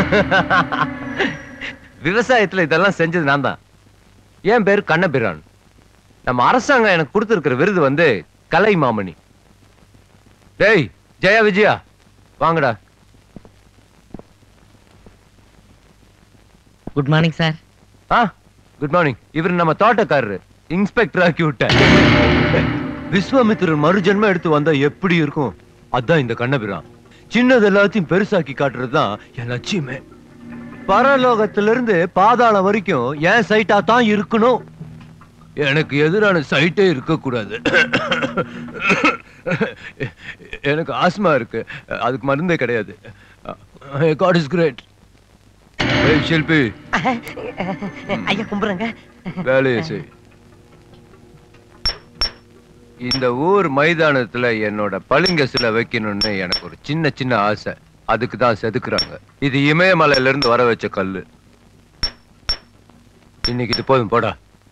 விவசாயத்துல இதெல்லாம் செஞ்சது நான் தான் என் பேரு கண்ணபிரான் நம்ம அரசாங்கம் எனக்கு கொடுத்திருக்கிற விருது வந்து கலை மாமணி டேய் ஜெயா விஜயா வாங்கடா good morning sir ah good morning இவர் நம்ம தோட்டக்காரரு இன்ஸ்பெக்டர் ஆக்கி விட்டேன் விஸ்வாமித்திரர் மறுஜென்மம் எடுத்து வந்தா எப்படி இருக்கும் அதான் இந்த கண்ணபிரான் சின்னது எல்லாத்தையும் பெருசாக்கி காட்டுறதுதான் என் லட்சியமே பரலோகத்திலிருந்து பாதாளம் வரைக்கும் என் சைட்டா தான் இருக்கணும் எனக்கு எதிரான சைட்டே இருக்கக்கூடாது எனக்கு ஆஸ்மா இருக்கு அதுக்கு மருந்தே கிடையாது காட் இஸ் கிரேட் ஷில்பி ஐயா கும்பிடுறேங்க வேலையை செய் இந்த ஊர் மைதானத்துல என்னோட பளிங்க சிலை வைக்கணும்னு எனக்கு ஒரு சின்ன சின்ன ஆசை அதுக்கு தான் செதுக்குறாங்க இது இமயமலையில இருந்து வர வச்ச கல்லு இன்னைக்கு இது போதும் போடா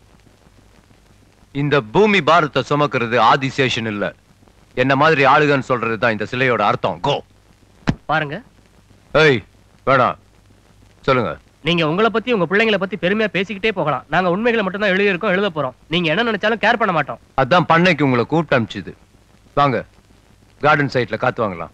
இந்த பூமி பாரத்தை சுமக்கிறது ஆதிசேஷன் இல்ல என்ன மாதிரி ஆளுகன்னு சொல்றது தான் இந்த சிலையோட அர்த்தம் கோ பாருங்க ஏய் வேணாம் சொல்லுங்க நீங்க உங்களை பத்தி உங்க பிள்ளைங்களை பத்தி பெருமையா பேசிக்கிட்டே போகலாம் நாங்க உண்மைகளை மட்டும் தான் எழுதி இருக்கோம் எழுத போறோம் நீங்க என்ன நினைச்சாலும் கேர் பண்ண மாட்டோம் அதான் பண்ணைக்கு உங்களை கூப்பிட்டு அனுப்பிச்சுது வாங்க கார்டன் சைட்ல காத்து வாங்கலாம்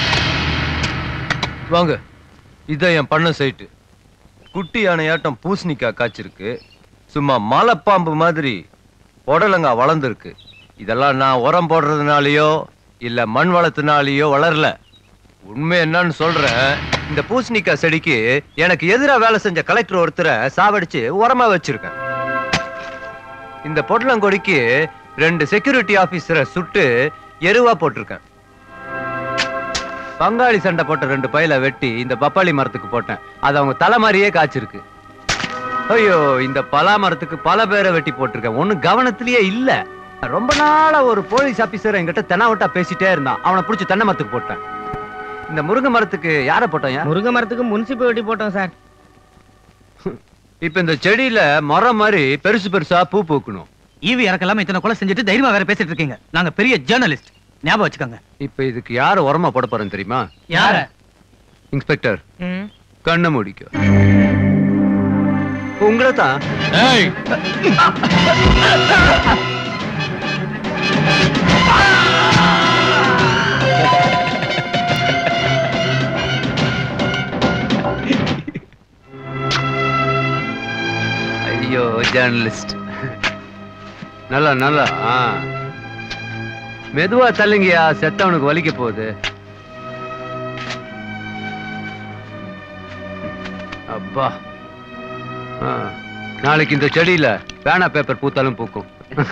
வாங்க இதான் என் பண்ண சைட்டு குட்டி யானையாட்டம் பூசணிக்காய் காய்ச்சிருக்கு சும்மா மலைப்பாம்பு மாதிரி புடலங்கா வளர்ந்துருக்கு இதெல்லாம் நான் உரம் போடுறதுனாலயோ இல்ல மண் வளத்தினாலயோ வளரல உண்மை என்னன்னு சொல்றேன் இந்த பூசணிக்காய் செடிக்கு எனக்கு எதிரா வேலை செஞ்ச கலெக்டர் ஒருத்தரை சாவடிச்சு உரமா வச்சிருக்கேன் இந்த பொடலங்கொடிக்கு ரெண்டு செக்யூரிட்டி ஆபீசரை சுட்டு எருவா போட்டிருக்கேன் பங்காளி சண்டை போட்ட ரெண்டு பையில வெட்டி இந்த பப்பாளி மரத்துக்கு போட்டேன் அது அவங்க தலை மாதிரியே காய்ச்சிருக்கு ஐயோ இந்த பலா மரத்துக்கு பல பேரை வெட்டி போட்டிருக்கேன் ஒண்ணு கவனத்திலேயே இல்ல ரொம்ப நாளா ஒரு போலீஸ் ஆபீசர் என்கிட்ட தெனாவட்டா பேசிட்டே இருந்தான் அவனை பிடிச்சி தென்னை மரத்துக்கு போட்டேன் இந்த முருங்கை மரத்துக்கு யார போட்டோம் முருங்கை மரத்துக்கு முன்சிப்பு வெட்டி போட்டோம் சார் இப்ப இந்த செடியில மரம் மாதிரி பெருசு பெருசா பூ பூக்கணும் ஈவி இறக்கலாம இத்தனை கொலை செஞ்சுட்டு தைரியமா வேற பேசிட்டு இருக்கீங்க நாங்க பெரிய ஜேர்னலிஸ்ட் ஞாபகம் வச்சுக்கோங்க இப்ப இதுக்கு யாரு உரமா போட போறேன்னு தெரியுமா யார இன்ஸ்பெக்டர் கண்ணை முடிக்க உங்களை தான் ஐயோ ஜேர்னலிஸ்ட் நல்லா நல்லா ஆ மெதுவா தள்ளுங்கயா செத்தவனுக்கு வலிக்க போகுது அப்பா ஆ, நாளைக்கு இந்த செடியில பேனா பேப்பர் பூத்தாலும் பூக்கும்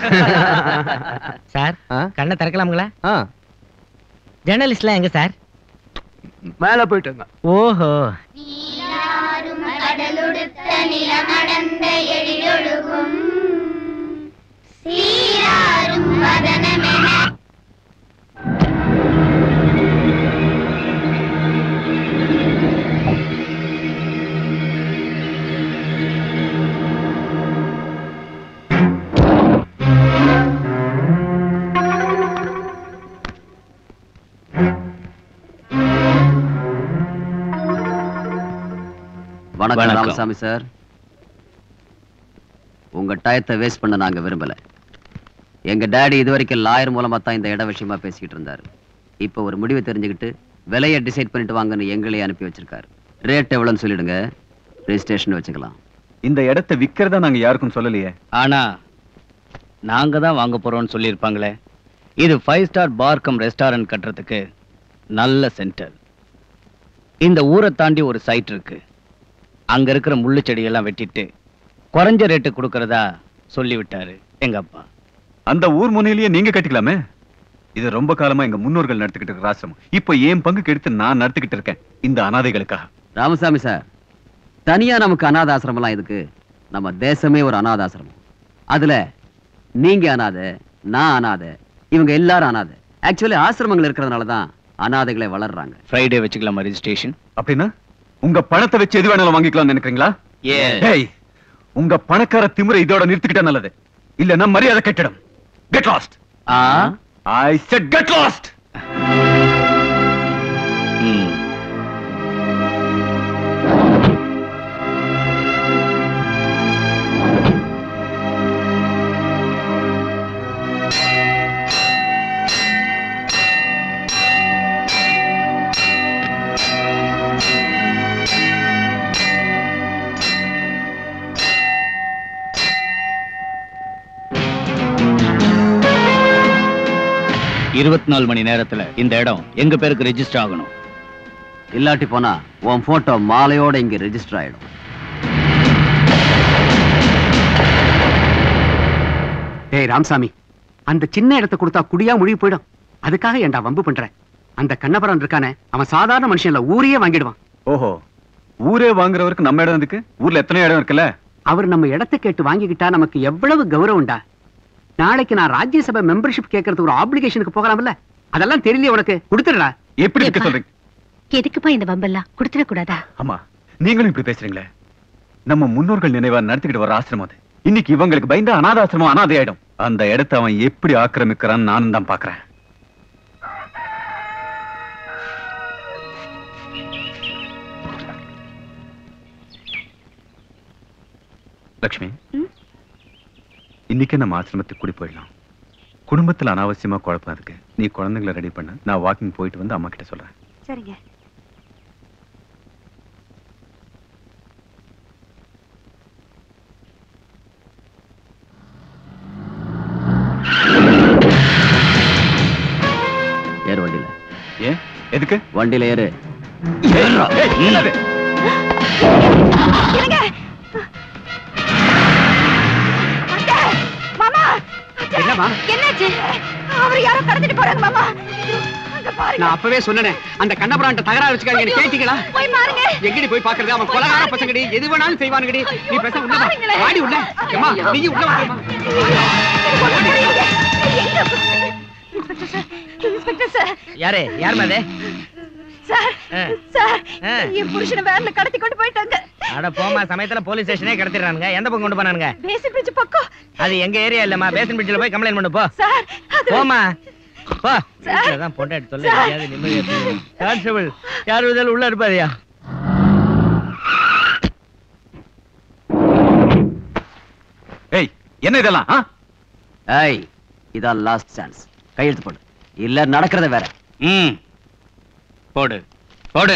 சார் ஆ? கண்ணை திறக்கலாமுங்களா ஆ, ஜேர்னலிஸ்ட்லாம் எங்க சார் மேல போயிட்டேங்க ஓஹோ நீராறும் கடலுடுத்த நிலமடந்த எழிலொழுகும் சீராறும் வதனமென வணக்கம் வணக்கம். ராமசாமி சார் உங்க டயத்தை வேஸ்ட் பண்ண நாங்க விரும்பல எங்க டாடி இதுவரைக்கும் லாயர் மூலமா தான் இந்த இட விஷயமா பேசிக்கிட்டு இருந்தாரு இப்போ ஒரு முடிவை தெரிஞ்சுக்கிட்டு விலையை டிசைட் பண்ணிட்டு வாங்கன்னு எங்களே அனுப்பி வச்சிருக்காரு ரேட் எவ்வளவுன்னு சொல்லிடுங்க ரெஜிஸ்ட்ரேஷன் வச்சுக்கலாம் இந்த இடத்தை விக்கிறதா நாங்க யாருக்கும் சொல்லலையே ஆனா நாங்க தான் வாங்க போறோம்னு சொல்லியிருப்பாங்களே இது five star bar cum restaurant கட்டுறதுக்கு நல்ல சென்டர் இந்த ஊரை தாண்டி ஒரு சைட் இருக்கு அங்க இருக்கிற முள்ளு செடியெல்லாம் வெட்டிட்டு குறைஞ்ச ரேட்டு கொடுக்கறதா சொல்லி விட்டாரு எங்க அப்பா அந்த ஊர் முனையிலேயே நீங்க கட்டிக்கலாமே இது ரொம்ப காலமா எங்க முன்னோர்கள் நடத்திக்கிட்டு இருக்கிற ஆசிரமம் இப்போ என் பங்குக்கு எடுத்து நான் நடத்திக்கிட்டு இருக்கேன் இந்த அனாதைகளுக்காக ராமசாமி சார் தனியா நமக்கு அனாதாசிரமெல்லாம் இதுக்கு நம்ம தேசமே ஒரு அனாதாசிரமம் அதுல நீங்க அனாதை நான் அனாதை இவங்க எல்லாரும் அனாதை ஆக்சுவலி ஆசிரமங்கள் இருக்கிறதுனால தான் அனாதைகளை வளர்றாங்க ஃப்ரைடே வச்சுக்கலாமா ரெஜிஸ்ட்ரேஷன் அப்படின்னா உங்க பணத்தை வச்சு எது வேணாலும் வாங்கிக்கலாம்னு நினைக்கிறீங்களா ஏய் உங்க பணக்கார திமிரை இதோட நிறுத்திக்கிட்டா நல்லது இல்லன்னா மரியாதை கெட்டிடும் get lost ah I said get lost hmm இருபத்தி நாலு மணி நேரத்துல இந்த இடம் எங்க பேருக்கு ரெஜிஸ்டர் ஆகணும் இல்லாட்டி போனா உன் போட்டோ மாலையோட இங்க ரெஜிஸ்டர் ஆயிடும் டேய் ராமசாமி அந்த சின்ன இடத்த கொடுத்தா குடியா முழுகி போயிடும் அதுக்காக ஏன்டா வம்பு பண்ற அந்த கண்ணபுரம் இருக்கானே அவன் சாதாரண மனுஷன் இல்ல ஊரையே வாங்கிடுவான் ஓஹோ ஊரே வாங்குறவருக்கு நம்ம இடம் இருக்கு ஊர்ல எத்தனை இடம் இருக்குல்ல அவர் நம்ம இடத்தை கேட்டு வாங்கிக்கிட்டா நமக்கு எவ்வளவு கௌரவம்டா நாளைக்கு நான் ராஜ்யசபா மெம்பர்ஷிப் கேட்கறதுக்கு ஒரு ஆப்ளிகேஷனுக்கு போகலாம்ல அதெல்லாம் தெரியல உனக்கு கொடுத்துடுறா எப்படி இருக்க சொல்றீங்க எதுக்குப்பா இந்த வம்பெல்லாம் கொடுத்துடக் கூடாதா ஆமா நீங்களும் இப்படி பேசுறீங்களே நம்ம முன்னோர்கள் நினைவா நடத்திக்கிட்டு வர ஆசிரமம் அது இன்னைக்கு இவங்களுக்கு பயந்த அனாதாசிரமம் அனாதை ஆயிடும் அந்த இடத்தை அவன் எப்படி ஆக்கிரமிக்கிறான்னு நானும் தான் பாக்குறேன் லக்ஷ்மி இன்னைக்கே நம்ம ஆசிரமத்துக்கு கூடி போயிடலாம் குடும்பத்துல அனாவசியமா குழப்பம் இருக்கு நீ குழந்தைங்களை ரெடி பண்ண நான் வாக்கிங் போயிட்டு வந்து அம்மா கிட்ட சொல்றேன் சரிங்க ஏறு வண்டியில ஏன் எதுக்கு வண்டியில ஏறு ஏய், என்னது? மாமா என்னம்மா என்னாச்சு அவர் யாரோ கடத்திட்டு போறாங்க மாமா அங்க பாருங்க நான் அப்பவே சொன்னேனே அந்த கண்ணபுரான்ட்ட தகராறு வச்சுக்காங்க கேட்டீங்களா போய் பாருங்க எங்கடி போய் பாக்குறது அவன் கொலகார பசங்கடி எது வேணாலும் செய்வானுங்கடி நீ பேச உள்ள வா. வாடி உள்ள ஏம்மா நீ உள்ள வாமா இன்ஸ்பெக்டர் சார் இன்ஸ்பெக்டர் சார் யாரு யார் மாதிரி சார் ஆ. சார் ஆ. என் புருஷனை வேன்ல கடத்தி கொண்டு போயிட்டாங்க அட போமா சமயத்துல போலீஸ் ஸ்டேஷனே கடத்திடுறானுங்க எந்த பக்கம் கொண்டு போனானுங்க பேசி பிரிட்ஜ் பக்கம் அது எங்க ஏரியா இல்லம்மா பேசன் பிரிட்ஜில் போய் கம்ப்ளைண்ட் பண்ணு போ சார் அது போமா போ தான் பொண்டாட்டி சொல்ல எங்கேயாவது நிம்மதியா கான்ஸ்டபிள் யார் விதாலும் உள்ள இருப்பாதியா ஏய் என்ன இதெல்லாம் ஆ? ஏய் இதான் லாஸ்ட் சான்ஸ் கையெழுத்து போடு இல்ல நடக்கிறத வேற ம் போடு போடு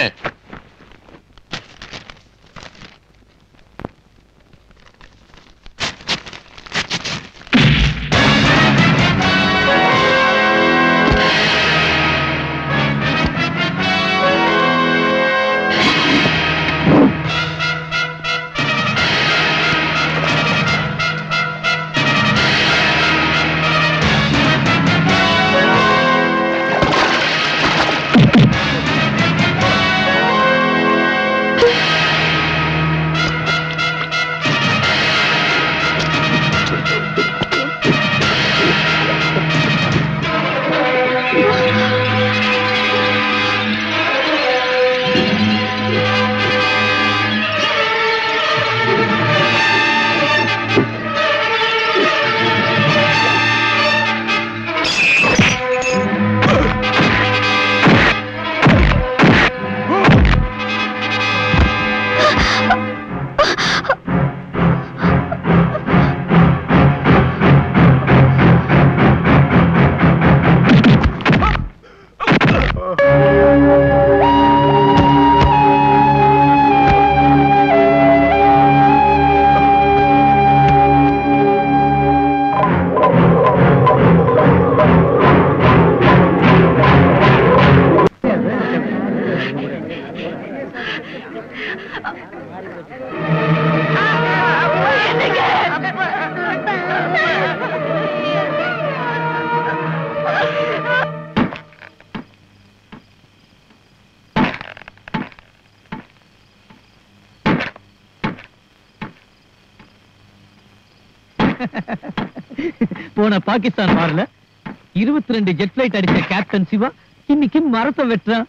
போன பாகிஸ்தான் வார்ல இருபத்தி ரெண்டு ஜெட் பிளைட் அடிச்ச கேப்டன் சிவா இன்னைக்கு மரத்தை வெட்டுறான்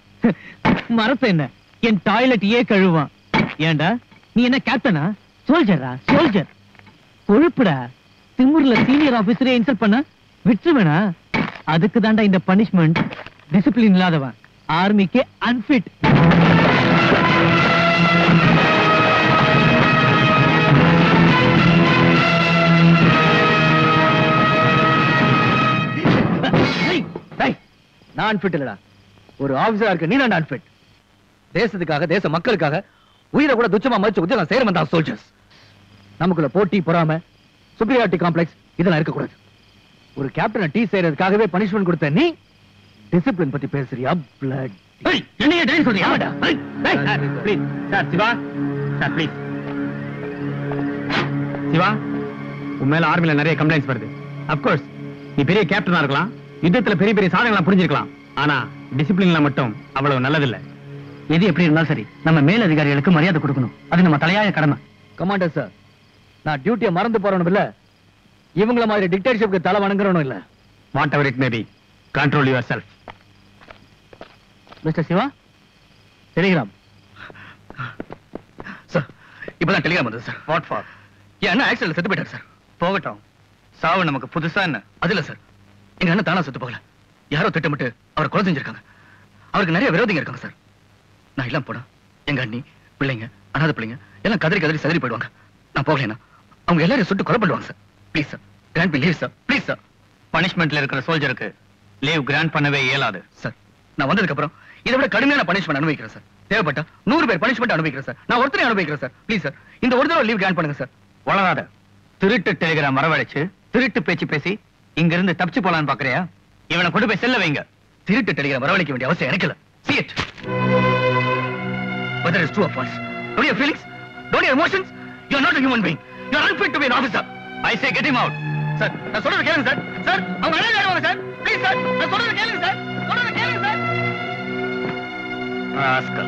மரத்தை என்ன என் டாய்லெட் ஏ கழுவான் ஏன்டா நீ என்ன கேப்டனா சோல்ஜரா சோல்ஜர் கொழுப்புடா திமுர்ல சீனியர் ஆபீசரே இன்சல்ட் பண்ண விட்டுருவேனா அதுக்கு தாண்டா இந்த பனிஷ்மெண்ட் டிசிப்ளின் இல்லாதவன் ஆர்மிக்கு அன்ஃபிட் நான் ஃபிட் இல்லடா ஒரு ஆபீசரா இருக்க நீ நான் ஃபிட் தேசத்துக்காக தேச மக்களுக்காக உயிரை கூட துச்சமா மதிச்சு உத்தியோகம் செய்யறவன் தான் சோல்ஜர்ஸ் நமக்குள்ள போட்டி பொறாம சுப்ரியாரிட்டி காம்ப்ளெக்ஸ் இதெல்லாம் இருக்கக்கூடாது ஒரு கேப்டனை டீ செய்யறதுக்காகவே பனிஷ்மெண்ட் கொடுத்த நீ டிசிப்ளின் பத்தி பேசுறியா பிளட் என்னைய டைரி சொல்றியா please sir Shiva sir please Shiva உன் மேல ஆர்மில நிறைய கம்ப்ளைண்ட்ஸ் வருது அப்கோர்ஸ் நீ பெரிய கேப்டனா இருக்கலாம் யுத்தத்துல பெரிய பெரிய சாதனைகளை புரிஞ்சிருக்கலாம் ஆனா டிசிப்ளின்ல மட்டும் அவ்வளவு நல்லதில்ல எது எப்படி இருந்தாலும் சரி நம்ம மேல் அதிகாரிகளுக்கு மரியாதை கொடுக்கணும் அது நம்ம தலையாய கடமை கமாண்டர் சார் நான் டியூட்டியை மறந்து போறணும் இல்ல இவங்கள மாதிரி டிக்டேட்டர்ஷிப்க்கு தலை வணங்குறவனும் இல்ல whatever it may be control yourself mister Shiva telegram sir இப்பதான் டெலிகிராம் வந்தது சார் வாட் ஃபார் என் அண்ணன் ஆக்சிடென்ட்ல செத்து போயிட்டார் சார் போகட்டும் சாவு நமக்கு புதுசா என்ன அது இல்ல சார் எங்க அண்ணன் தானா செத்து போகல யாரோ திட்டமிட்டு அவர் கொலை செஞ்சிருக்காங்க அவருக்கு நிறைய விரோதிங்க இருக்காங்க சார் நான் எல்லாம் போனா எங்க அண்ணி பிள்ளைங்க அனாதை பிள்ளைங்க எல்லாம் கதறி கதறி சதறி போயிடுவாங்க நான் போகலைன்னா அவங்க எல்லாரையும் சுட்டு கொலை பண்ணுவாங்க sir please sir grant be leave sir please sir பனிஷ்மெண்ட்ல இருக்கிற சோல்ஜருக்கு லீவ் கிராண்ட் பண்ணவே இயலாது சார் நான் வந்ததுக்கு அப்புறம் இதை விட கடுமையான பனிஷ்மெண்ட் அனுபவிக்கிறேன் சார் தேவைப்பட்டா நூறு பேர் பனிஷ்மெண்ட் அனுபவிக்கிறேன் சார் நான் ஒருத்தரை அனுபவிக்கிறேன் சார் ப்ளீஸ் சார் இந்த ஒரு தடவை லீவ் கிராண்ட் பண்ணுங்க சார் வளராத திருட்டு டெலிகிராம் வரவழைச்சு திருட்டு பேச்சு பேசி இங்க இருந்து தப்பிச்சு போலான்னு பாக்குறியா இவனை கொண்டு போய் செல்ல வைங்க திருட்டு டெலிகிராம் வரவழைக்க வேண்டிய அவசியம் எனக்கு இல்ல see it whether it's true or false don't you have feelings don't you have emotions you are not a human being you are unfit to be an officer i say get him out sir நான் சொல்றது கேளுங்க sir sir அவங்க அழகா ஆடுவாங்க sir please sir நான் சொல்றது கேளுங்க sir சொல்றது கேளுங்க சார் ராஸ்கல்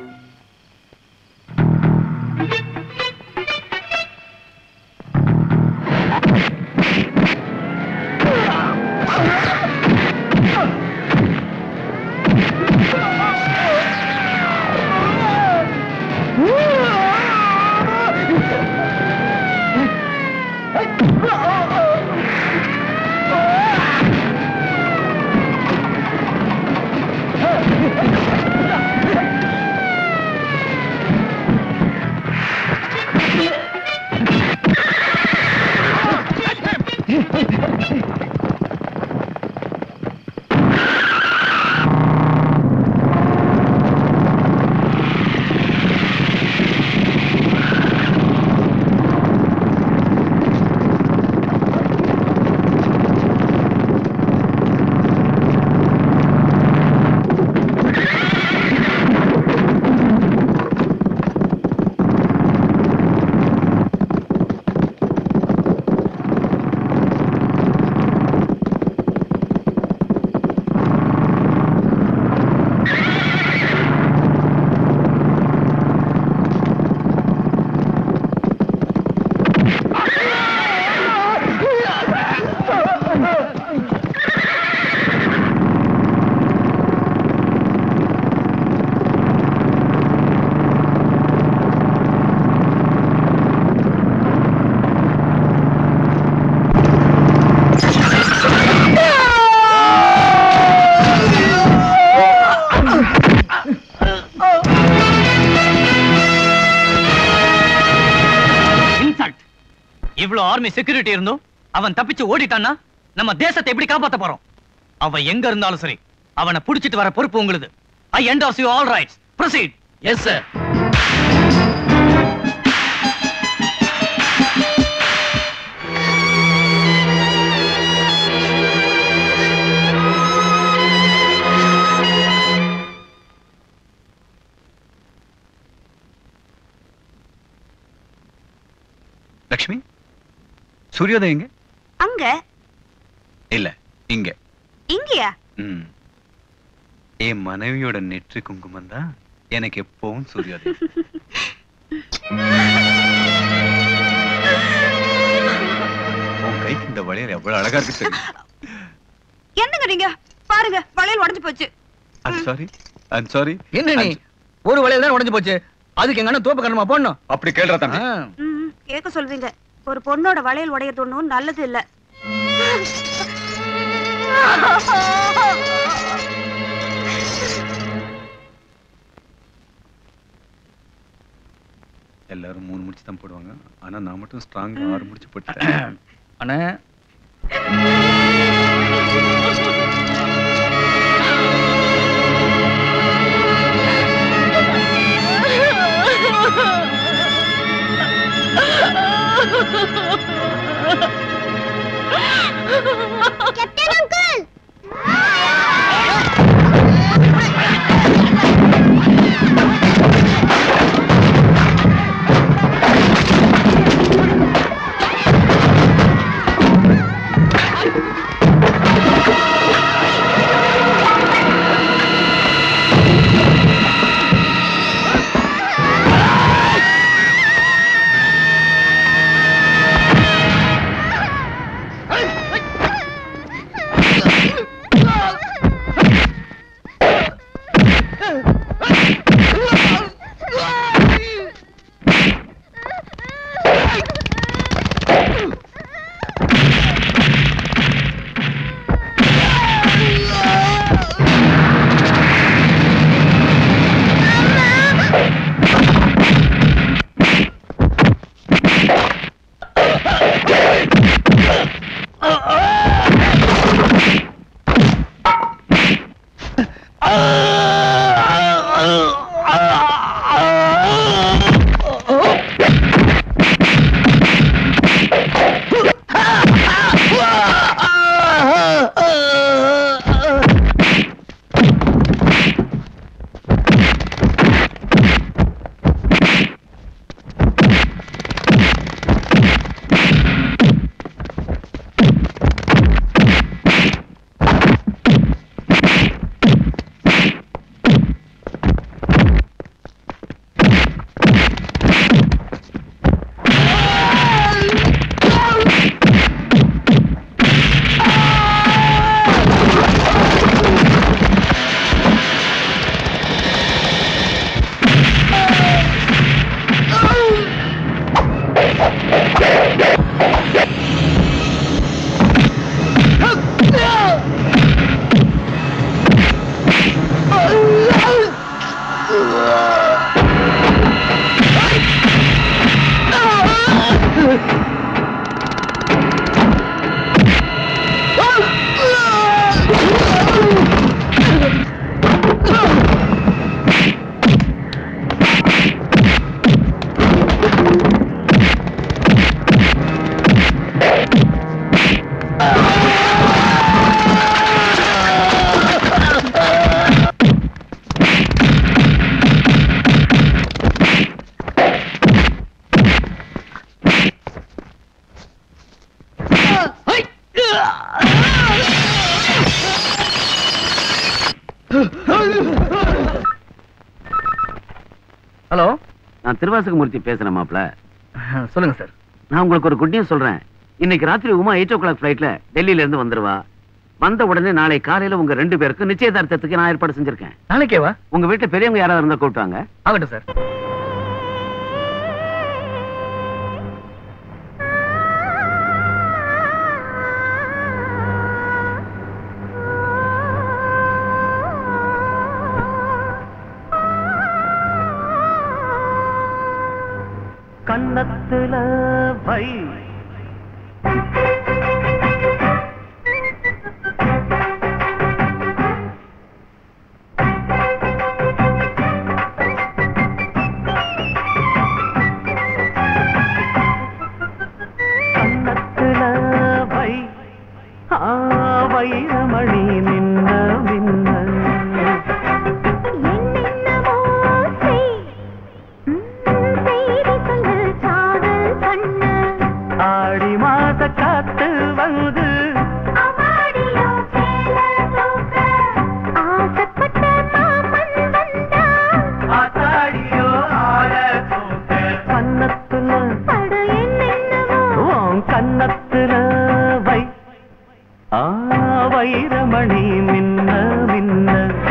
இன்சல்ட் இவ்வளவு ஆர்மி செக்யூரிட்டி இருந்தும் அவன் தப்பிச்சு ஓடிட்டான்னா நம்ம தேசத்தை எப்படி காப்பாத்த போறோம் அவன் எங்க இருந்தாலும் சரி அவனை புடிச்சிட்டு வர பொறுப்பு உங்களுது I entrust you all rights proceed yes sir Lakshmi சூரியோதயம் எங்க அங்க இல்ல இங்க இங்கயா ம். என் மனைவியோட நெற்றி குங்குமம் தான் எனக்கு எப்பவும் சூரியோதயம் உன் கைக்கு இந்த வளையல் எவ்வளவு அழகா இருக்கு தெரியுமா என்னங்க நீங்க பாருங்க வளையல் உடைஞ்சு போச்சு ஐம் சாரி ஐம் சாரி என்ன நீ ஒரு வளையல் தான் உடைஞ்சு போச்சு அதுக்கு எங்க அண்ணன் தோப்பு கண்ணமா போடணும் அப்படி கேள்றா தம்பி ம், கேட்க சொல்வீங்க ஒரு பொண்ணோட வளையல் உடையது ஒண்ணும் நல்லது இல்ல எல்லாரும் மூணு முடிச்சு தான் போடுவாங்க ஆனா நான் மட்டும் ஸ்ட்ராங் ஆறு முடிச்சு போட்டுட்டேன் அண்ணே கேப்டன் அங்கிள் ஹலோ நான் திருவாசகமூர்த்தி பேசுறேன் மாப்ள சொல்லுங்க சார் நான் உங்களுக்கு ஒரு குட் நியூஸ் சொல்றேன் இன்னைக்கு ராத்திரி உமா எயிட் ஓ கிளாக் ஃபிளைட்ல டெல்லியில இருந்து வந்துருவா வந்த உடனே நாளை காலையில உங்க ரெண்டு பேருக்கும் நிச்சயதார்த்தத்துக்கு நான் ஏற்பாடு செஞ்சிருக்கேன் நாளைக்கேவா உங்க வீட்டுல பெரியவங்க யாராவது இருந்தா கூப்பிட்டாங்க ஆகட்டும் சார் கன்னத்துல வை கன்னத்துல வை ஆ, வைரமணி நின்ன மின்ன ஆடி மாத காத்து வந்து ஆத்தாடியோ ஆள தூக்க கன்னத்துல உன் கன்னத்துல வை ஆ வைரமணி மின்ன மின்ன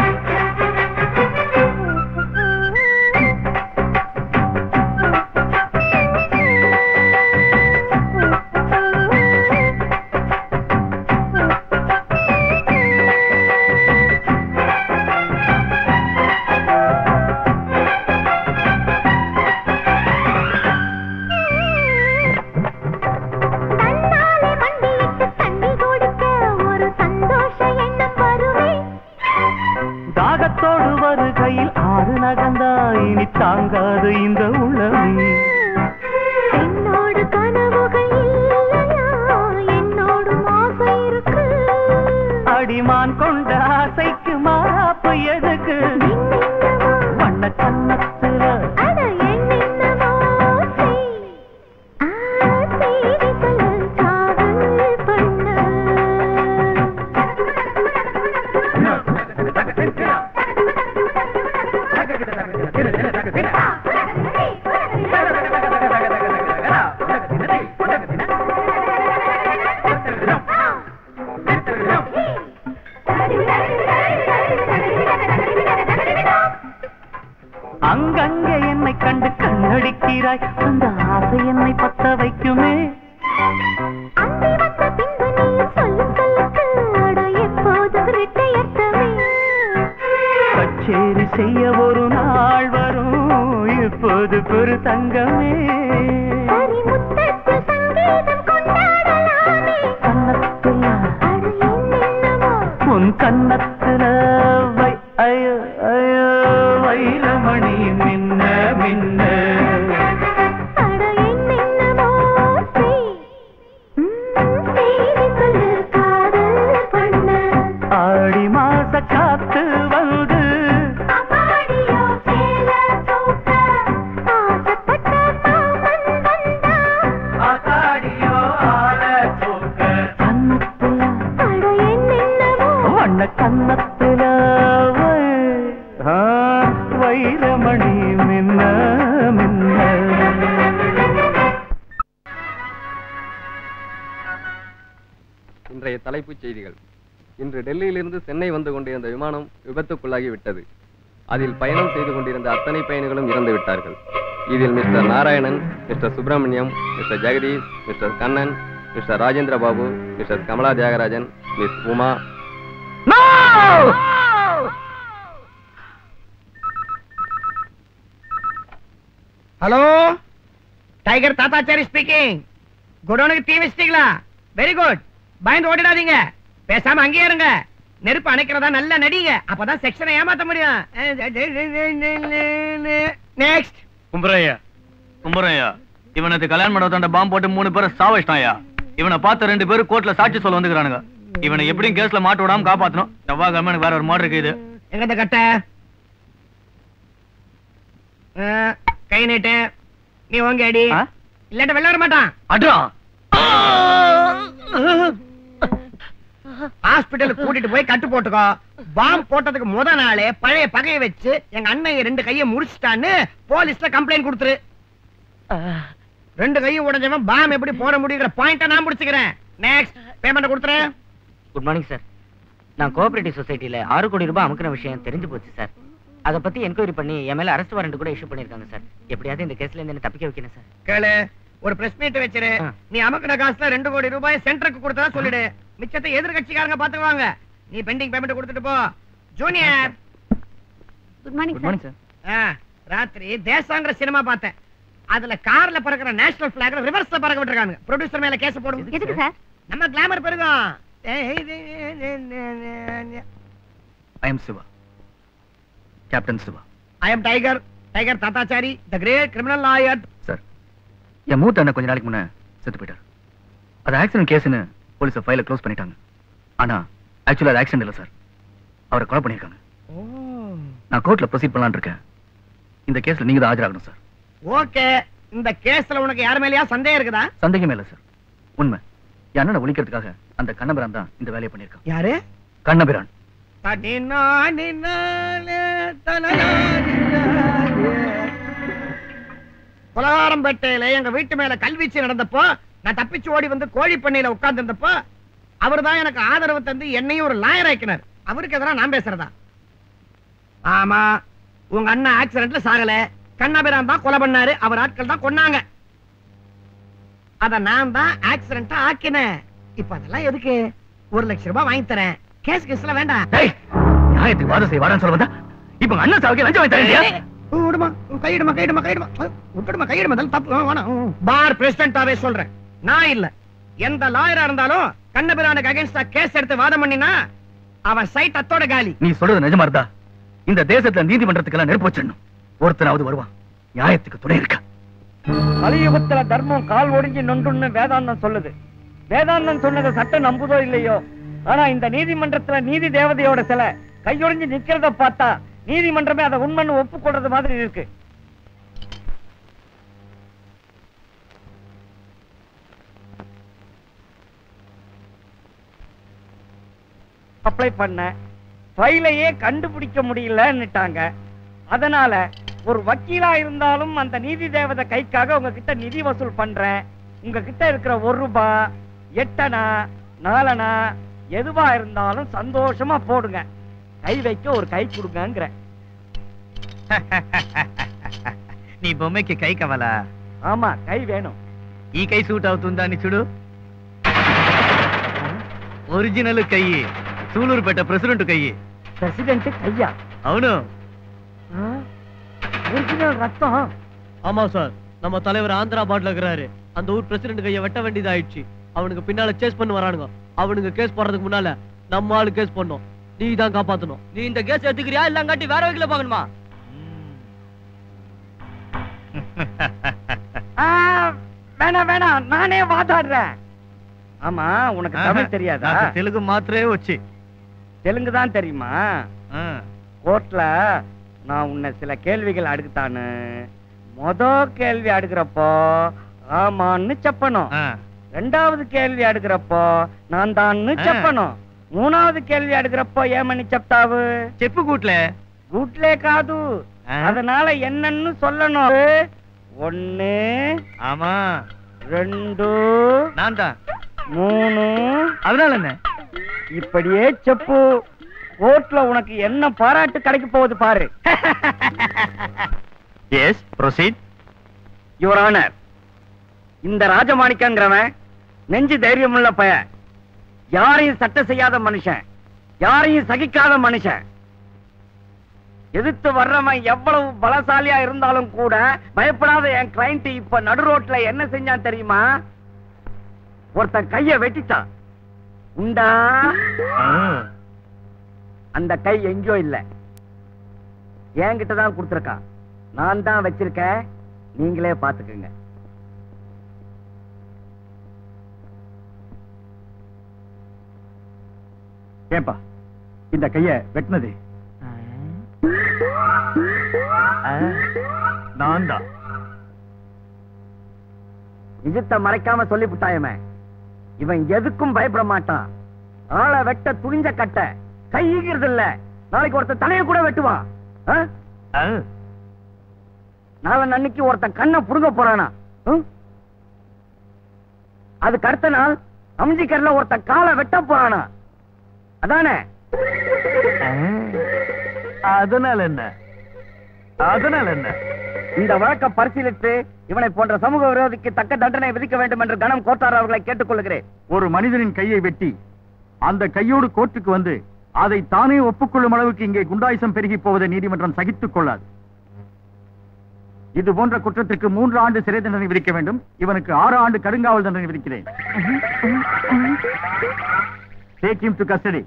தாகத்தோடு வருகையில் ஆறு நகந்தா இனி தாங்காது இந்த உளவி என்னோடு கனவுகள் இல்லையா என்னோடு ஆசை இருக்கு அடிமான் கொண்ட ஆசைக்கு மாப்பு எதுக்கு வண்ண கன்னத்துல அட என்னென்னமோ செய். ஆ, செய்தி சொல்லு, காதல் பண்ண. அங்கங்கே என்னை கண்டு கண்ணடிக்கிறாய் அந்த ஆசை என்னை பத்த வைக்குமே அந்தி வந்த பின்பு நீயும் சொல்லும் சொல்லுக்கு அட எப்போதும் இரட்டையர்த்தமே. கச்சேரி செய்ய ஒரு நாள் வரும் இப்போது பெரு தங்கமே சரி முத்தத்து சங்கீதம் கொண்டாடலாமே. கன்னத்துல அட என்னென்னமோ உன் கன்னத்துல வை ஐயோ ஐயோ வைரமணி மின்ன மின்ன அட என்னென்னமோ செய். ம், செய்தி சொல்லு, காதல் பண்ண. ஆடி மாச காத்து வந்து அம்மாடியோ சேல தூக்க, ஆசைப்பட்ட மாமன் வந்தா. ஆத்தாடியோ ஆள தூக்க கன்னத்துல அட என்னென்னமோ வண்ண கன்னத்துல வை ஆ, வைரமணி மின்ன மின்ன இன்றைய தலைப்புச் செய்திகள் இன்று டெல்லியிலிருந்து சென்னை வந்து கொண்டிருந்த விமானம் விபத்துக்குள்ளாகி விட்டது அதில் பயணம் செய்து கொண்டிருந்த அத்தனை பயணிகளும் இறந்து விட்டார்கள் இதில் mister Narayanan mister Subramaniam mister Jagadish mister Kannan mister Rajendra Babu mister Kamala Thiyagarajan miss Uma hello tiger Thathachari speaking குடோனுக்கு தீ வச்சிட்டீங்களா வெரி குட் பயந்து ஓடிடாதீங்க பேசாம அங்கேயே இருங்க நெருப்பு அணைக்கிறதா நல்ல நடிங்க அப்பதான் செக்ஷனை ஏமாத்த முடியும் நெக்ஸ்ட் கும்பரையா கும்பரையா இவனுக்கு கல்யாணம் பண்ண பாம்பு போட்டு மூணு பேரை சாவச்சிட்டாயா இவனை பார்த்த ரெண்டு பேரும் கோர்ட்ல சாட்சி சொல்ல வந்துக்கிறானுங்க இவனை எப்படியும் கேஸ்ல மாட்டு விடாம காப்பாத்தணும் செவ்வாய்க்கிழமை எனக்கு வேற ஒரு மாடு இருக்கு இது எங்க இந்த கட்டை ஆ, கை நீட்டு நீ ஓங்க அடி இல்லாட்ட வெளில வர மாட்டான் அட்ரா ஹாஸ்பிடலுக்கு கூட்டிட்டு போய் கட்டு போட்டுக்கோ பாம் போட்டதுக்கு முத நாளே பழைய பகையை வச்சு எங்க அண்ணன் ரெண்டு கையை முடிச்சிட்டான்னு போலீஸ்ல கம்ப்ளைண்ட் கொடுத்துரு ரெண்டு கையும் உடைஞ்சவன் பாம் எப்படி போட முடியுங்கிற பாயிண்ட நான் முடிச்சுக்கிறேன் நெக்ஸ்ட் பேமெண்ட் கொடுத்துறேன் குட் மார்னிங் சார் நான் கோஆபரேட்டிவ் சொசைட்டில ஆறு கோடி ரூபாய் அமுக்கின விஷயம் தெரிஞ்சு போச்சு சார் அதை பத்தி என்கொயரி பண்ணி என் மேல அரெஸ்ட் வாரண்ட் கூட இஷ்யூ பண்ணிருக்காங்க சார் எப்படியாவது இந்த கேஸ்ல இருந்து என்ன தப்பிக்க வைக்கணும் சார் கேளு ஒரு பிரஸ் மீட் வச்சிரு நீ அமக்குன காசுல ரெண்டு கோடி ரூபாய் சென்டருக்கு கொடுத்ததா சொல்லிடு மிச்சத்தை எதிர்கட்சிக்காரங்க பாத்துக்குவாங்க நீ பெண்டிங் பேமெண்ட் கொடுத்துட்டு போ junior good morning good morning sir ஆ, ராத்திரி தேசாங்கிற சினிமா பார்த்தேன் அதுல கார்ல பறக்கிற நேஷனல் பிளாக் ரிவர்ஸ்ல பறக்க விட்டுருக்காங்க ப்ரொடியூசர் மேல கேஸ் போடுங்க எதுக்கு சார் நம்ம கிளாமர் பெருகும் I am Shiva captain Shiva I am tiger tiger Thathachari the great criminal lawyer sir என் மூத்த அண்ணன் கொஞ்ச நாளைக்கு முன்ன செத்து போயிட்டார் அது ஆக்சிடென்ட் கேஸ்னு போலீஸ் ஃபைலை க்ளோஸ் பண்ணிட்டாங்க ஆனா ஆக்சுவலா அது ஆக்சிடென்ட் இல்ல சார் அவரை கொலை பண்ணிருக்காங்க நான் கோர்ட்ல ப்ரொசீட் பண்ணலாம்னு இருக்கேன் இந்த கேஸ்ல நீங்க தான் ஆஜராகணும் சார் ஓகே இந்த கேஸ்ல உனக்கு யார் மேலயா சந்தேகம் இருக்குதா சந்தேகமே இல்ல சார் உண்மை என் அண்ணனை ஒழிக்கிறதுக்காக அந்த கண்ணபிரான் தான் இந்த வேலையை பண்ணிருக்கான் யாரு கண்ணபிரான் தடினா நின்னாலே தனலாடினாலே. கொலகாரம்பேட்டையில எங்க வீட்டு மேல கல்வீச்சு நடந்தப்போ நான் தப்பிச்சு ஓடி வந்து கோழி பண்ணையில உட்கார்ந்து இருந்தப்போ அவர் தான் எனக்கு ஆதரவு தந்து என்னையும் ஒரு லாயர் ஆக்கினார் அவருக்கு எதிராக நான் பேசுறதா ஆமா உங்க அண்ணன் ஆக்சிடென்ட்ல சாகல கண்ணபிரான் தான் கொலை பண்ணாரு அவர் ஆட்கள் தான் கொன்னாங்க அத நான் தான் ஆக்சிடென்ட் ஆக்கினேன் இப்ப அதெல்லாம் எதுக்கு ஒரு லட்சம் ரூபாய் வாங்கி தரேன் கேஸ் கேஸ்ல வேண்டாம் நியாயத்துக்கு வாதம் செய்ய வாரான்னு சொல்ல வந்தா இப்ப உங்க அண்ணன் சாவுக்கு லஞ்சம் வாங்கி தரேன் ஏய், விடுமா கையிடுமா கையிடுமா கையிடுமா விட்டுடுமா கையிடுமா அதெல்லாம் தப்பு ஆ, வேணாம் ம். பார் பிரசிடென்டாவே சொல்றேன் நான் இல்ல எந்த லாயரா இருந்தாலும் கண்ணபிரானுக்கு அகைன்ஸ்டா கேஸ் எடுத்து வாதம் பண்ணினா அவன் சைட் அத்தோட காலி நீ சொல்றது நிஜமா இருந்தா இந்த தேசத்துல நீதிமன்றத்துக்கெல்லாம் நெருப்பு வச்சிடணும் ஒருத்தனாவது வருவான் நியாயத்துக்கு துணை இருக்கா கலியுகத்துல தர்மம் கால் ஒடிஞ்சு நொண்டுன்னு வேதாந்தம் சொல்லுது வேதாந்தம் சொன்னதை சட்டம் நம்புதோ இல்லையோ ஆனா இந்த நீதிமன்றத்துல நீதி தேவதையோட சிலை கையொடிஞ்சு நிக்கிறத பார்த்தா நீதிமன்றமே அதை உண்மைன்னு ஒப்புக்கொள்றது மாதிரி இருக்கு அப்ளை பண்ண ஃபைலையே கண்டுபிடிக்க முடியலன்னுட்டாங்க அதனால ஒரு வக்கீலா இருந்தாலும் அந்த நீதி தேவதை கைக்காக உங்ககிட்ட நிதி வசூல் பண்றேன் உங்ககிட்ட இருக்கிற ஒரு ரூபாய் எட்டனா நாலனா எதுவா இருந்தாலும் சந்தோஷமா போடுங்க கை வைக்க ஒரு கை கொடுங்கங்கிற నీ బొమ్మకి కై కావాలా ஆமா கை வேணும் ఈ కై సూట్ అవుతుందా అని చూడు ఒరిజినల్ కై సూలూరుపేట ప్రెసిడెంట్ కై பிரசிடென்ட் கையா అవును ஒரிஜினல் ரத்தம் ஆமா சார் நம்ம தலைவர் ஆந்திரா பாட்ல இருக்கிறாரு அந்த ஊர் பிரசிடென்ட் கைய வெட்ட வேண்டியதாயிடுச்சு அவனுக்கு பின்னால சேஸ் பண்ணி வரானுங்க அவனுக்கு கேஸ் போடுறதுக்கு முன்னால நம்ம ஆளு கேஸ் பண்ணோம் நீ தான் காப்பாத்தணும் நீ இந்த கேஸ் எடுத்துக்கிறியா இல்லங்காட்டி வேற வகையில பாக்கணுமா ஆ, வேணாம் வேணாம் நானே வாதாடுறேன் ஆமா உனக்கு தமிழ் தெரியாதா నాకు తెలుగు మాత్రమే వచ్చి தெலுங்கு தான் தெரியுமா கோர்ட்ல நான் உன்னை சில கேள்விகள் அடுக்குத்தானு மொத கேள்வி அடுக்கிறப்போ ஆமான்னு చెప్పணும் ரெண்டாவது கேள்வி அடுக்கிறப்போ நான் தான்னு ఆ. చెప్పணும் మూడవది కేள்வி அடுக்கிறப்போ ఏమని చెప్తావు చెప్పు గూట్లే గూట్లే కాదు அதனால என்னன்னு சொல்லணும் ஒன்னு ஆமா ரெண்டு நான் தான் மூணு அதனால என்ன இப்படியே செப்பு கோர்ட்ல உனக்கு என்ன பாராட்டு கிடைக்க போகுது பாரு எஸ் ப்ரொசீட் யுவர் ஆனர் இந்த ராஜமாணிக்கங்கிறவன் நெஞ்சு தைரியமுள்ள பய யாரையும் சட்டை செய்யாத மனுஷன் யாரையும் சகிக்காத மனுஷன் எதிர்த்து வர்றவன் எவ்வளவு பலசாலியா இருந்தாலும் கூட பயப்படாத என் கிளைண்ட் இப்ப நடு ரோட்ல என்ன செஞ்சான் தெரியுமா ஒருத்தன் கைய வெட்டிட்டான் உண்டா அந்த கை எங்கேயோ இல்ல என்கிட்ட தான் கொடுத்துருக்கான் நான் தான் வச்சிருக்கேன் நீங்களே பாத்துக்கங்க ஏன்பா இந்த கைய வெட்டினது நான் தான் நிஜத்தை மறைக்காம சொல்லிவிட்டாயமே இவன் எதுக்கும் பயப்பட மாட்டான் ஆளை வெட்ட துணிஞ்ச கட்ட கைகிறது இல்ல நாளைக்கு ஒருத்தன் தலையை கூட வெட்டுவான் ஆ? நாளை அன்னைக்கு ஒருத்தன் கண்ணை புடுங்க போறானா ம்? அதுக்கு அடுத்த நாள் அம்ஜிக்கர்ல ஒருத்தன் காலை வெட்ட போறானா அதானே அதனால என்ன அதனால என்ன இந்த வழக்கை பரிசீலித்து இவனை போன்ற சமூக விரோதிக்கு தக்க தண்டனை விதிக்க வேண்டும் என்று கணம் கோட்டார் அவர்களை கேட்டுக்கொள்கிறேன் ஒரு மனிதனின் கையை வெட்டி அந்த கையோடு கோர்ட்டுக்கு வந்து அதை தானே ஒப்புக்கொள்ளும் அளவுக்கு இங்கே குண்டாயுசம் பெருகி போவதை நீதிமன்றம் சகித்துக் கொள்ளாது இது போன்ற குற்றத்திற்கு மூன்று ஆண்டு சிறை தண்டனை விதிக்க வேண்டும் இவனுக்கு ஆறு ஆண்டு கடுங்காவல் தண்டனை விதிக்கிறேன் take him to custody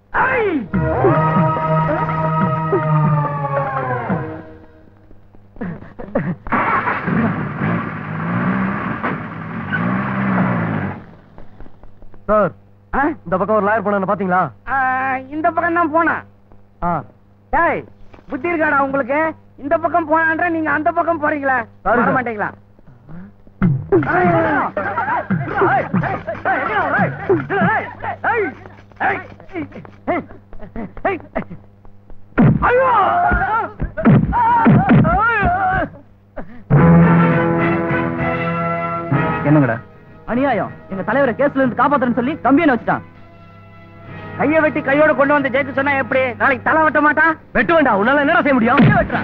sir இந்த பக்கம் ஒரு லாயர் போன பாத்தீங்களா இந்த பக்கம் தான் போனா டேய் புத்தி இருக்காடா உங்களுக்கு இந்த பக்கம் போனான்ற நீங்க அந்த பக்கம் போறீங்களா சாரி, வர சார். மாட்டீங்களா என்னங்கடா அநியாயம் எங்க தலைவரை கேஸ்ல இருந்து காப்பாத்துறேன்னு சொல்லி கம்பியனை வச்சுட்டான் கைய வெட்டி கையோட கொண்டு வந்து ஜெயிக்க சொன்னா எப்படி நாளைக்கு தலை வெட்ட மாட்டான் வெட்டு வேண்டாம் உன்னால என்ன செய்ய முடியும்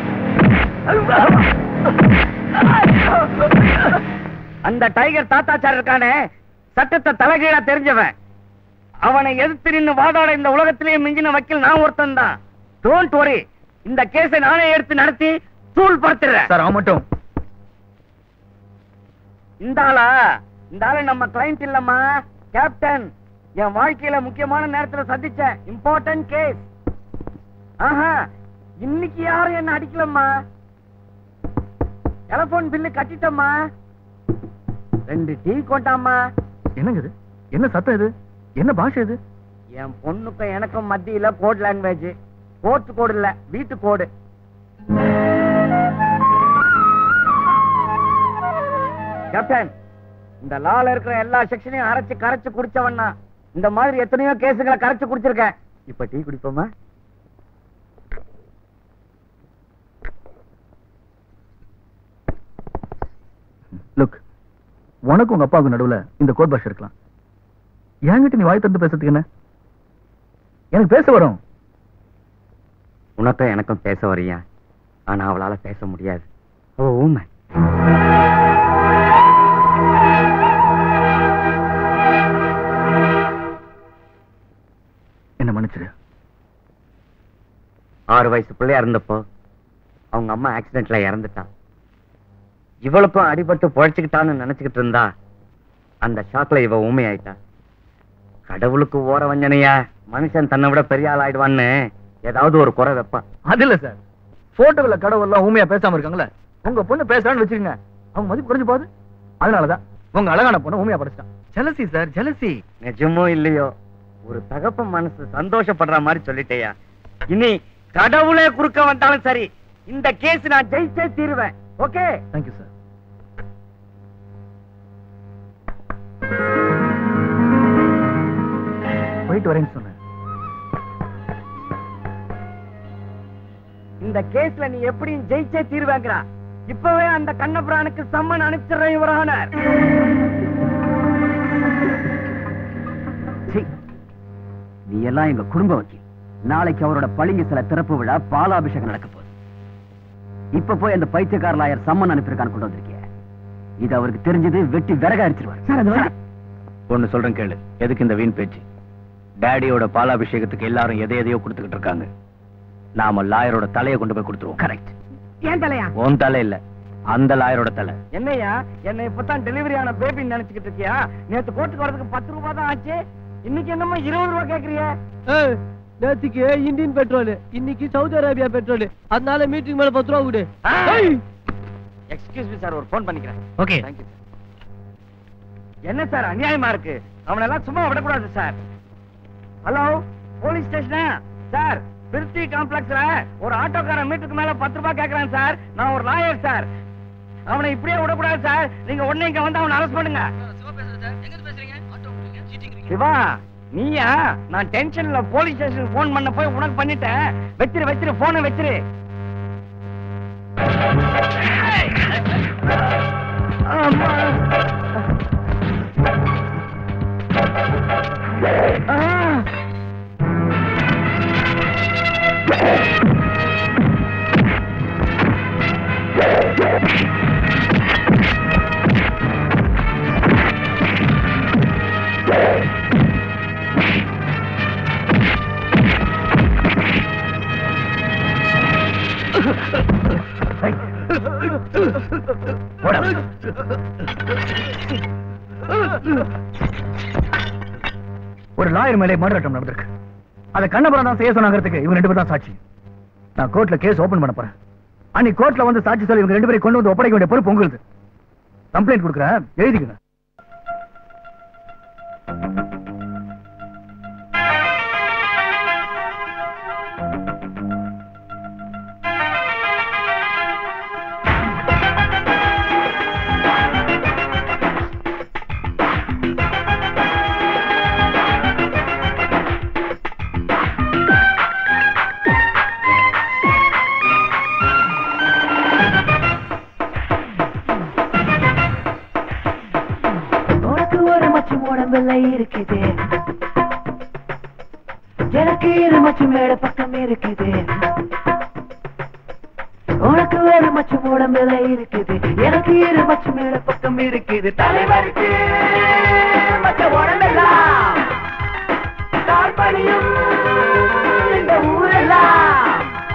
அந்த டைகர் தாத்தாச்சார் இருக்கானே சட்டத்தை தலைகீழா தெரிஞ்சவன் அவனை எதிர்த்து நின்னு வாதாட இந்த உலகத்திலேயே மிஞ்சின வக்கீல் நான் ஒருத்தன் தான் டோன்ட் வரி இந்த கேஸை நானே எடுத்து நடத்தி தூள் படுத்துறேன் சார் அவன் மட்டும் இந்த ஆளா இந்த ஆளு நம்ம கிளைண்ட் இல்லம்மா கேப்டன் என் வாழ்க்கையில முக்கியமான நேரத்துல சந்திச்ச இம்பார்ட்டன்ட் கேஸ் ஆஹா இன்னைக்கு யாரும் என்ன அடிக்கலம்மா டெலிபோன் பில்லு கட்டிட்டம்மா ரெண்டு டீ கொண்டாம்மா என்னங்க இது என்ன சத்தம் இது என்ன பாஷை இது என் பொண்ணுக்கும் எனக்கும் மத்தியில கோட் லாங்குவேஜ் கோர்ட் கோடு இல்ல வீட்டு கோடு கேப்டன் இந்த லால இருக்கிற எல்லா செக்ஷனையும் அரைச்சு கரைச்சு குடிச்சவன்னா இந்த மாதிரி எத்தனையோ கேஸுகளை கரைச்சு குடிச்சிருக்கேன் இப்ப டீ குடிப்போமா லுக் உனக்கு உங்க அப்பாவுக்கு நடுவுல இந்த கோட் பாஷை இருக்கலாம் என்கிட்ட நீ வாய் திறந்து பேசுறதுக்கு என்ன எனக்கு பேச வரும் உனக்கும் எனக்கும் பேச வரியா ஆனா அவளால பேச முடியாது ஓ ஊமை என்ன மன்னிச்சிரு ஆறு வயசு பிள்ளையா இருந்தப்போ அவங்க அம்மா ஆக்சிடென்ட்ல இறந்துட்டான் இவளுக்கும் அடிபட்டு பொழைச்சுக்கிட்டான்னு நினைச்சுக்கிட்டு இருந்தா அந்த ஷாக்ல இவ ஊமையாயிட்டா கடவுளுக்கு ஓர வஞ்சனையா மனுஷன் தன்னை விட பெரிய ஆள் ஆயிடுவான்னு ஏதாவது ஒரு குறை வைப்பான் அது இல்ல சார் போட்டோல கடவுள்லாம் ஊமையா பேசாம இருக்காங்களே உங்க பொண்ணு பேசுறான்னு வச்சுக்கோங்க அவங்க மதிப்பு குறைஞ்சு போகுது அதனாலதான் உங்க அழகான பொண்ணு ஊமையா படிச்சிட்டான் ஜலசி சார் ஜலசி நிஜமோ இல்லையோ ஒரு தகப்ப மனசு சந்தோஷப்படுற மாதிரி சொல்லிட்டேயா இனி கடவுளே குறுக்க வந்தாலும் சரி இந்த கேஸ் நான் ஜெயிச்சே தீருவேன் ஓகே தேங்க்யூ சார் போயிட்டு வரேன்னு சொன்னேன் இந்த கேஸ்ல நீ எப்படியும் ஜெயிச்சே தீருவேங்கிறா இப்பவே அந்த கண்ணபுரானுக்கு சம்மன் அனுப்பிச்சிடுறேன் இவரானர் சீ, நீ எல்லாம் எங்க குடும்ப வக்கீல் நாளைக்கு அவரோட பளிங்கு சில திறப்பு விழா பாலாபிஷேகம் நடக்க போகுது இப்ப போய் அந்த பைத்தியக்கார லாயர் சம்மன் அனுப்பியிருக்கான்னு கொண்டு வந்திருக்கிய இது அவருக்கு தெரிஞ்சது வெட்டி விறக அடிச்சிருவார் ஒண்ணு சொல்றேன் கேளு எதுக்கு இந்த வீண் பேச்சு டேடியோட பாலாபிஷேகத்துக்கு எல்லாரும் எதை எதையோ கொடுத்துக்கிட்டு இருக்காங்க நாம லாயரோட தலையை கொண்டு போய் கொடுத்துருவோம் கரெக்ட் ஏன் தலையா உன் தலை இல்ல அந்த லாயரோட தலை என்னையா என்னை இப்பதான் டெலிவரி ஆன பேபின்னு நினைச்சுக்கிட்டு இருக்கியா நேத்து கோர்ட்டுக்கு வரதுக்கு பத்து ரூபாய் தான் ஆச்சு இன்னைக்கு என்னமோ இருபது ரூபாய் கேக்குறிய நேத்துக்கு இந்தியன் பெட்ரோல் இன்னைக்கு சவுதி அரேபியா பெட்ரோல் அதனால மீட்டிங் மேல பத்து ரூபா விடு எக்ஸ்கியூஸ் மீ சார் ஒரு ஃபோன் பண்ணிக்கிறேன் ஓகே தேங்க்யூ என்ன சார் அநியாயமா இருக்கு அவனை எல்லாம் சும்மா விடக்கூடாது சார் ஹலோ போலீஸ் ஸ்டேஷனா சார் பிரித்தி காம்ப்ளெக்ஸ்ல ஒரு ஆட்டோக்காரன் மீட்டருக்கு மேல பத்து ரூபாய் கேக்குறான் சார் நான் ஒரு லாயர் சார் அவனை இப்படியே விடக்கூடாது சார் நீங்க உடனே இங்க வந்து அவனை அரெஸ்ட் பண்ணுங்க சிவா நீயா நான் டென்ஷன்ல போலீஸ் ஸ்டேஷன் போன் பண்ண போய் உனக்கு பண்ணிட்டேன் வச்சிரு வச்சிரு போனை வச்சிரு ஆமா. ஆ. ஒரு லாயர் மேலே மர்டர் அட்டம் நடந்திருக்கு அதை கண்ணபுரம் தான் செய்ய சொன்னாங்கிறதுக்கு இவங்க ரெண்டு பேரும் தான் சாட்சி நான் கோர்ட்ல கேஸ் ஓபன் பண்ண போறேன் அன்னைக்கு கோர்ட்ல வந்து சாட்சி சொல்லி இவங்க ரெண்டு பேரும் கொண்டு வந்து ஒப்படைக்க வேண்டிய பொறுப்பு உங்களுக்கு கம்ப்ளைண்ட் கொடுக்குறேன் எழுதிக்கங்க உனக்கு ஒரு மச்சு உடம்புல இருக்குது எனக்கு இரு மச்சு மேட பக்கம் இருக்குது உனக்கு ஒரு மச்சு உடம்புல இருக்குது எனக்கு இரு மச்சு மேட பக்கம் இருக்குது தலைவருக்கு மச்ச உடம்பெல்லாம் தாழ்படியும் இந்த ஊரெல்லாம்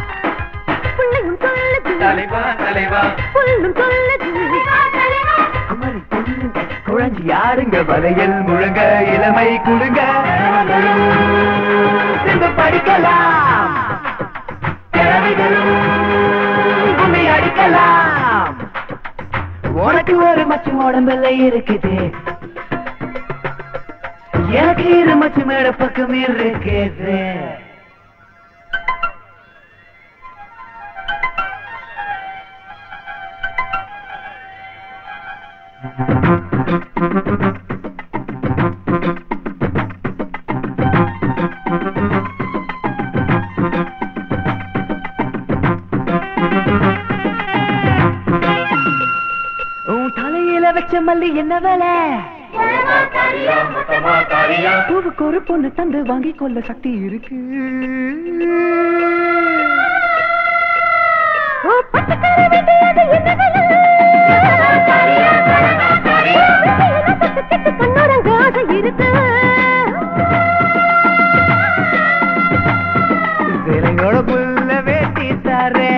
தலைவா தலைவா புல்லும் சொல்லுது குமரி பொண்ணுங்க குழஞ்சி யாருங்க வலையல் முழங்க இளமை குடுங்க சிந்து படிக்கலாம் திறமைகளும் உன்னை அடிக்கலாம் உனக்கு ஒரு மச்சு உடம்புல இருக்குது எனக்கு இரு மச்சு மேட பக்கம் இருக்குது உன் தலையில வச்ச மல்லி என்ன வேலை பூவுக்கு ஒரு பொண்ணு தந்து வாங்கி கொள்ள சக்தி இருக்கு சிலையோட புல்ல வேட்டி தாரே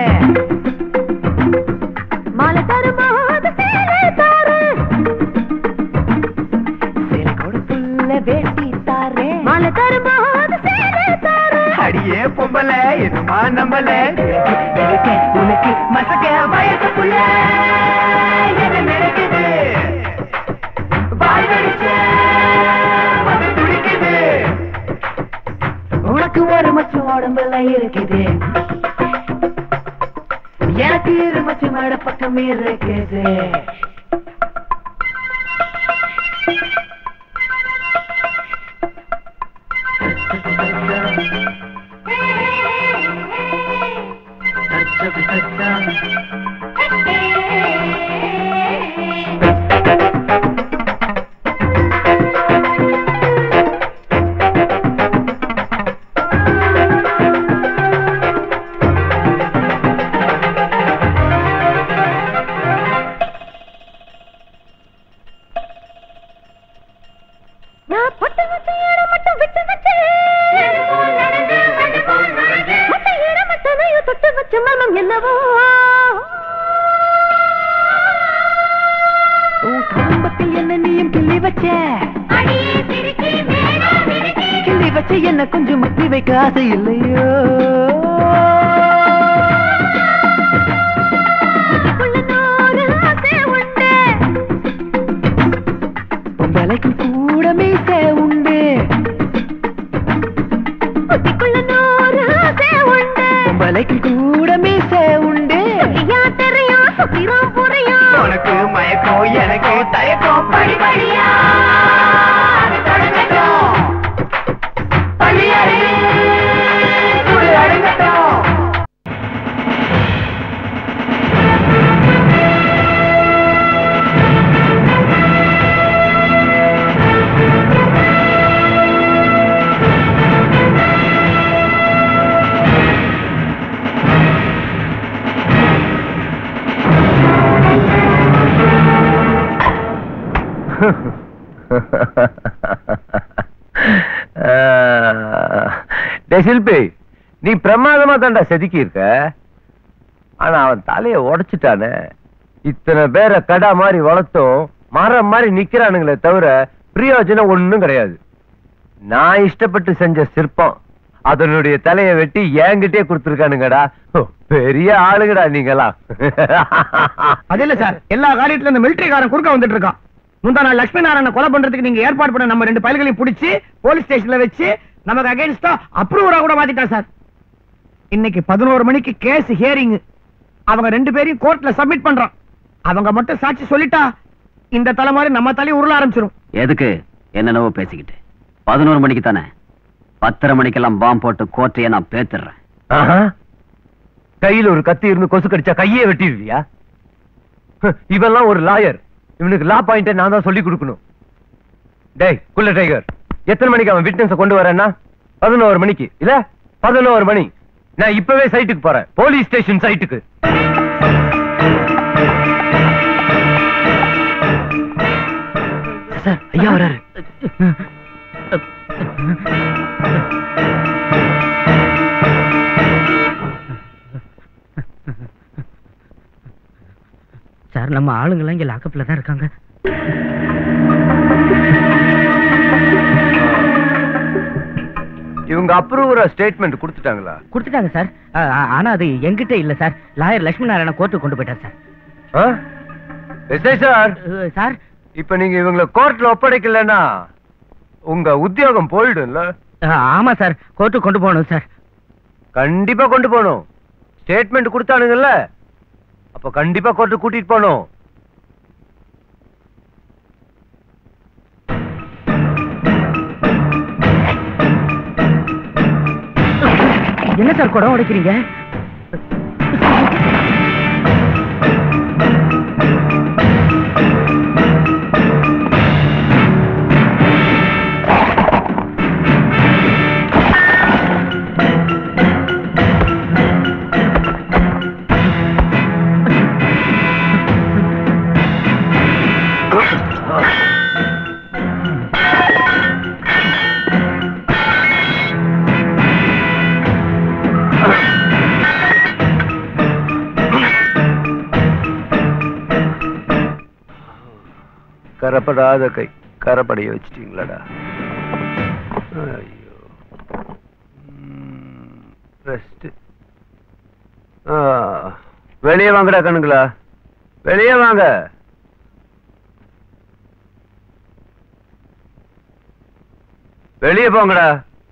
மாலை தரும்போது சேலை தாரு சிலையோட புல்ல வேட்டி தாரே மாலை தரும்போது சேலை தாரு அடியே பொம்பல என்னமா நம்பல இருக்க உனக்கு மசக்க வயசுக்குள்ள என்ன நடக்குது வாய் வெடிச்ச வந்து துடிக்குது உனக்கு ஒரு மச்சம் உடம்புல இருக்குது எனக்கு இரு மச்சம் மேட பக்கம் இருக்குது நான் பொட்டு வச்ச இடம் மட்டும் விட்டு வச்சு மத்த இடம் மத்தனையும் தொட்டு வச்ச மர்மம் என்னவோ உன் குடும்பத்தில் என்ன நீயும் கிள்ளி வச்ச கிள்ளி வச்ச என்ன கொஞ்சம் மத்தி வைக்க ஆசை இல்லையோ ஒரு ஆசை உண்டு பொம்பளைக்கு கூட மீச உண்டு புத்திக்குள்ள நூறு ஆசை உண்டு பொம்பளைக்கு கூட மீச உண்டு யா தெரியும் சுத்திரம் புரியும் உனக்கு மயக்கம் எனக்கு தயக்கம் படி படியா அது தொடங்கட்டும் டேய் சில்பி நீ பிரமாதமா தான்டா செதுக்கி இருக்க ஆனா அவன் தலைய உடைச்சிட்டானே இத்தனை பேரை கடா மாதிரி வளர்த்தும் மரம் மாதிரி நிக்கிறானுங்களே தவிர பிரயோஜனம் ஒண்ணும் கிடையாது நான் இஷ்டப்பட்டு செஞ்ச சிற்பம் அதனுடைய தலையை வெட்டி என்கிட்டயே கொடுத்துருக்கானுங்கடா பெரிய ஆளுங்கடா நீங்களாம் அது இல்ல சார் எல்லா காரியத்துல இந்த மிலிட்டரிக்காரன் குறுக்க வந்துட்டு இருக்கான் முந்தா நாள் லட்சுமி நாராயண கொலை பண்றதுக்கு நீங்க ஏற்பாடு பண்ண நம்ம ரெண்டு பயல்களையும் பிடிச்சி போலீஸ் ஸ்டேஷன்ல வச்சு நமக்கு அகைன்ஸ்டா அப்ரூவரா கூட மாத்திட்டான் சார் இன்னைக்கு பதினோரு மணிக்கு கேஸ் ஹியரிங் அவங்க ரெண்டு பேரையும் கோர்ட்ல சப்மிட் பண்றோம் அவங்க மட்டும் சாட்சி சொல்லிட்டா இந்த தலை மாதிரி நம்ம தலையை உருள ஆரம்பிச்சிரும் எதுக்கு என்னென்னவோ பேசிக்கிட்டு பதினோரு மணிக்கு தானே பத்தரை மணிக்கெல்லாம் பாம்பு போட்டு கோர்ட்டையே நான் பேத்துறேன் ஆஹா. கையில ஒரு கத்தி இருந்து கொசு கடிச்சா கையே வெட்டிடுவியா ஹ், இவன்லாம் ஒரு லாயர் இவனுக்கு லா பாயிண்ட் நான் தான் சொல்லி கொடுக்கணும் டேய் குள்ள டைகர் எத்தனை மணிக்கு அவன் விட்னஸ் கொண்டு வரேன்னா பதினோரு மணிக்கு இல்ல பதினோரு மணி நான் இப்பவே சைட்டுக்கு போறேன் போலீஸ் ஸ்டேஷன் சைட்டுக்கு சார் ஐயா வராரு சார் நம்ம ஆளுங்கெல்லாம் இங்க லாக்கப்ல தான் இருக்காங்க இவங்க அப்ரூவரா ஸ்டேட்மெண்ட் கொடுத்துட்டாங்களா கொடுத்துட்டாங்க சார் ஆ, ஆ, ஆனா அது என்கிட்ட இல்ல சார் லாயர் லட்சுமி நாராயண கோர்ட்டுக்கு கொண்டு போயிட்டார் சார் ஆ? எஸ்ஐ சார் சார் இப்ப நீங்க இவங்களை கோர்ட்ல ஒப்படைக்கலன்னா உங்க உத்தியோகம் போயிடும்ல ஆ, ஆமா சார் கோர்ட்டுக்கு கொண்டு போகணும் சார் கண்டிப்பா கொண்டு போகணும் ஸ்டேட்மெண்ட் கொடுத்தானுங்கல்ல அப்ப கண்டிப்பா கோர்ட்டு கூட்டிட்டு போகணும் என்ன சார் குடம் உடைக்கிறீங்க கரப்படாத கை கரப்படைய வச்சிட்டீங்களாடா ஐயோ ரெஸ்ட் வெளியே வாங்கடா கண்ணுங்களா வெளியே வாங்க வெளியே போங்கடா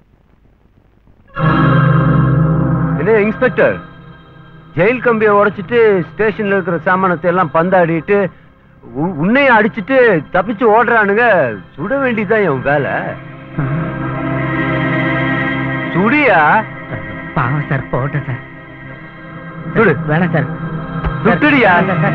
என்ன இன்ஸ்பெக்டர் ஜெயில் கம்பியை உடைச்சிட்டு ஸ்டேஷன்ல இருக்கிற சாமானத்தை எல்லாம் பந்தாடிட்டு உ- உன்னையும் அடிச்சிட்டு தப்பிச்சு ஓடுறானுங்க சுட வேண்டியதுதான் என் வேலை சுடியா பாவம் சார் போட்டேன் சார் சுடு வேணாம் சார் சுட்டுடியா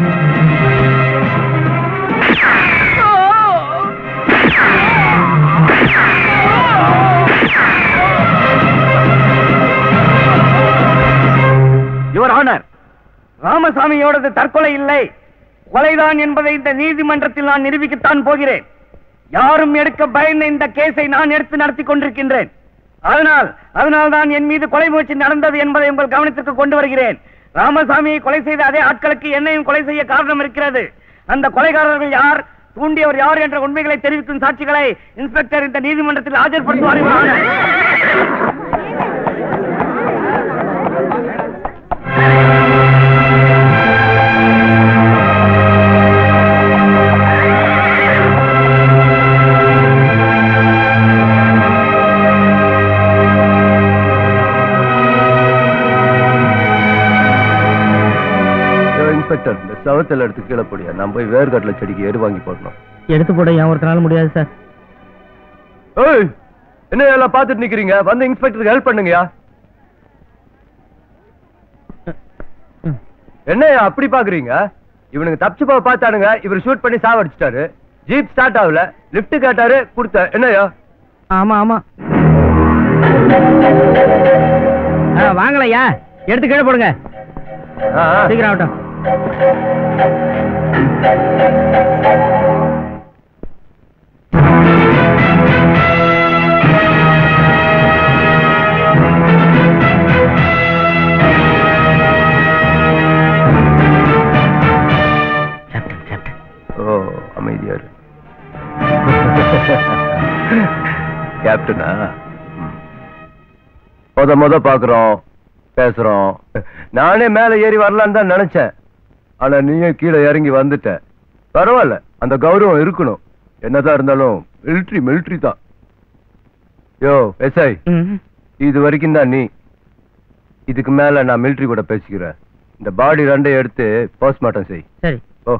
யுவர் ஆனர் ராமசாமியோடது தற்கொலை இல்லை கொலைதான் என்பதை இந்த நீதிமன்றத்தில் நான் நிரூபிக்கத்தான் போகிறேன் யாரும் எடுக்க பயந்த இந்த கேஸை நான் எடுத்து நடத்தி கொண்டிருக்கின்றேன் அதனால் அதனால் தான் என் மீது கொலை முயற்சி நடந்தது என்பதை உங்கள் கவனத்திற்கு கொண்டு வருகிறேன் ராமசாமியை கொலை செய்த அதே ஆட்களுக்கு என்னையும் கொலை செய்ய காரணம் இருக்கிறது அந்த கொலைகாரர்கள் யார் தூண்டியவர் யார் என்ற உண்மைகளை தெரிவிக்கும் சாட்சிகளை இன்ஸ்பெக்டர் இந்த நீதிமன்றத்தில் ஆஜர்படுத்துவார் Your Honor. இன்ஸ்பெக்டர் இந்த சவத்தில் எடுத்து கீழே போடியா நான் போய் வேர்கடல செடிக்கு எரு வாங்கி போடணும் எடுத்து போட ஏன் ஒருத்தனால முடியாது சார் ஏய் என்ன எல்லாம் பார்த்துட்டு நிக்கிறீங்க வந்து இன்ஸ்பெக்டருக்கு ஹெல்ப் பண்ணுங்கயா என்னய்யா அப்படி பாக்குறீங்க இவனுக்கு தப்பிச்சு போக பார்த்தானுங்க இவர் ஷூட் பண்ணி சாவடிச்சிட்டாரு ஜீப் ஸ்டார்ட் ஆகல லிஃப்ட் கேட்டாரு கொடுத்த என்னய்யா ஆமா ஆமா வாங்கலையா எடுத்து கீழே போடுங்க சீக்கிரம் ஆகட்டும் கேப்டனா முத முத பாக்குறோம் பேசுறோம் நானே மேல ஏறி வரலான்னு தான் நினைச்சேன் ஆனா நீயும் கீழே இறங்கி வந்துட்ட பரவாயில்ல அந்த கௌரவம் இருக்கணும் என்னதான் இருந்தாலும் மிலிட்ரி மிலிட்ரி தான் யோ எஸ்ஐ இது வரைக்கும் தான் நீ இதுக்கு மேல நான் மிலிட்ரி கூட பேசிக்கிறேன் இந்த பாடி ரெண்டையும் எடுத்து போஸ்ட்மார்ட்டம் செய் சரி ஓ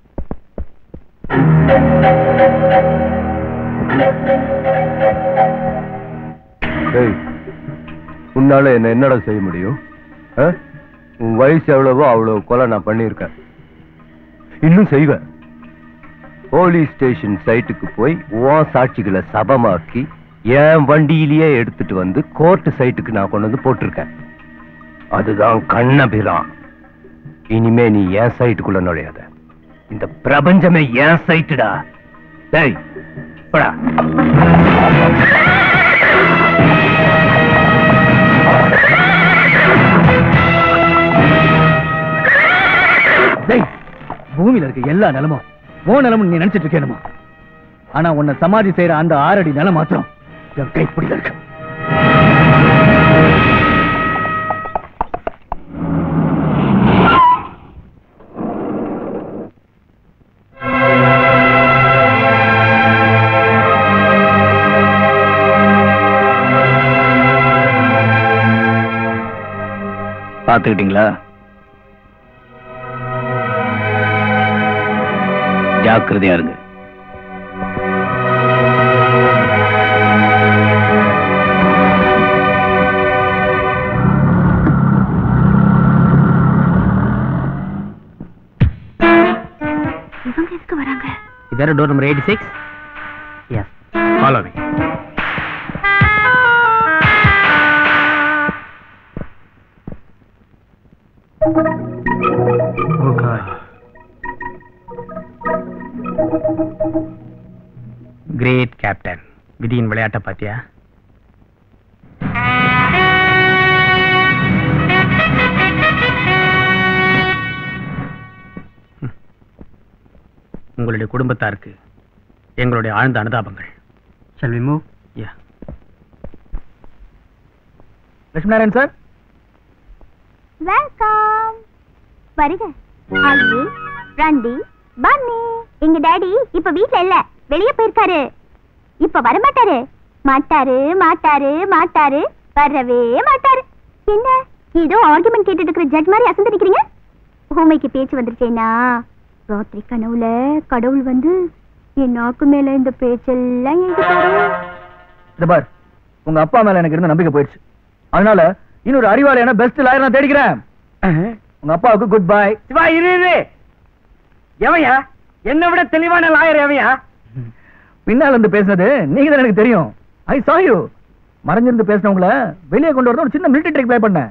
ஏய் உன்னால என்ன என்னடா செய்ய முடியும் ஆ? உன் வயசு எவ்வளவோ அவ்வளவு கொலை நான் பண்ணியிருக்கேன் இன்னும் செய்வேன் போலீஸ் ஸ்டேஷன் சைட்டுக்கு போய் உன் சாட்சிகளை சபமாக்கி என் வண்டியிலேயே எடுத்துட்டு வந்து கோர்ட் சைட்டுக்கு நான் கொண்டு வந்து போட்டிருக்கேன் அதுதான் கண்ணபிரான் இனிமே நீ என் சைட்டுக்குள்ள நுழையாத இந்த பிரபஞ்சமே என் சைட்டுடா டேய் போடா டேய் பூமியில இருக்க எல்லா நிலமும் ஓ நிலமும் நீ நினைச்சிட்டு இருக்கேனுமா ஆனா உன்னை சமாதி செய்யற அந்த ஆறடி நிலம் மாத்திரம் என் கைப்பிடியில இருக்கு பாத்துக்கிட்டீங்களா ஜாக்கிரதையா இருங்க இவங்க எதுக்கு வராங்க இதார door number eighty six yes follow me great captain விதியின் விளையாட்டை பாத்தியா ம். உங்களுடைய குடும்பத்தாருக்கு எங்களுடைய ஆழ்ந்த அனுதாபங்கள் shall we move yeah Lakshminarayan sir welcome வருக அள்ளி ரண்டி பன்னி எங்க டாடி இப்ப வீட்ல இல்ல வெளிய போயிருக்காரு இப்ப வர மாட்டாரு மாட்டாரு மாட்டாரு மாட்டாரு வரவே மாட்டாரு என்ன ஏதோ ஆர்குமெண்ட் கேட்டுட்டு இருக்கிற ஜட்ஜ் மாதிரி அசந்து நிக்கிறீங்க ஊமைக்கு பேச்சு வந்துருச்சேனா ராத்திரி கனவுல கடவுள் வந்து என் நாக்கு மேல இந்த பேச்செல்லாம் எழுதிட்டாரு இந்த பார் உங்க அப்பா மேல எனக்கு இருந்த நம்பிக்கை போயிடுச்சு அதனால இன்னொரு அறிவாளியான பெஸ்ட் லாயர் நான் தேடிக்கிறேன் உங்க அப்பாவுக்கு குட் பை சிவா இரு இரு எவையா என்னை விட தெளிவான லாயர் எவையா பின்னால இருந்து பேசுனது நீங்க தான் எனக்கு தெரியும் ஐ saw you மறைஞ்சிருந்து பேசினவங்கள வெளியே கொண்டு வரது ஒரு சின்ன மிலிட்டரி ட்ரிக் ப்ளே பண்ணேன்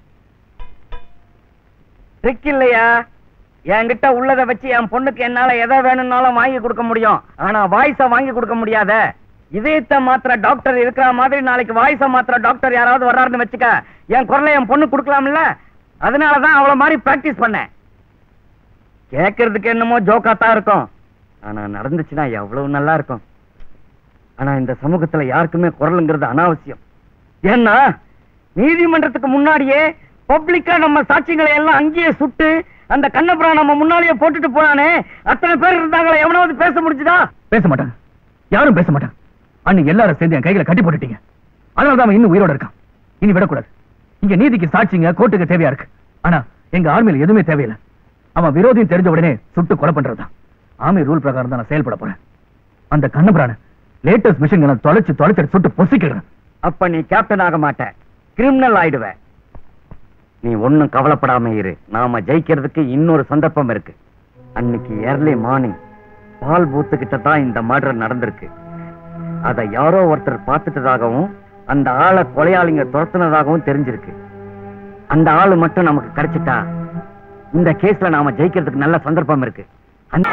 ட்ரிக் இல்லையா என்கிட்ட உள்ளதை வச்சு என் பொண்ணுக்கு என்னால எதை வேணும்னாலும் வாங்கி கொடுக்க முடியும் ஆனா வாய்ஸ வாங்கி கொடுக்க முடியாத இதயத்தை மாத்திர டாக்டர் இருக்கிற மாதிரி நாளைக்கு வாய்ஸ மாத்திர டாக்டர் யாராவது வர்றாருன்னு வச்சுக்க என் குரலை என் பொண்ணு கொடுக்கலாம்ல அதனாலதான் அவள மாதிரி பிராக்டிஸ் பண்ணேன் கேட்கறதுக்கு என்னமோ ஜோக்கா தான் இருக்கும் ஆனா நடந்துச்சுன்னா எவ்வளவு நல்லா இருக்கும் ஆனா இந்த சமூகத்துல யாருக்குமே குரலுங்கிறது அனாவசியம் ஏன்னா நீதிமன்றத்துக்கு முன்னாடியே பப்ளிக்கா நம்ம சாட்சியங்களை எல்லாம் அங்கேயே சுட்டு அந்த கண்ணபுரம் நம்ம முன்னாலேயே போட்டுட்டு போனானே அத்தனை பேர் இருந்தாங்களே எவனாவது பேச முடிஞ்சுதா பேச மாட்டாங்க யாரும் பேச மாட்டாங்க அன்னைக்கு எல்லாரும் சேர்ந்து என் கைகளை கட்டி போட்டுட்டீங்க அதனால தான் அவன் இன்னும் உயிரோட இருக்கான் இனி விடக்கூடாது இங்க நீதிக்கு சாட்சிங்க கோர்ட்டுக்கு தேவையா இருக்கு ஆனா எங்க ஆர்மியில எதுவுமே தேவையில்லை அவன் விரோதியும் தெரிஞ்ச உடனே சுட்டு கொலை பண்றதுதான் ஆர்மி ரூல் பிரகாரம் தான் நான் செயல்பட போறேன் அந்த கண்ணபுரான லேட்டஸ்ட் மிஷின் நான் தொலைச்சு தொலைச்சு சுட்டு பொசிக்கிறேன் அப்ப நீ கேப்டன் ஆக மாட்ட கிரிமினல் ஆயிடுவ நீ ஒண்ணும் கவலைப்படாம இரு நாம ஜெயிக்கிறதுக்கு இன்னொரு சந்தர்ப்பம் இருக்கு அன்னைக்கு ஏர்லி மார்னிங் பால் பூத்து கிட்ட தான் இந்த மர்டர் நடந்திருக்கு அத யாரோ ஒருத்தர் பார்த்துட்டதாகவும் அந்த ஆளை கொலையாளிங்க துரத்துனதாகவும் தெரிஞ்சிருக்கு அந்த ஆளு மட்டும் நமக்கு கிடைச்சிட்டா இந்த கேஸ்ல நாம ஜெயிக்கிறதுக்கு நல்ல சந்தர்ப்பம் இருக்கு அந்த-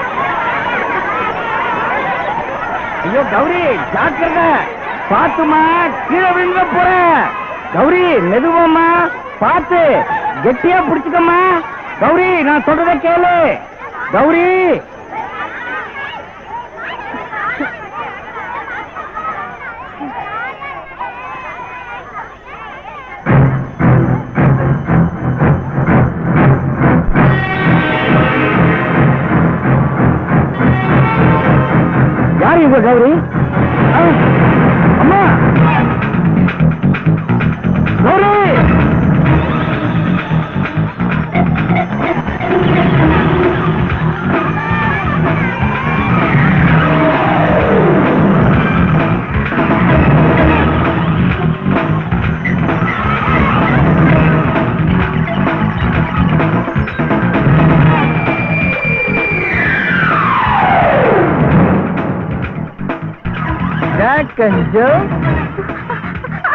ஐயோ கௌரி ஜாக்கிரதை பாத்துமா கீழே விழுங்க போற கௌரி மெதுவாம்மா பார்த்து கெட்டியா பிடிச்சுக்கம்மா கௌரி நான் சொல்றத கேளு கௌரி உங்க கௌரி ஆ, அம்மா Gowri Jack and Joe.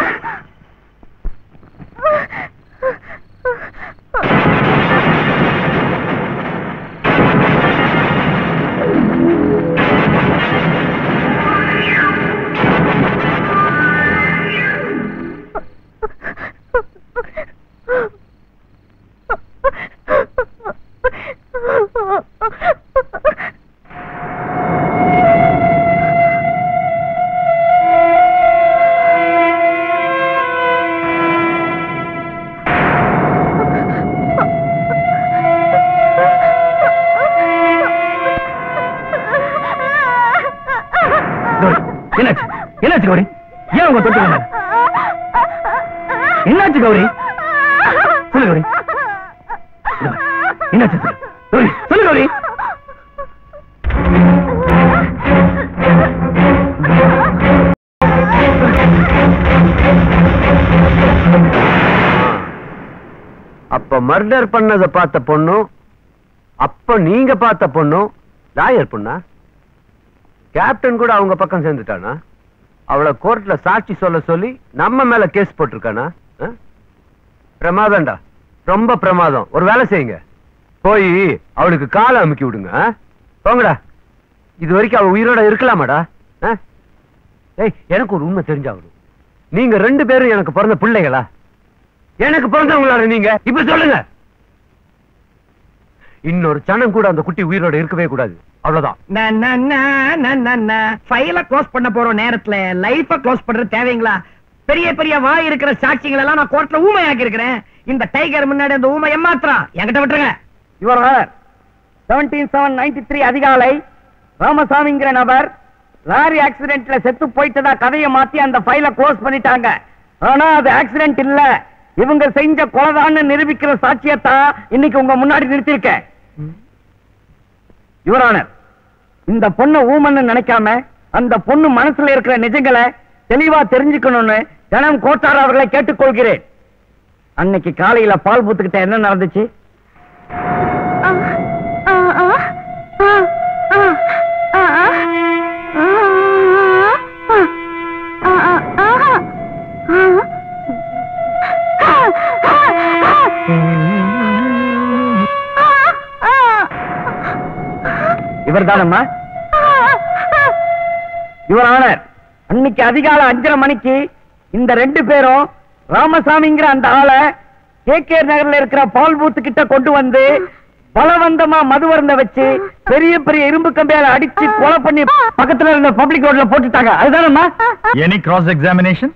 Gowri, என்னாச்சு என்னாச்சு கௌரி ஏன் உங்க தொட்டு வந்தாங்க என்னாச்சு கௌரி சொல்லு கௌரி இதோ, என்னாச்சு சொல்லு. கௌரி சொல்லு கௌரி அப்ப மர்டர் பண்ணத பார்த்த பொண்ணும் அப்ப நீங்க பார்த்த பொண்ணும் லாயர் பொண்ணா கேப்டன் கூட அவங்க பக்கம் சேர்ந்துட்டானா அவளை கோர்ட்ல சாட்சி சொல்ல சொல்லி நம்ம மேல கேஸ் போட்டிருக்கானா ஆ? பிரமாதம்டா ரொம்ப பிரமாதம் ஒரு வேலை செய்யுங்க போய் அவளுக்கு காலை அமுக்கி விடுங்க ஆ? போங்கடா இது வரைக்கும் அவ உயிரோட இருக்கலாமாடா ஆ? ஏய் எனக்கு ஒரு உண்மை தெரிஞ்சாகணும் நீங்க ரெண்டு பேரும் எனக்கு பிறந்த பிள்ளைகளா எனக்கு பிறந்தவங்களா நீங்க இப்ப சொல்லுங்க இன்னொரு சனம் கூட அந்த குட்டி உயிரோட இருக்கவே கூடாது அவ்வளவுதான் ஃபைல க்ளோஸ் பண்ண போற நேரத்துல லைஃப க்ளோஸ் பண்றது தேவைங்களா பெரிய பெரிய வாய் இருக்கிற சாட்சிகள் எல்லாம் நான் கோர்ட்ல ஊமையாக்கி இருக்கிறேன் இந்த டைகர் முன்னாடி அந்த ஊமை ஏமாத்திரம் என்கிட்ட விட்டுருங்க your honour seventeen seven ninety three அதிகாலை ராமசாமிங்கிற நபர் லாரி ஆக்சிடென்ட்ல செத்து போயிட்டதா கதையை மாத்தி அந்த ஃபைல க்ளோஸ் பண்ணிட்டாங்க ஆனா அது ஆக்சிடென்ட் இல்ல இவங்க செஞ்ச கொலைதான்னு நிரூபிக்கிற சாட்சியத்தான் இன்னைக்கு உங்க முன்னாடி நிறுத்திருக்கேன் யுவர் ஆனர் இந்த பொண்ணு ஊமன்னு நினைக்காம அந்த பொண்ணு மனசுல இருக்கிற நிஜங்களை தெளிவா தெரிஞ்சுக்கணும்னு ஜனம் கோட்டார் அவர்களை கேட்டுக்கொள்கிறேன் அன்னைக்கு காலையில பால் பூத்துக்கிட்ட என்ன நடந்துச்சு இவர்தானம்மா இவர் ஆனர் அன்னைக்கு அதிகாலை அஞ்சரை மணிக்கு இந்த ரெண்டு பேரும் ராமசாமிங்கிற அந்த ஆளை கே கே நகர்ல இருக்கிற பால் பூத்து கிட்ட கொண்டு வந்து பலவந்தமா மதுவருந்த வச்சு பெரிய பெரிய இரும்பு கம்பியால அடிச்சு கொலை பண்ணி பக்கத்துல இருந்த பப்ளிக் ரோட்ல போட்டுட்டாங்க அதுதானம்மா எனி கிராஸ் எக்ஸாமினேஷன்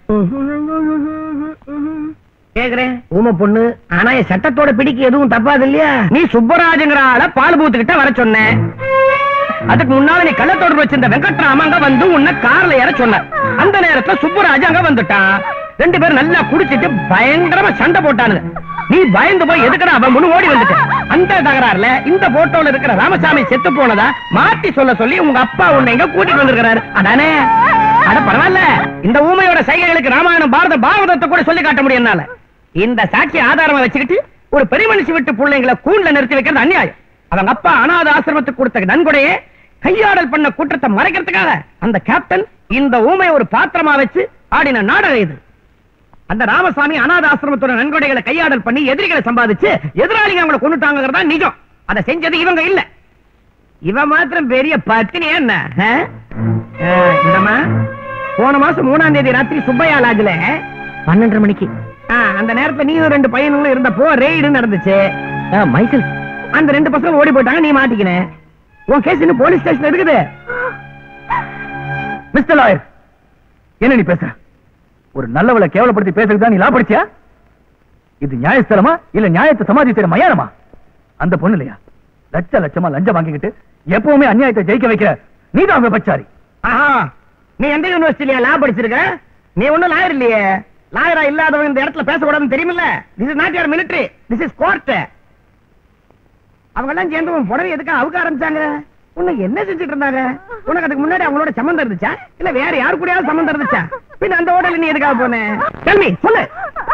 கேக்குறேன் ஊமை பொண்ணு ஆனா என் சட்டத்தோட பிடிக்கு எதுவும் தப்பாது இல்லையா நீ சுப்பராஜங்கிற ஆள பால் பூத்துக்கிட்ட வர சொன்ன அதுக்கு முன்னால நீ கள்ள தொடர்பு வச்சிருந்த வெங்கட்ராம அங்க வந்து உன்னை கார்ல ஏற சொன்ன அந்த நேரத்துல சுப்பராஜ் அங்க வந்துட்டான் ரெண்டு பேரும் நல்லா குடிச்சிட்டு பயங்கரமா சண்டை போட்டானுங்க நீ பயந்து போய் எதுக்குடா அவன் முன்னு ஓடி வந்துட்ட அந்த தகராறுல இந்த போட்டோல இருக்கிற ராமசாமி செத்து போனதா மாத்தி சொல்ல சொல்லி உங்க அப்பா உன்னை எங்க கூட்டிட்டு வந்திருக்கிறாரு அதானே அட பரவாயில்ல இந்த ஊமையோட சைகைகளுக்கு ராமாயணம் பாரத பாரதத்தை கூட சொல்லி காட்ட முடியும் என்னால இந்த சாட்சி ஆதாரமா வச்சுக்கிட்டு ஒரு பெரிய மனுஷி விட்டு பிள்ளைங்களை கூண்ல நிறுத்தி வைக்கிறது அநியாயம் அவங்க அப்பா அனாத ஆசிரமத்துக்கு கொடுத்த நன்கொடையே கையாடல் பண்ண குற்றத்தை மறைக்கிறதுக்காக அந்த கேப்டன் இந்த ஊமை ஒரு பாத்திரமா வச்சு ஆடின நாடகம் இது அந்த ராமசாமி அனாத ஆசிரமத்தோட நன்கொடைகளை கையாடல் பண்ணி எதிரிகளை சம்பாதிச்சு எதிராளிங்க அவங்களை கொண்டுட்டாங்கிறதா நிஜம் அதை செஞ்சது இவங்க இல்ல இவ மாத்திரம் பெரிய பத்தினி என்ன ஆ? ஆ, இந்தம்மா போன மாசம் மூணாம் தேதி ராத்திரி சுப்பையா லாஜ்ல பன்னெண்டரை மணிக்கு ஆ, அந்த நேரத்துல நீயும் ரெண்டு பையனுங்களும் இருந்தப்போ ரெய்டு நடந்துச்சு மைக்கேல் அந்த ரெண்டு பசங்க ஓடி போயிட்டாங்க நீ மாட்டிக்கின உன் கேஸ் இன்னும் போலீஸ் ஸ்டேஷன் இருக்குது மிஸ்டர் லாயர் என்ன நீ பேசுற ஒரு நல்லவளை கேவலப்படுத்தி பேசுறது தான் நீ லா படிச்சியா இது நியாயஸ்தலமா இல்ல நியாயத்தை சமாதி செய்யற மயானமா அந்த பொண்ணு இல்லையா லட்ச லட்சமா லஞ்சம் வாங்கிக்கிட்டு எப்பவுமே அநியாயத்தை ஜெயிக்க வைக்கிற நீதான் விபச்சாரி ஆஹா நீ எந்த யூனிவர்சிட்டியில லா படிச்சிருக்க நீ ஒண்ணும் லாயர் இல்லையே லாயரா இல்லாதவன் இந்த இடத்துல பேசக்கூடாதுன்னு தெரியுமில்ல this is not your military this is court அவங்க எல்லாம் சேர்ந்து உன் புடவை எதுக்கு அவுக்க ஆரம்பிச்சாங்க உன்னை என்ன செஞ்சுட்டு இருந்தாங்க உனக்கு அதுக்கு முன்னாடி அவங்களோட சம்மந்தம் இருந்துச்சா இல்ல வேற யாரு கூடயாவது சம்மந்தம் இருந்துச்சா பின்ன அந்த ஹோட்டல் நீ எதுக்காக போன கேள்வி சொல்லு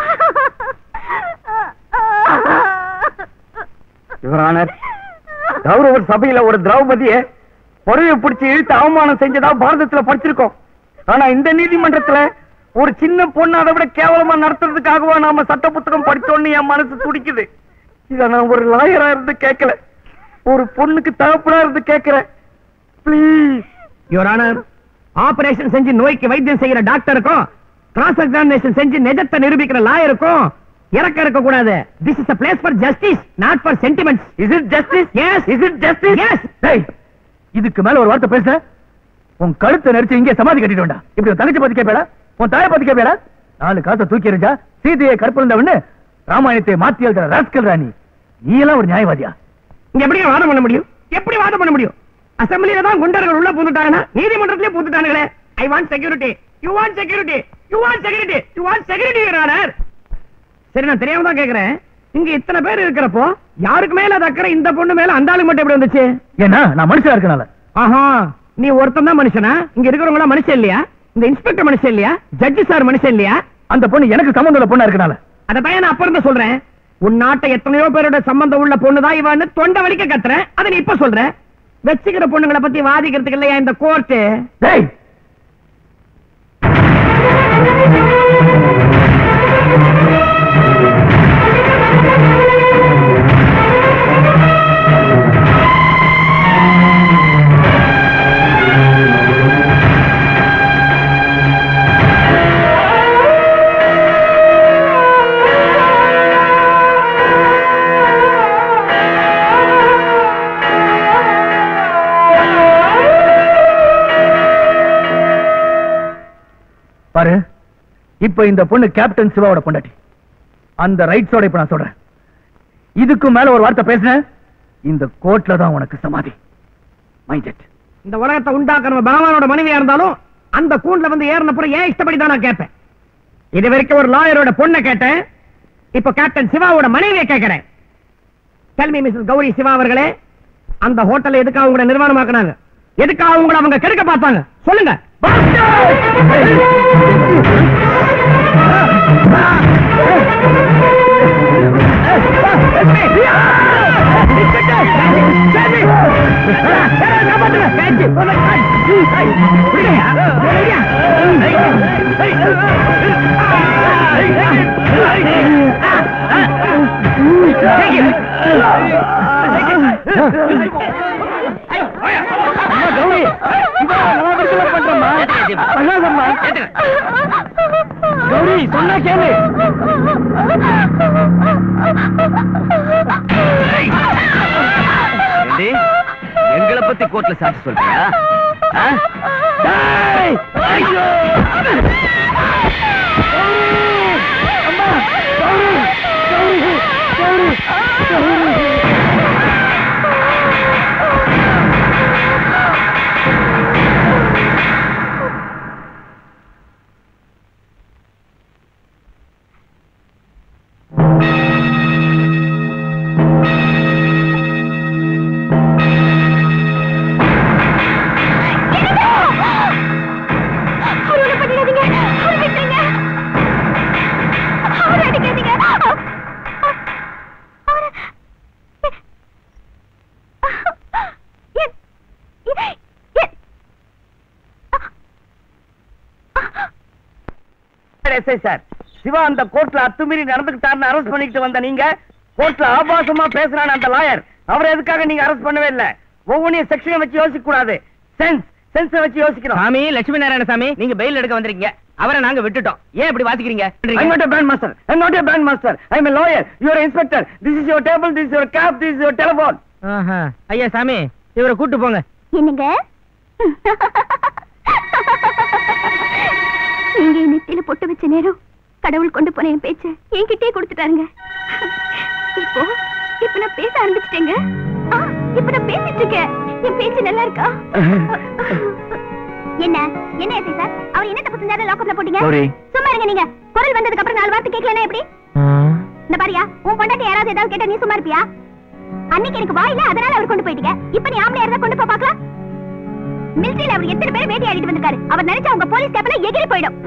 யுவரானர் கௌரவ சபையில ஒரு திரௌபதிய பொறைய பிடிச்சு இழுத்து அவமானம் செஞ்சதா பாரதத்துல படிச்சிருக்கோம் ஆனா இந்த நீதிமன்றத்துல ஒரு சின்ன பொண்ணு அதை விட கேவலமா நடத்துறதுக்காகவா நாம சட்ட புத்தகம் படிச்சோன்னு என் மனசு துடிக்குது இத நான் ஒரு லாயரா இருந்து கேட்கல ஒரு பொண்ணுக்கு தகப்பனா இருந்து கேட்கிறேன் ப்ளீஸ் யுவர் ஆனர் ஆபரேஷன் செஞ்சு நோய்க்கு வைத்தியம் செய்யற டாக்டருக்கும் கிராஸ் எக்ஸாமினேஷன் செஞ்சு நிஜத்தை நிரூபிக்கிற லாயருக்கும் இறக்க இருக்க கூடாது this is a place for justice not for sentiments is it justice yes is it justice yes டேய் இதுக்கு மேல ஒரு வார்த்தை பேச உன் கழுத்தை நெரிச்சு இங்கே சமாதி கட்டிட்டு வேண்டாம் இப்படி உன் தங்கச்சி பத்தி கேப்பேடா உன் தாயை பத்தி கேப்பேடா நாலு காசை தூக்கி எறிஞ்சா சீதையை கற்பழிந்தவன்னு ராமாயணத்தை மாத்தி எழுதுற ராஸ்கல் ராணி நீ எல்லாம் ஒரு நியாயவாதியா இங்க எப்படி வாதம் பண்ண முடியும் எப்படி வாதம் பண்ண முடியும் அசம்பிளில தான் குண்டர்கள் உள்ள பூந்துட்டாங்கன்னா நீதிமன்றத்திலே பூந்துட்டானுங்களே I want security you want security you want security you want security your honour சரி நான் தெரியாம தான் கேக்குறேன் இங்க இத்தனை பேர் இருக்கிறப்போ யாருக்கு மேல அது அக்கறை இந்த பொண்ணு மேல அந்த ஆளுக்கு மட்டும் எப்படி வந்துச்சு ஏன்னா நான் மனுஷனா இருக்கனால ஆஹா நீ ஒருத்தன் தான் மனுஷனா இங்க இருக்கிறவங்க எல்லாம் மனுஷன் இல்லையா இந்த இன்ஸ்பெக்டர் மனுஷன் இல்லையா ஜட்ஜி சார் மனுஷன் இல்லையா அந்த பொண்ணு எனக்கு சம்பந்தம் உள்ள பொண்ணா இருக்கனால அத பையன் நான் அப்ப இருந்து சொல்றேன் உன் நாட்டை எத்தனையோ பேரோட சம்பந்தம் உள்ள பொண்ணு தான் இவன்னு தொண்டை வலிக்க கத்துறேன் அதை நீ இப்ப சொல்ற வச்சுக்கிற பொண்ணுங்களை பத்தி வாதிக்கிறதுக்கு இல்லையா இந்த கோர்ட்டு டேய் பாரு இப்ப இந்த பொண்ணு கேப்டன் சிவாவோட பொண்டாட்டி அந்த ரைட்ஸோட இப்ப நான் சொல்றேன் இதுக்கு மேல ஒரு வார்த்தை பேசுனேன் இந்த கோர்ட்ல தான் உனக்கு சமாதி மைண்ட் இட் இந்த உலகத்தை உண்டாக்குற பகவானோட மனைவியா இருந்தாலும் அந்த கூண்டுல வந்து ஏறினப்புறம் ஏன் இஷ்டப்படி தான் நான் கேட்பேன் இது வரைக்கும் ஒரு லாயரோட பொண்ணை கேட்டேன் இப்ப கேப்டன் சிவாவோட மனைவியை கேட்கிறேன் கேள்வி மிஸ்ஸஸ் கௌரி சிவா அவர்களே அந்த ஹோட்டல் எதுக்காக உங்களை நிர்வாணமாக்குனாங்க எதுக்காக உங்களை அவங்க கெடுக்க பார்த்தாங்க சொல்லுங்க கௌரி சொன்னா கேளு ஏண்டி, எங்களை பத்தி கோர்ட்ல சாட்சி சொல்றியா ஆ? டேய்! ஐயோ! அம்மா! கௌரி! கௌரி! கௌரி! கௌரி! அவரை பண்ணிடாதீங்க அவரை விட்டுருங்க அவரை அடிக்காதீங்க அவரை என்- என்- என்- எஸ்ஐ சார் சிவா அந்த கோர்ட்ல அத்துமீறி நடந்துக்கிட்டாருன்னு அரெஸ்ட் பண்ணிக்கிட்டு வந்த நீங்க கோர்ட்ல ஆபாசமா பேசுறான அந்த லாயர் அவரை எதுக்காக நீங்க அரெஸ்ட் பண்ணவே இல்ல ஒவ்வொன்றையும் செக்ஷனை வச்சு யோசிக்க கூடாது சென்ஸ் சென்ஸ் வச்சு யோசிக்கணும் சாமி லட்சுமி நாராயண சாமி நீங்க பெயில் எடுக்க வந்திருக்கீங்க அவரை நாங்க விட்டுட்டோம் ஏன் இப்படி வாசிக்கிறீங்க I'm not a band master. I'm not a band master. I'm a lawyer. You're an inspector. This is your table. This is your cap. This is your telephone. ஆஹா. ஐயா சாமி இவரை கூட்டு போங்க என்னங்க நீங்க என் நெத்தியில பொட்டு வச்ச நேரம் கடவுள் கொண்டு போன என் பேச்ச என்கிட்டயே கொடுத்துட்டாருங்க இப்போ இப்ப நான் பேச ஆரம்பிச்சிட்டேங்க ஆ, இப்ப நான் பேசிட்டு இருக்கேன் என் பேச்சு நல்லா இருக்கா என்ன என்ன எஸ்ஐ சார் அவர் என்ன தப்பு செஞ்சாரு லாக்அப்ல போட்டீங்க Sorry. சும்மா இருங்க நீங்க குரல் வந்ததுக்கு அப்புறம் நாலு வார்த்தை கேட்கலனா எப்படி இந்த பாரியா உன் பொண்டாட்டி யாராவது ஏதாவது கேட்டா நீ சும்மா இருப்பியா அன்னைக்கு எனக்கு வாயில அதனால அவர் கொண்டு போயிட்டீங்க இப்ப நீ ஆம்பளையா இருந்தா கொண்டு போ பார்க்கலாம் மிலிட்டரியில அவர் எத்தனை பேர் வேட்டையாடிட்டு வந்திருக்காரு அவர் நினைச்சா உங்க போலீஸ் கேப்ல எகிரி போயிடும்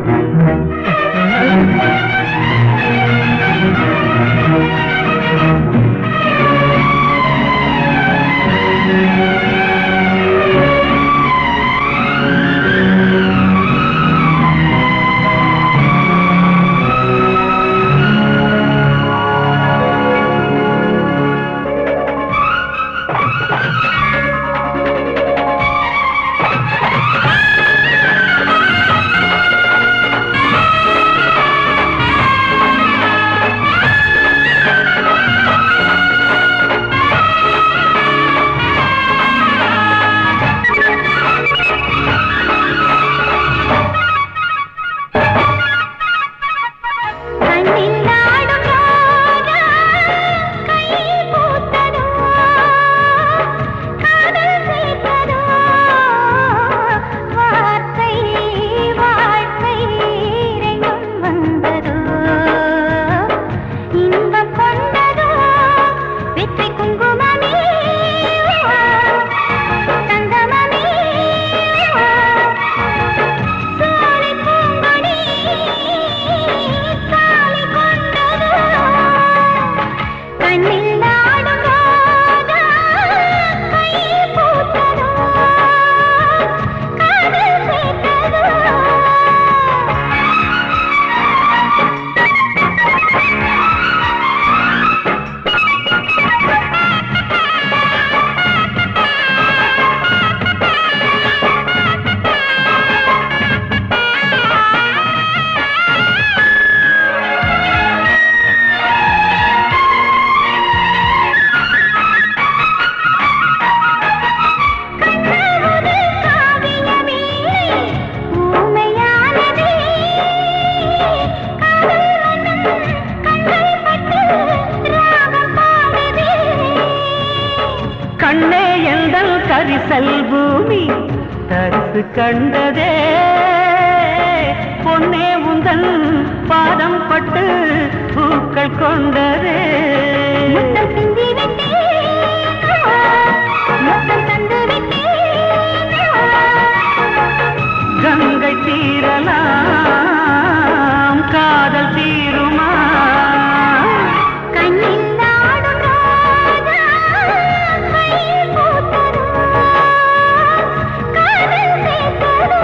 கண்ணே எந்தல் கரிசல் பூமி தரிசு கண்டதே பொன்னே உந்தன் பாதம் பட்டு பூக்கள் கொண்டதே முத்தம் சிந்தி முத்தம் தந்து கங்கை தீரலாம் காதல் தீருமா கண்ணில் நாடும் ராஜா கையில் பூத்ததோ காதல் சேர்த்ததோ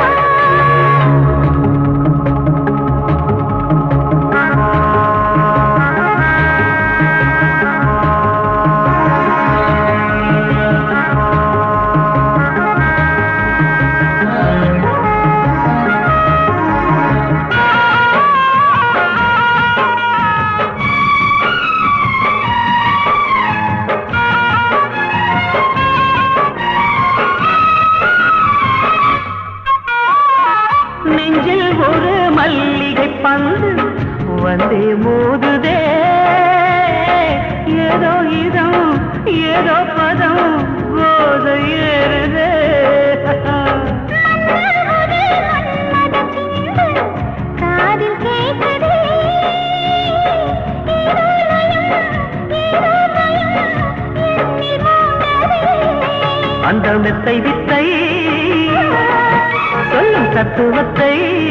நெஞ்சில் ஒரு மல்லிகை பந்து வந்தே மோதுதே ஏதோ இதம் ஏதோ பதம் போத ஏறுதே காதில் கேட்குதே அந்த மெத்தை வித்தை சொல்லும் தத்துவத்தை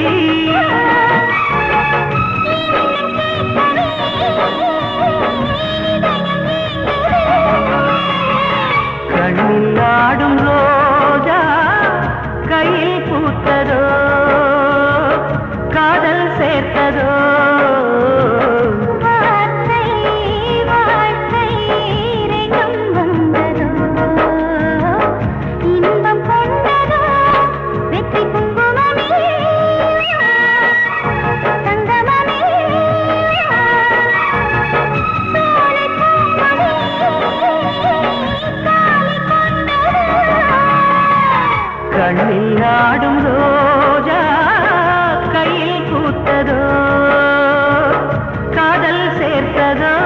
கண்ணில் ஆடும் ரோஜா கையில் பூத்ததோ காதல் சேர்த்ததோ வார்த்தை வாழ்க்கை ரெண்டும் வந்ததோ இன்பம் கொண்டதோ வெற்றி குங்குமமே தங்கமமே சோலை பூமணி காலை கொண்டதோ கண்ணில் ஆடும் ரோஜா கையில் பூத்ததோ காதல் சேர்த்ததோ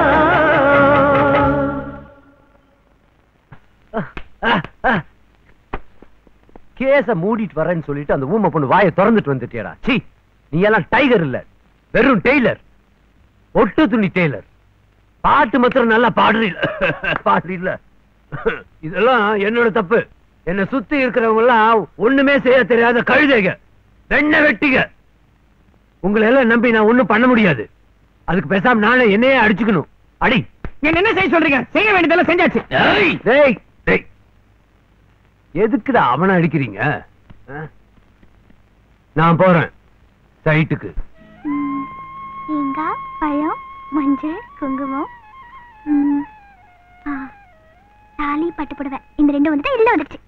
கேஸ மூடிட்டு வரேன்னு சொல்லிட்டு அந்த ஊமை பொண்ணு வாயை திறந்துட்டு வந்துட்டியடா சீ நீ எல்லாம் டைகர் இல்ல வெறும் டெய்லர் ஒட்டு துணி டெய்லர் பாட்டு மாத்திரம் நல்லா பாடுறீல்ல பாடுறீல்ல இதெல்லாம் என்னோட தப்பு என்ன சுத்தி இருக்கிறவங்க எல்லாம் ஒண்ணுமே செய்ய தெரியாத கழுதைங்க வெண்ண வெட்டிங்க உங்களை எல்லாம் நம்பி நான் ஒண்ணும் பண்ண முடியாது அதுக்கு பேசாம நானே என்னையே அடிச்சுக்கணும் அடி என்ன என்ன செய்ய சொல்றீங்க செய்ய வேண்டியதெல்லாம் செஞ்சாச்சு டேய், டேய், டேய். எதுக்குடா அவனை அடிக்கிறீங்க ஆ? நான் போறேன் சைட்டுக்கு தேங்காய் பழம் மஞ்சள் குங்குமம் ம், ஆ, தாலி பட்டு புடவை இந்த ரெண்டும் வந்துட்டு இல்ல வந்துருச்சு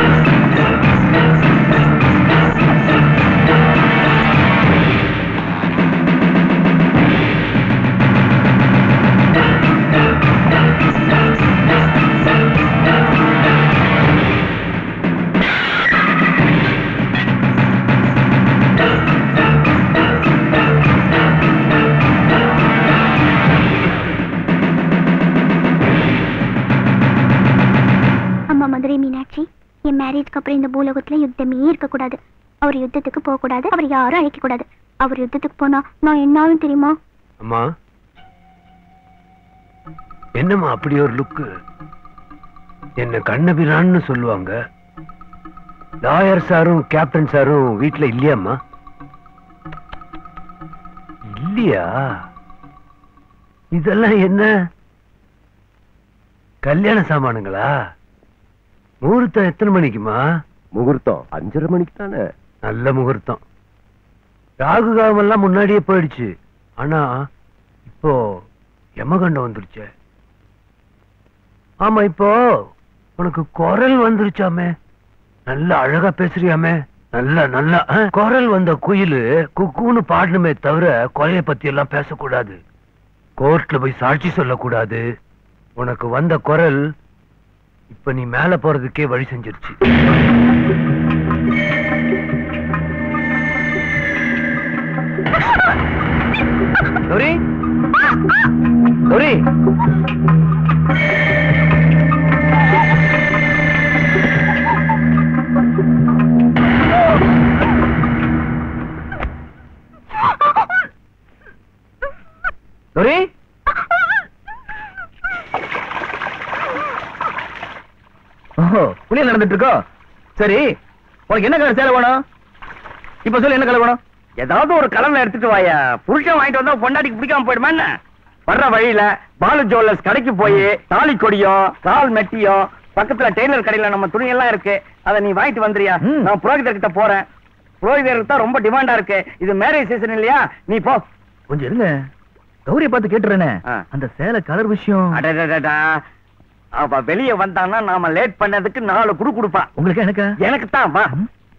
அம்மா மதுரை மீனாட்சி என் மேரேஜ்க்கு அப்புறம் இந்த பூலோகத்துல யுத்தமே இருக்கக்கூடாது அவர் யுத்தத்துக்கு போக கூடாது அவர் யாரும் அழைக்க கூடாது அவர் யுத்தத்துக்கு போனா நான் என்னாலும் தெரியுமா அம்மா என்னம்மா அப்படி ஒரு லுக்கு என்ன கண்ணபிரான்னு சொல்லுவாங்க லாயர் சாரும் கேப்டன் சாரும் வீட்ல இல்லையாம்மா இல்லையா இதெல்லாம் என்ன கல்யாண சாமானுங்களா முகூர்த்தம் எத்தனை மணிக்குமா முகூர்த்தம் அஞ்சரை மணிக்கு தானே நல்ல முகூர்த்தம் ராகு காலம் எல்லாம் முன்னாடியே போயிடுச்சு ஆனா இப்போ யமகண்டம் வந்துருச்சே ஆமா இப்போ உனக்கு குரல் வந்துருச்சாமே நல்ல அழகா பேசுறியாமே நல்ல நல்ல ஆ, குரல் வந்த குயிலு குக்குன்னு பாடணுமே தவிர கொலைய பத்தி எல்லாம் பேசக்கூடாது கோர்ட்ல போய் சாட்சி சொல்லக்கூடாது உனக்கு வந்த குரல் இப்ப நீ மேல போறதுக்கே வழி செஞ்சிருச்சு கௌரி கௌரி கௌரி ஓஹோ புளியல் நடந்துட்டு இருக்கோ சரி உனக்கு என்ன கலர் சேலை வேணும் இப்ப சொல்லு என்ன கலர் வேணும் ஏதாவது ஒரு கலர்ல எடுத்துட்டு வாயா புருஷன் வாங்கிட்டு வந்தா பொண்டாட்டிக்கு பிடிக்காம போயிடுமா என்ன வர்ற வழியில பாலு ஜுவல்லர்ஸ் கடைக்கு போய் தாலி கொடியும் கால் மெட்டியும் பக்கத்துல டெய்லர் கடையில நம்ம துணி எல்லாம் இருக்கு அதை நீ வாங்கிட்டு வந்துறியா நான் புரோகிதர் கிட்ட போறேன் புரோகிதருக்கு தான் ரொம்ப டிமாண்டா இருக்கு இது மேரேஜ் சீசன் இல்லையா நீ போ கொஞ்சம் இருங்க கௌரிய பார்த்து கேட்டுறேனே அந்த சேலை கலர் விஷயம் அடடடடா. அவ வெளிய வந்தான்னா நாம லேட் பண்ணதுக்கு நாலு குடு கொடுப்பா உங்களுக்கு எனக்கு எனக்கு தான் வா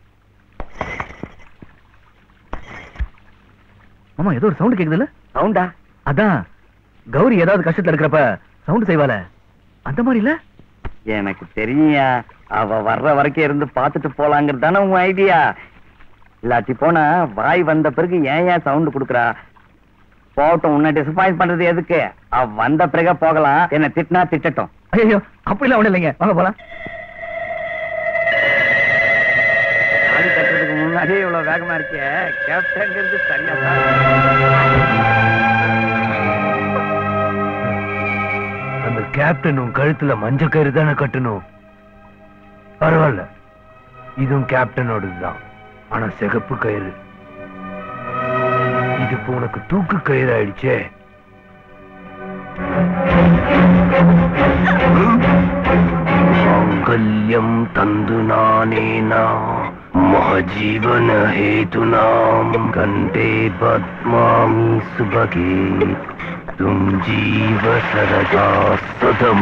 ஆமா ஏதோ ஒரு சவுண்ட் கேக்குதுல்ல சவுண்டா அதான் கௌரி ஏதாவது கஷ்டத்துல இருக்கிறப்ப சவுண்ட் செய்வாள அந்த மாதிரி இல்ல எனக்கு தெரியா அவ வர்ற வரைக்கும் இருந்து பார்த்துட்டு போலாங்கிறது தானே உன் ஐடியா இல்லாட்டி போனா வாய் வந்த பிறகு ஏன் ஏன் சவுண்ட் கொடுக்குறா போகட்டும் உன்னை டிசப்பாயிண்ட் பண்றது எதுக்கு அவ வந்த பிறகு போகலாம் என்ன திட்டினா திட்டட்டும் ஐயோ அப்படிலாம் ஒண்ணு இல்லைங்க வாங்க போலாம் தாலி கட்டுறதுக்கு முன்னாடியே இவ்வளவு வேகமா இருக்கே கேப்டன்ங்கிறது சரியா அந்த கேப்டன் உன் கழுத்துல மஞ்ச கயிறு தானே கட்டணும் பரவாயில்ல இதுவும் கேப்டனோடதுதான் ஆனா சிகப்பு கயிறு இது இப்ப உனக்கு தூக்கு கயிறு ஆயிடுச்சே மாங்கல்யம் தந்து நானேனா மகஜீவன ஹேதுனாம் கண்டே பத்மாமி சுபகே தும் ஜீவ சரதா சதம்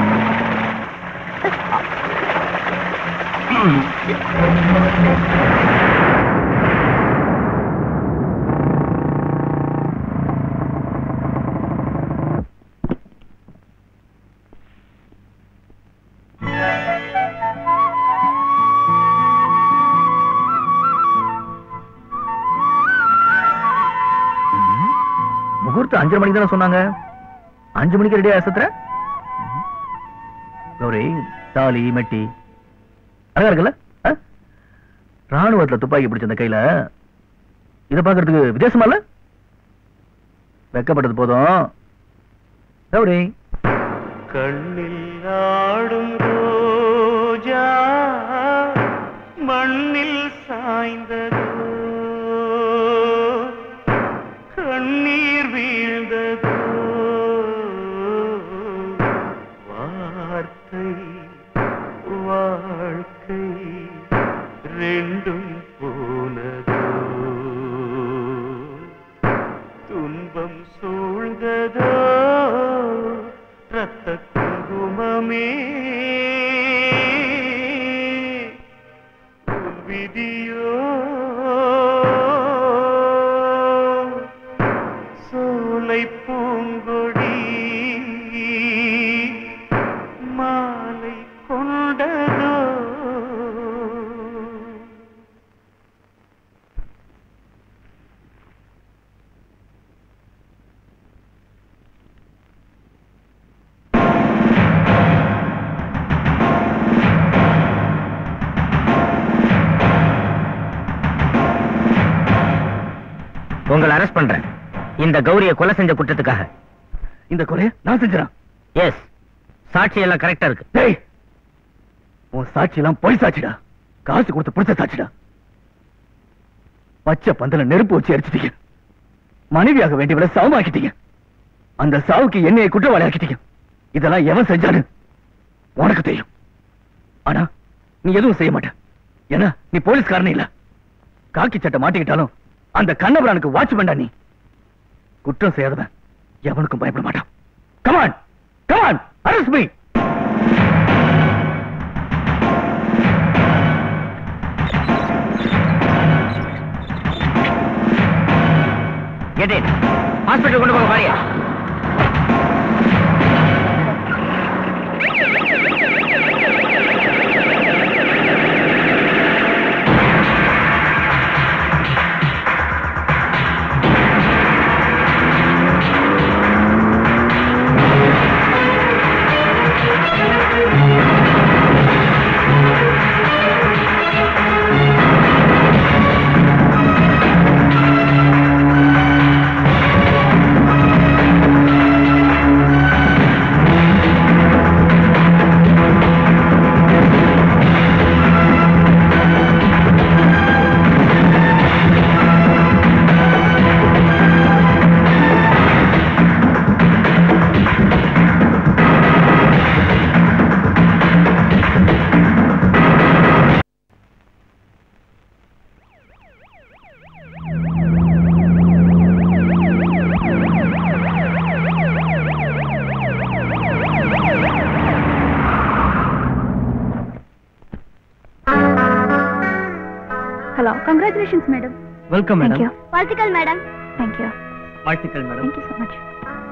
முகூர்த்தம் அஞ்சரை மணிக்கு தானே சொன்னாங்க அஞ்சு மணிக்கு ரெடியா சத்துற கௌரி தாலி மெட்டி அழகா இருக்குல்ல ஆ? ராணுவத்துல துப்பாக்கி பிடிச்ச அந்த கையில இத பாக்குறதுக்கு வித்தியாசமா இல்ல வெக்கப்பட்டது போதும் ரவுடி கண்ணில் ஆடும் ரோஜா மண்ணில் சாய்ந்ததோ கண்ணீர் வீழ்ந்ததோ வார்த்தை வாழ்க்கை ரெண்டும் போனதோ துன்பம் சூழ்ந்ததோ ரத்த குங்குமமே உன் விதியோ சோலை பூங்கொடி மாலை கொண்டதோ உங்களை அரெஸ்ட் பண்றேன் இந்த கௌரிய கொலை செஞ்ச குற்றத்துக்காக இந்த கொலைய நான் செஞ்சறேன் எஸ் சாட்சி எல்லாம் கரெக்டா இருக்கு டேய் உன் சாட்சி எல்லாம் பொய் சாட்சிடா காசு கொடுத்து பிடிச்ச சாட்சிடா பச்சை பந்தல நெருப்பு வச்சு எரிச்சிட்டீங்க மனைவியாக வேண்டியவளை சாவாக்கிட்டீங்க அந்த சாவுக்கு என்னைய குற்றவாளி ஆக்கிட்டீங்க இதெல்லாம் எவன் செஞ்சாரு உனக்கு தெரியும் ஆனா நீ எதுவும் செய்ய மாட்ட ஏன்னா நீ போலீஸ்காரனே இல்ல காக்கி சட்டை மாட்டிக்கிட்டாலும் அந்த கண்ணபுரானுக்கு வாட்ச்மேன்டா நீ குற்றம் செய்யாதவன் எவனுக்கும் பயப்பட மாட்டான் come on come on arrest me get it hospital கொண்டு போங்க பாரியா hello congratulations madam welcome thank you madam வாழ்த்துக்கள் மேடம் தேங்க் யூ வாழ்த்துக்கள் madam thank you so much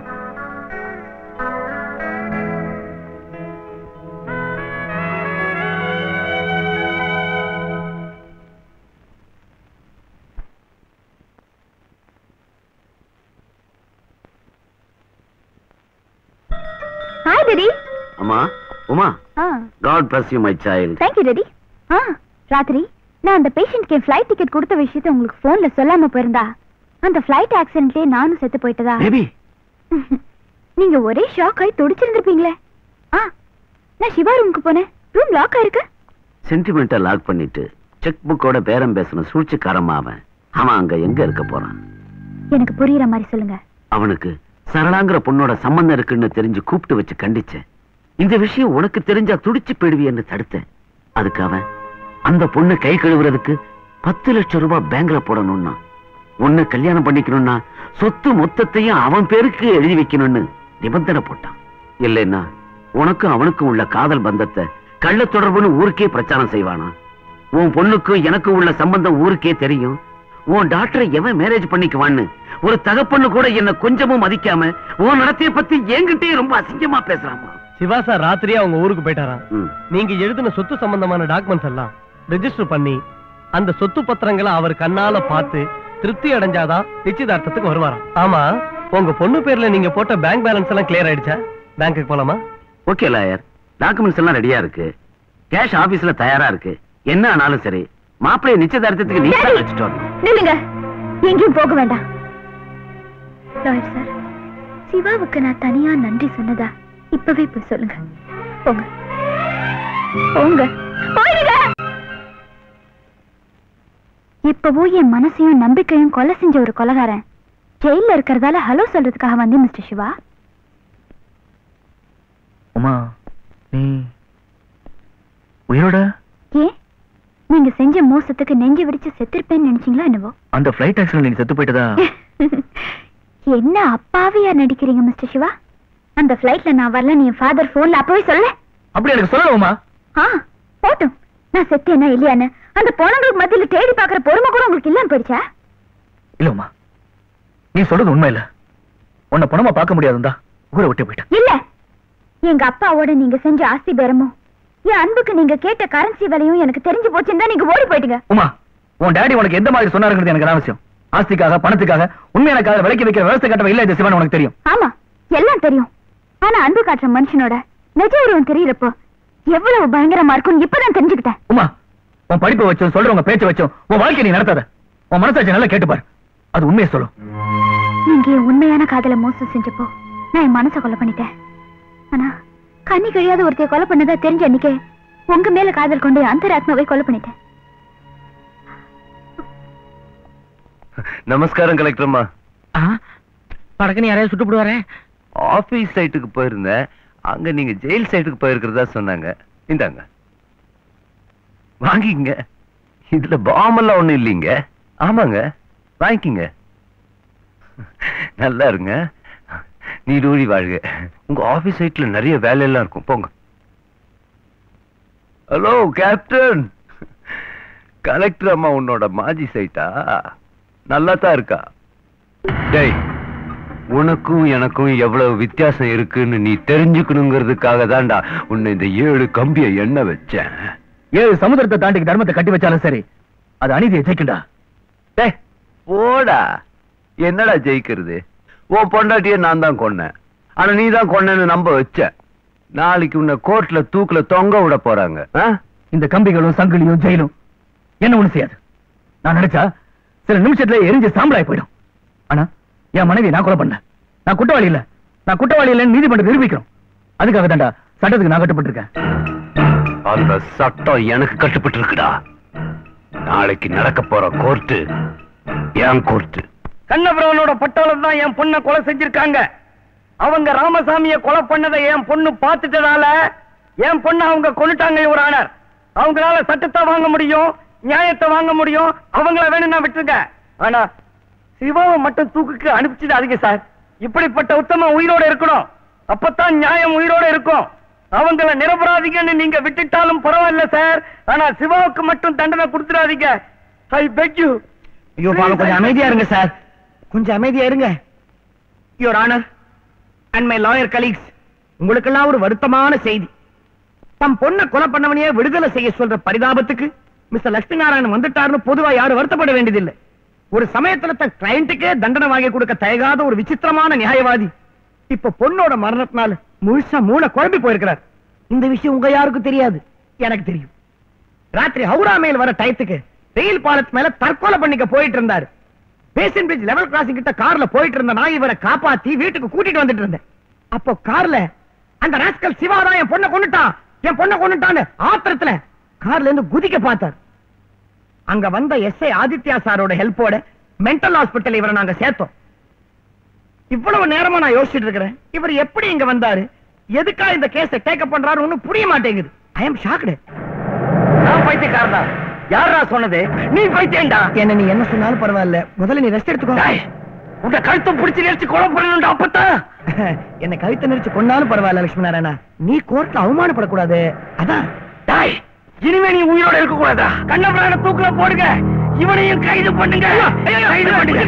hi daddy அம்மா Uma ah God bless you my child thank you daddy ah ராத்திரி நான் அந்த பேஷண்ட்க்கு flight ticket கொடுத்த விஷயத்தை உங்களுக்கு ஃபோன்ல சொல்லாம போயிருந்தா அந்த ஃப்ளைட் ஆக்சிடென்ட்லயே நானும் செத்து போயிட்டதா பேபி நீங்க ஒரே ஷாக் ஆகி துடிச்சிருந்திருப்பீங்களே ஆ நான் சிவா ரூமுக்கு போனேன் ரூம் லாக் ஆயிருக்கு சென்டிமெண்ட்டை லாக் பண்ணிட்டு செக் புக்கோட பேரம் பேசின சூழ்ச்சிக்காரமா அவன் அவன் அங்க எங்க இருக்க போறான் எனக்கு புரியுற மாதிரி சொல்லுங்க அவனுக்கு சரளாங்கிற பொண்ணோட சம்பந்தம் இருக்குன்னு தெரிஞ்சு கூப்பிட்டு வச்சு கண்டிச்சேன் இந்த விஷயம் உனக்கு தெரிஞ்சா துடிச்சு போயிடுவியன்னு தடுத்தேன் அதுக்கு அவன் அந்த பொண்ணு கை கழுவுறதுக்கு பத்து லட்சம் ரூபாய் பேங்க்ல போடணும்னா உன்னை கல்யாணம் பண்ணிக்கணும்னா சொத்து மொத்தத்தையும் அவன் பேருக்கு எழுதி வைக்கணும்னு நிபந்தனை போட்டான் இல்லைன்னா உனக்கும் அவனுக்கும் உள்ள காதல் பந்தத்தை கள்ள தொடர்புன்னு ஊருக்கே பிரச்சாரம் செய்வானா உன் பொண்ணுக்கும் எனக்கும் உள்ள சம்பந்தம் ஊருக்கே தெரியும் உன் டாக்டரை எவன் மேரேஜ் பண்ணிக்குவான்னு ஒரு தகப்பன்னு கூட என்ன கொஞ்சமும் மதிக்காம உன் நடத்தைய பத்தி என்கிட்டயே ரொம்ப அசிங்கமா பேசுறாமா சிவா சார் ராத்திரியே அவங்க ஊருக்கு போயிட்டாராம் ம். நீங்க எழுதின சொத்து சம்பந்தமான டாக்குமெண்ட்ஸ் எல்லாம் ரெஜிஸ்டர் பண்ணி அந்த சொத்து பத்திரங்களை அவர் கண்ணால பார்த்து திருப்தி அடைஞ்சாதான் நிச்சயதார்த்தத்துக்கு வருவாராம் ஆமா உங்க பொண்ணு பேர்ல நீங்க போட்ட பேங்க் பேலன்ஸ் எல்லாம் கிளியர் ஆயிடுச்சா பேங்க்குக்கு போலாமா ஓகே லாயர் டாக்குமெண்ட்ஸ் எல்லாம் ரெடியா இருக்கு கேஷ் ஆபீஸ்ல தயாரா இருக்கு என்ன ஆனாலும் சரி மாப்பிள்ளைய நிச்சயதார்த்தத்துக்கு நீ தான் வச்சுட்டு வரணும் நில்லுங்க எங்கேயும் போக வேண்டாம் லாயர் சார் சிவாவுக்கு நான் தனியா நன்றி சொன்னதா இப்பவே போய் சொல்லுங்க போங்க போங்க போயிடுங்க இப்பவும் என் மனசையும் நம்பிக்கையும் கொலை செஞ்ச ஒரு கொலகாரன் ஜெயில இருக்கிறதால ஹலோ சொல்றதுக்காக வந்தேன் மிஸ்டர் சிவா உமா நீ உயிரோட ஏன் நீங்க செஞ்ச மோசத்துக்கு நெஞ்சு வெடிச்சு செத்திருப்பேன்னு நினைச்சீங்களா என்னவோ அந்த ஃபிளைட் ஆக்சிடென்ட் நீ செத்து போயிட்டதா என்ன அப்பாவியா நடிக்கிறீங்க மிஸ்டர் சிவா அந்த ஃபிளைட்ல நான் வரல நீ ஃபாதர் போன்ல அப்பவே சொல்ல அப்படி எனக்கு சொல்லல உமா ஆ போட்டும் நான் செத்தேனா இல்லையான்னு அந்த பொணங்களுக்கு மத்தியில தேடி பாக்குற பொறுமை கூட உங்களுக்கு இல்லாம போயிடுச்சா இல்ல உமா நீ சொல்றது உண்மை இல்ல உன்னை பணமா பார்க்க முடியாதுந்தா ஊரை விட்டு போயிட்டேன் இல்ல எங்க அப்பாவோட நீங்க செஞ்ச ஆஸ்தி பேரமும் என் அன்புக்கு நீங்க கேட்ட கரன்சி விலையும் எனக்கு தெரிஞ்சு போச்சுன்னு தான் நீங்க ஓடி போயிட்டீங்க உமா உன் டாடி உனக்கு எந்த மாதிரி சொன்னாருங்கிறது எனக்கு அவசியம் ஆஸ்திக்காக பணத்துக்காக உண்மையானக்காக விலைக்கு வைக்கிற விவசாய கட்டவை இல்ல இந்த சிவன் உனக்கு தெரியும் ஆமா எல்லாம் தெரியும் ஆனா அன்பு காட்டுற மனுஷனோட நிஜ உருவம் தெரியறப்போ எவ்வளவு பயங்கரமா இருக்கும்னு இப்பதான் தெரிஞ்சுக்கிட்டேன் உமா உன் படிப்பை வச்சும் சொல்றவங்க பேச்ச வச்சும் உன் வாழ்க்கை நீ நடத்தாத உன் மனசாட்சி நல்லா கேட்டுப்பார் அது உண்மையை சொல்லும் நீங்க என் உண்மையான காதல மோசம் செஞ்சப்போ நான் என் மனசை கொலை பண்ணிட்டேன் ஆனா கண்ணி கழியாத ஒருத்தைய கொலை பண்ணதா தெரிஞ்ச அன்னைக்கே உங்க மேல காதல் கொண்டு அந்த ஆத்மாவை கொலை பண்ணிட்டேன் நமஸ்காரம் கலெக்டர்மா படக்குன்னு யாரையாவது சுட்டு போடுவாரே ஆபீஸ் சைட்டுக்கு போயிருந்தேன் அங்க நீங்க ஜெயில் சைட்டுக்கு போயிருக்கிறதா சொன்னாங்க இந்தாங்க வாங்கிக்கங்க இதுல பாம்பெல்லாம் ஒண்ணும் இல்லைங்க ஆமாங்க வாங்கிக்கங்க நல்லா இருங்க நீடூழி வாழ்க உங்க ஆபீஸ் சைட்ல நிறைய வேலையெல்லாம் இருக்கும் போங்க ஹலோ கேப்டன் கலெக்டர் அம்மா உன்னோட மாஜி சைட்டா நல்லா தான் இருக்கா டேய் உனக்கும் எனக்கும் எவ்வளவு வித்தியாசம் இருக்குன்னு நீ தெரிஞ்சுக்கணுங்கிறதுக்காக தான்டா உன்னை இந்த ஏழு கம்பிய எண்ண வச்சேன் ஏழு சமுதிரத்தை தாண்டி தர்மத்தை கட்டி வச்சாலும் சரி அது அநீதியை ஜெயிக்கண்டா டேய் போடா என்னடா ஜெயிக்கிறது உன் பொண்டாட்டிய நான் தான் கொன்னேன் ஆனா நீ தான் கொன்னேன்னு நம்ப வச்ச நாளைக்கு உன்னை கோர்ட்ல தூக்குல தொங்க விட போறாங்க ஆ? இந்த கம்பிகளும் சங்கிலியும் ஜெயிலும் என்ன ஒண்ணு செய்யாது நான் நினைச்சா சில நிமிஷத்துல எரிஞ்சு சாம்பலாய் போயிடும் ஆனா என் மனைவி நான் கொலை பண்ணேன் நான் குற்றவாளி இல்ல நான் குற்றவாளி இல்லைன்னு நீதிமன்றம் நிரூபிக்கிறோம் அதுக்காக தான்டா சட்டத்துக்கு நான் கட்டுப்பட்டிருக்கேன் அந்த சட்டம் எனக்கு கட்டுப்பட்டு இருக்குடா நாளைக்கு நடக்க போற கோர்ட்டு என் கோர்ட்டு கண்ணபுரவனோட பட்டாளம் தான் என் பொண்ணை கொலை செஞ்சிருக்காங்க அவங்க ராமசாமிய கொலை பண்ணதை என் பொண்ணு பார்த்துட்டதால என் பொண்ணை அவங்க கொண்டுட்டாங்க இவர் ஆனர் அவங்களால சட்டத்தை வாங்க முடியும் நியாயத்தை வாங்க முடியும் அவங்கள வேணும்னா விட்டுருங்க ஆனா சிவாவை மட்டும் தூக்குக்கு அனுப்பிச்சிடாதீங்க சார் இப்படிப்பட்ட உத்தமம் உயிரோட இருக்கணும் அப்பதான் நியாயம் உயிரோட இருக்கும் அவங்கள நிரபராதிகன்னு நீங்க விட்டுட்டாலும் பரவாயில்ல சார் ஆனா சிவாவுக்கு மட்டும் தண்டனை கொடுத்துடாதீங்க ஐ பெக் யூ ஐயோ பாவம் கொஞ்சம் அமைதியா இருங்க சார் கொஞ்சம் அமைதியா இருங்க your honour and my lawyer colleagues உங்களுக்கெல்லாம் ஒரு வருத்தமான செய்தி தம் பொண்ணை கொலை பண்ணவனையே விடுதலை செய்ய சொல்ற பரிதாபத்துக்கு மிஸ்டர் லட்சுமி நாராயணன் வந்துட்டாருன்னு பொதுவா யாரும் வருத்தப்பட வேண்டியதில்லை ஒரு சமயத்துல தன் கிளையண்ட்டுக்கே தண்டனை வாங்கி கொடுக்க தயகாத ஒரு விசித்திரமான நியாயவாதி இப்ப பொண்ணோட மரணத்தினால முழுசா மூளை குழம்பி போயிருக்கிறார் இந்த விஷயம் உங்க யாருக்கும் தெரியாது எனக்கு தெரியும் ராத்திரி ஹவுரா மேல் வர டயத்துக்கு ரயில் பாலத்து மேல தற்கொலை பண்ணிக்க போயிட்டு இருந்தாரு பேசன் பிரிட்ஜ் லெவல் கிராசிங் கிட்ட கார்ல போயிட்டு இருந்த நான் இவரை காப்பாத்தி வீட்டுக்கு கூட்டிட்டு வந்துட்டு இருந்தேன் அப்போ கார்ல அந்த ராஸ்கல் சிவா தான் என் பொண்ணை கொண்டுட்டான் என் பொண்ணை கொண்டுட்டான்னு ஆத்திரத்துல கார்ல இருந்து குதிக்க பார்த்தார் அங்க வந்த எஸ்ஐ ஆதித்யா சாரோட ஹெல்ப்போட மென்டல் ஹாஸ்பிட்டல் இவரை நாங்க சேர்த்தோம் இவ்வளவு நேரமா நான் யோசிச்சுட்டு இருக்கிறேன் இவர் எப்படி இங்க வந்தாரு எதுக்கா இந்த கேஸ டேக்கப் பண்றாரு ஒண்ணும் புரிய மாட்டேங்குது ஐ எம் ஷாக்டு நான் பைத்தியக்காரனா யாரா சொன்னது நீ பைத்தியம்டா என்ன நீ என்ன சொன்னாலும் பரவாயில்ல முதல்ல நீ ரெஸ்ட் எடுத்துக்கோ உங்க கழுத்தை பிடிச்சி நெரிச்சு கொலை பண்ணணும்டா அப்பத்தான் என்ன கழுத்தை நெரிச்சு கொண்டாலும் பரவாயில்ல லட்சுமி நாராயணா நீ கோர்ட்ல அவமானப்படக்கூடாது அதான் டாய் இனிமே நீ உயிரோட இருக்க கூடாதா கண்ணபிரான தூக்குல போடுங்க இவனையும் கைது பண்ணுங்க கைது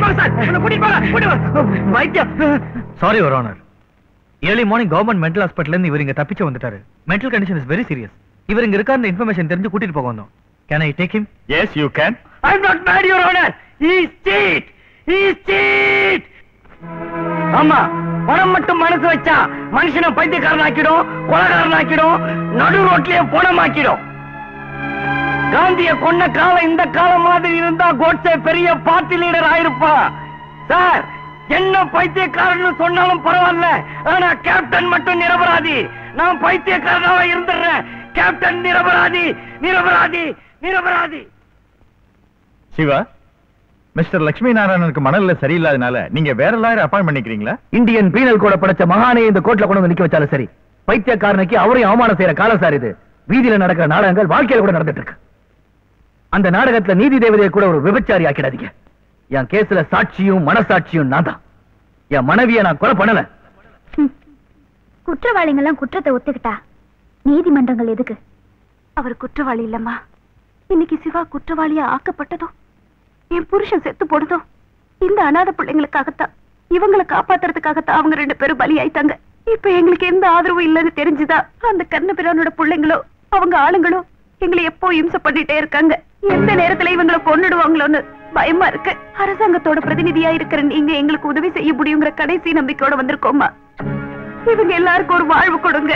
பண்ணுங்க வைத்தியம் sorry your honour early morning government mental ஹாஸ்பிட்டல்ல இருந்து இவர் இங்க தப்பிச்சு வந்துட்டாரு mental condition is very serious இவர் இங்க இருக்காருன்னு இன்ஃபர்மேஷன் தெரிஞ்சு கூட்டிட்டு போக வந்தோம் can I take him yes you can I am not mad your honour he is cheat he is cheat ஆமா பணம் மட்டும் மனசு வச்சா மனுஷனை பைத்தியக்காரன் ஆக்கிடும் கொலகாரன் ஆக்கிடும் நடு ரோட்லயே பணம் ஆக்கிடும் காந்திய கொன்ன காலம் இந்த காலம் மாதிரி இருந்தா கோட்சே பெரிய பார்ட்டி லீடர் ஆயிருப்பா சார் என்ன பைத்தியக்காரன்னு சொன்னாலும் பரவாயில்ல ஆனா கேப்டன் மட்டும் நிரபராதி நான் பைத்தியக்காரனாவா இருந்துடுறேன் கேப்டன் நிரபராதி நிரபராதி நிரபராதி சிவா மிஸ்டர் லட்சுமி நாராயணனுக்கு மணல்ல சரியில்லாதனால நீங்க வேற லாயர் அப்பாயிண்ட் பண்ணிக்கிறீங்களா இந்தியன் பீனல் கோட படைச்ச மகானே இந்த கோர்ட்ல கொண்டு வந்து நிக்க வச்சாலும் சரி பைத்தியக்காரனுக்கு அவரையும் அவமானம் செய்யற காலம் சார் இது வீதியில நடக்கிற நாடகங்கள் வாழ்க்கையில கூட நடந்துட்டு இருக்கு அந்த நாடகத்துல நீதி தேவதையை கூட ஒரு விபச்சாரி ஆக்கிடாதீங்க என் கேஸ்ல சாட்சியும் மனசாட்சியும் நான் தான் என் மனைவியை நான் கொலை பண்ணல குற்றவாளிங்கெல்லாம் குற்றத்தை ஒத்துக்கிட்டா நீதிமன்றங்கள் எதுக்கு அவர் குற்றவாளி இல்லம்மா இன்னைக்கு சிவா குற்றவாளியா ஆக்கப்பட்டதும் என் புருஷன் செத்து போனதும் இந்த அனாதை பிள்ளைங்களுக்காகத்தான் இவங்களை காப்பாத்துறதுக்காகத்தான் அவங்க ரெண்டு பேரும் பலியாயிட்டாங்க இப்ப எங்களுக்கு எந்த ஆதரவும் இல்லைன்னு தெரிஞ்சுதா அந்த கண்ணபிரானோட பிள்ளைங்களோ அவங்க ஆளுங்களோ எங்களை எப்போ இம்சை பண்ணிட்டே இருக்காங்க எந்த நேரத்துல இவங்களை கொன்னுடுவாங்களோன்னு பயமா இருக்கு அரசாங்கத்தோட பிரதிநிதியா இருக்கிற நீங்க எங்களுக்கு உதவி செய்ய முடியுங்கிற கடைசி நம்பிக்கையோட வந்திருக்கோமா இவங்க எல்லாருக்கும் ஒரு வாழ்வு கொடுங்க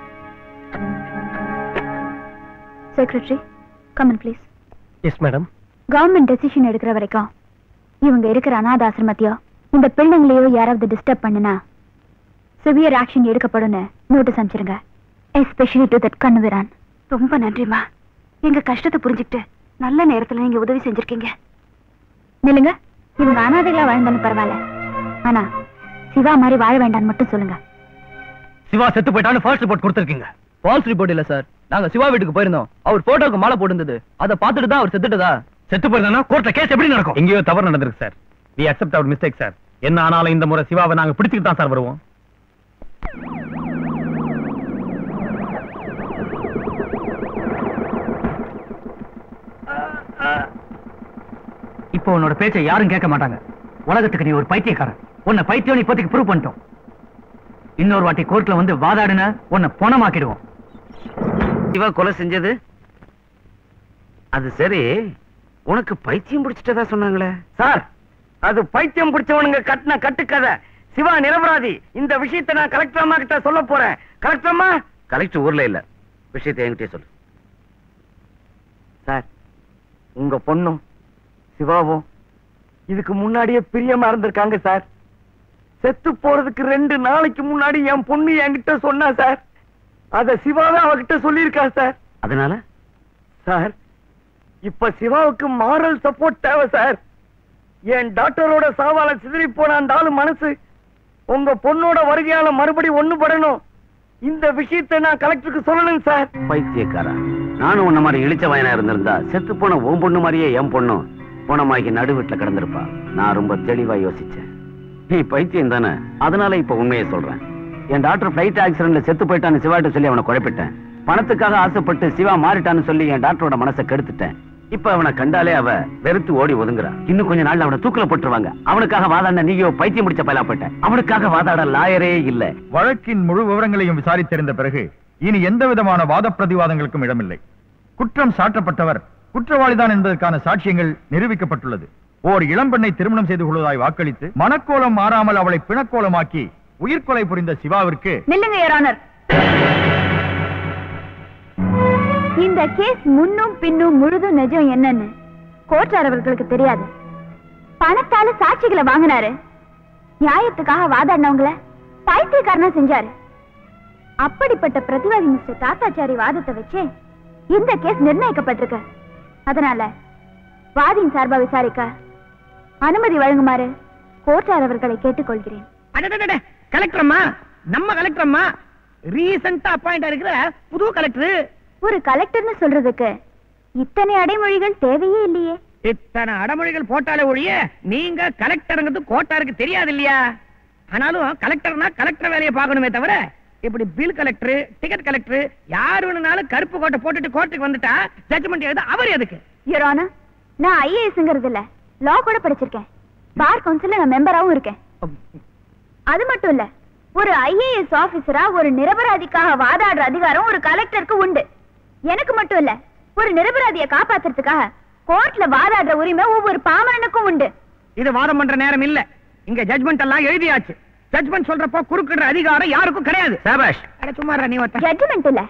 secretary come on please yes madam government decision எடுக்கிற வரைக்கும் இவங்க இருக்கிற அனாத ஆசிரமத்தையோ இந்த பிள்ளைங்களையோ யாராவது டிஸ்டர்ப் பண்ணுனா சிவியர் ஆக்ஷன் எடுக்கப்படும்னு நோட்டீஸ் அனுப்பிச்சிருங்க எஸ்பெஷலி டு தட் கண்ணுவிரான் ரொம்ப நன்றிமா எங்க கஷ்டத்தை புரிஞ்சுக்கிட்டு நல்ல நேரத்துல நீங்க உதவி செஞ்சிருக்கீங்க நில்லுங்க இவங்க அனாதைகளா வாழ்ந்தாலும் பரவாயில்ல ஆனா சிவா மாதிரி வாழ வேண்டாம்னு மட்டும் சொல்லுங்க சிவா செத்து போயிட்டான்னு ஃபர்ஸ்ட் ரிப்போர்ட் கொடுத்துருக்கீங்க ஃபால்ஸ் ரிப்போர்ட் இல்ல சார் நாங்க சிவா வீட்டுக்கு போயிருந்தோம் அவர் போட்டோக்கு மாலை போட்டிருந்தது அதை பார்த்துட்டு தான் அவர் செத்துட்டதா செத்து போயிருந்தா கோர்ட்ல கேஸ் எப்படி நடக்கும் எங்கேயோ தவறு நடந்திருக்கு sir we accept our mistake sir என்ன ஆனாலும் இந்த முறை சிவாவை நாங்க பிடிச்சிட்டு தான் சார் வருவோம் இப்போ உன்னோட பேச்சை யாரும் கேட்க மாட்டாங்க உலகத்துக்கு நீ ஒரு பைத்தியக்காரன் உன்னை பைத்தியம் இப்போதைக்கு ப்ரூவ் பண்ணிட்டோம் இன்னொரு வாட்டி கோர்ட்ல வந்து வாதாடுன உன்னை பணமாக்கிடுவோம் இவ கொலை செஞ்சது அது சரி உனக்கு பைத்தியம் பிடிச்சிட்டதா சொன்னாங்களே சார் அது பைத்தியம் பிடிச்சவனுங்க கட்டின கட்டுக்கதை சிவா நிரபராதி இந்த விஷயத்தை நான் கலெக்டர் அம்மா கிட்ட சொல்ல போறேன் கலெக்டர் அம்மா கலெக்டர் ஊர்ல இல்ல விஷயத்தை என்கிட்டயே சொல்லு சார் உங்க பொண்ணும் சிவாவும் இதுக்கு முன்னாடியே பிரியமா இருந்திருக்காங்க சார் செத்து போறதுக்கு ரெண்டு நாளைக்கு முன்னாடி என் பொண்ணு என்கிட்ட சொன்னா சார் அத சிவாவே அவகிட்ட சொல்லியிருக்கா சார் அதனால சார் இப்ப சிவாவுக்கு மாரல் சப்போர்ட் தேவை சார் என் டாக்டரோட சாவால சிதறி போன அந்த ஆளு மனசு உங்க பொண்ணோட வருகையால மறுபடி ஒண்ணு படணும் இந்த விஷயத்தை நான் கலெக்டருக்கு சொல்லணும் சார் பைத்தியக்காரா நானும் உன்ன மாதிரி இழிச்ச வயனா இருந்திருந்தா செத்து போன உன் பொண்ணு மாதிரியே என் பொண்ணும் போனமாக்கி நடு வீட்டுல கிடந்திருப்பா நான் ரொம்ப தெளிவா யோசிச்சேன் நீ பைத்தியம் தானே அதனால இப்ப உண்மையை சொல்றேன் என் டாக்டர் பிளைட் ஆக்சிடென்ட்ல செத்து போயிட்டான்னு சிவாட்ட சொல்லி அவனை குழப்பிட்டேன் பணத்துக்காக ஆசைப்பட்டு சிவா மாறிட்டான்னு சொல்லி என் டாக்டரோட மனசை கெடுத்துட்டேன் இப்ப அவனை கண்டாலே அவ வெறுத்து ஓடி ஒதுங்குறான் இன்னும் கொஞ்ச நாள்ல அவனை தூக்கில போட்டுருவாங்க அவனுக்காக வாதாட நீயோ பைத்தியம் முடிச்ச பயலா போயிட்ட அவனுக்காக வாதாட லாயரே இல்ல வழக்கின் முழு விவரங்களையும் விசாரித்தறிந்த பிறகு இனி எந்த விதமான வாத பிரதிவாதங்களுக்கும் இடமில்லை குற்றம் சாட்டப்பட்டவர் குற்றவாளிதான் என்பதற்கான சாட்சியங்கள் நிரூபிக்கப்பட்டுள்ளது ஓர் இளம்பெண்ணை திருமணம் செய்து கொள்வதாய் வாக்களித்து மனக்கோலம் மாறாமல் அவளை பிணக்கோலமாக்கி உயிர்கொலை புரிந்த சிவாவிற்கு நில்லுங்க யுவர் ஆனர் இந்த கேஸ் முன்னும் பின்னும் முழுதும் நிஜம் என்னன்னு கோர்ட்டார் அவர்களுக்கு தெரியாது பணத்தால சாட்சிகளை வாங்கினாரு நியாயத்துக்காக வாதாடினவங்கள பைத்தியக்காரனா செஞ்சாரு அப்படிப்பட்ட பிரதிவாதி மிஸ்டர் தாத்தாச்சாரி வாதத்தை வச்சு இந்த கேஸ் நிர்ணயிக்கப்பட்டிருக்கு அதனால வாதியின் சார்பா விசாரிக்க அனுமதி வழங்குமாறு கோர்ட்டார் அவர்களை கேட்டுக்கொள்கிறேன் அடடடட, கலெக்டர் அம்மா நம்ம கலெக்டர் அம்மா ரீசெண்டா அப்பாயிண்ட் இருக்கிற புது கலெக்டர் ஒரு கலெக்டர்னு சொல்றதுக்கு இத்தனை அடைமொழிகள் தேவையே இல்லையே இத்தனை அடமொழிகள் போட்டாலே ஒழிய நீங்க கலெக்டருங்கிறது கோட்டாருக்கு தெரியாது இல்லையா ஆனாலும் கலெக்டர்னா கலெக்டர் வேலையை பார்க்கணுமே தவிர இப்படி பில் கலெக்டர் டிக்கெட் கலெக்டர் யார் வேணும்னாலும் கருப்பு கோட்டை போட்டுட்டு கோர்ட்டுக்கு வந்துட்டா ஜட்ஜ்மெண்ட் எழுத அவர் எதுக்கு யுவரானா நான் ஐஏஎஸ்ங்கிறது இல்ல லா கூட படிச்சிருக்கேன் பார் கவுன்சில்ல நான் மெம்பராவும் இருக்கேன் அது மட்டும் இல்ல ஒரு ஐஏஎஸ் ஆபீசரா ஒரு நிரபராதிக்காக வாதாடுற அதிகாரம் ஒரு கலெக்டருக்கு உண்டு எனக்கு மட்டும் இல்ல ஒரு நிரபராதியை காப்பாத்துறதுக்காக கோர்ட்ல வாதாடுற உரிமை ஒவ்வொரு பாமரனுக்கும் உண்டு இது வாதம் பண்ற நேரம் இல்ல இங்க ஜட்ஜ்மெண்ட் எல்லாம் எழுதியாச்சு ஜட்ஜ்மெண்ட் சொல்றப்போ குறுக்கிடுற அதிகாரம் யாருக்கும் கிடையாது சாபாஷ் அட சும்மா இருடா நீ ஒருத்தன். ஜட்ஜ்மெண்ட் இல்ல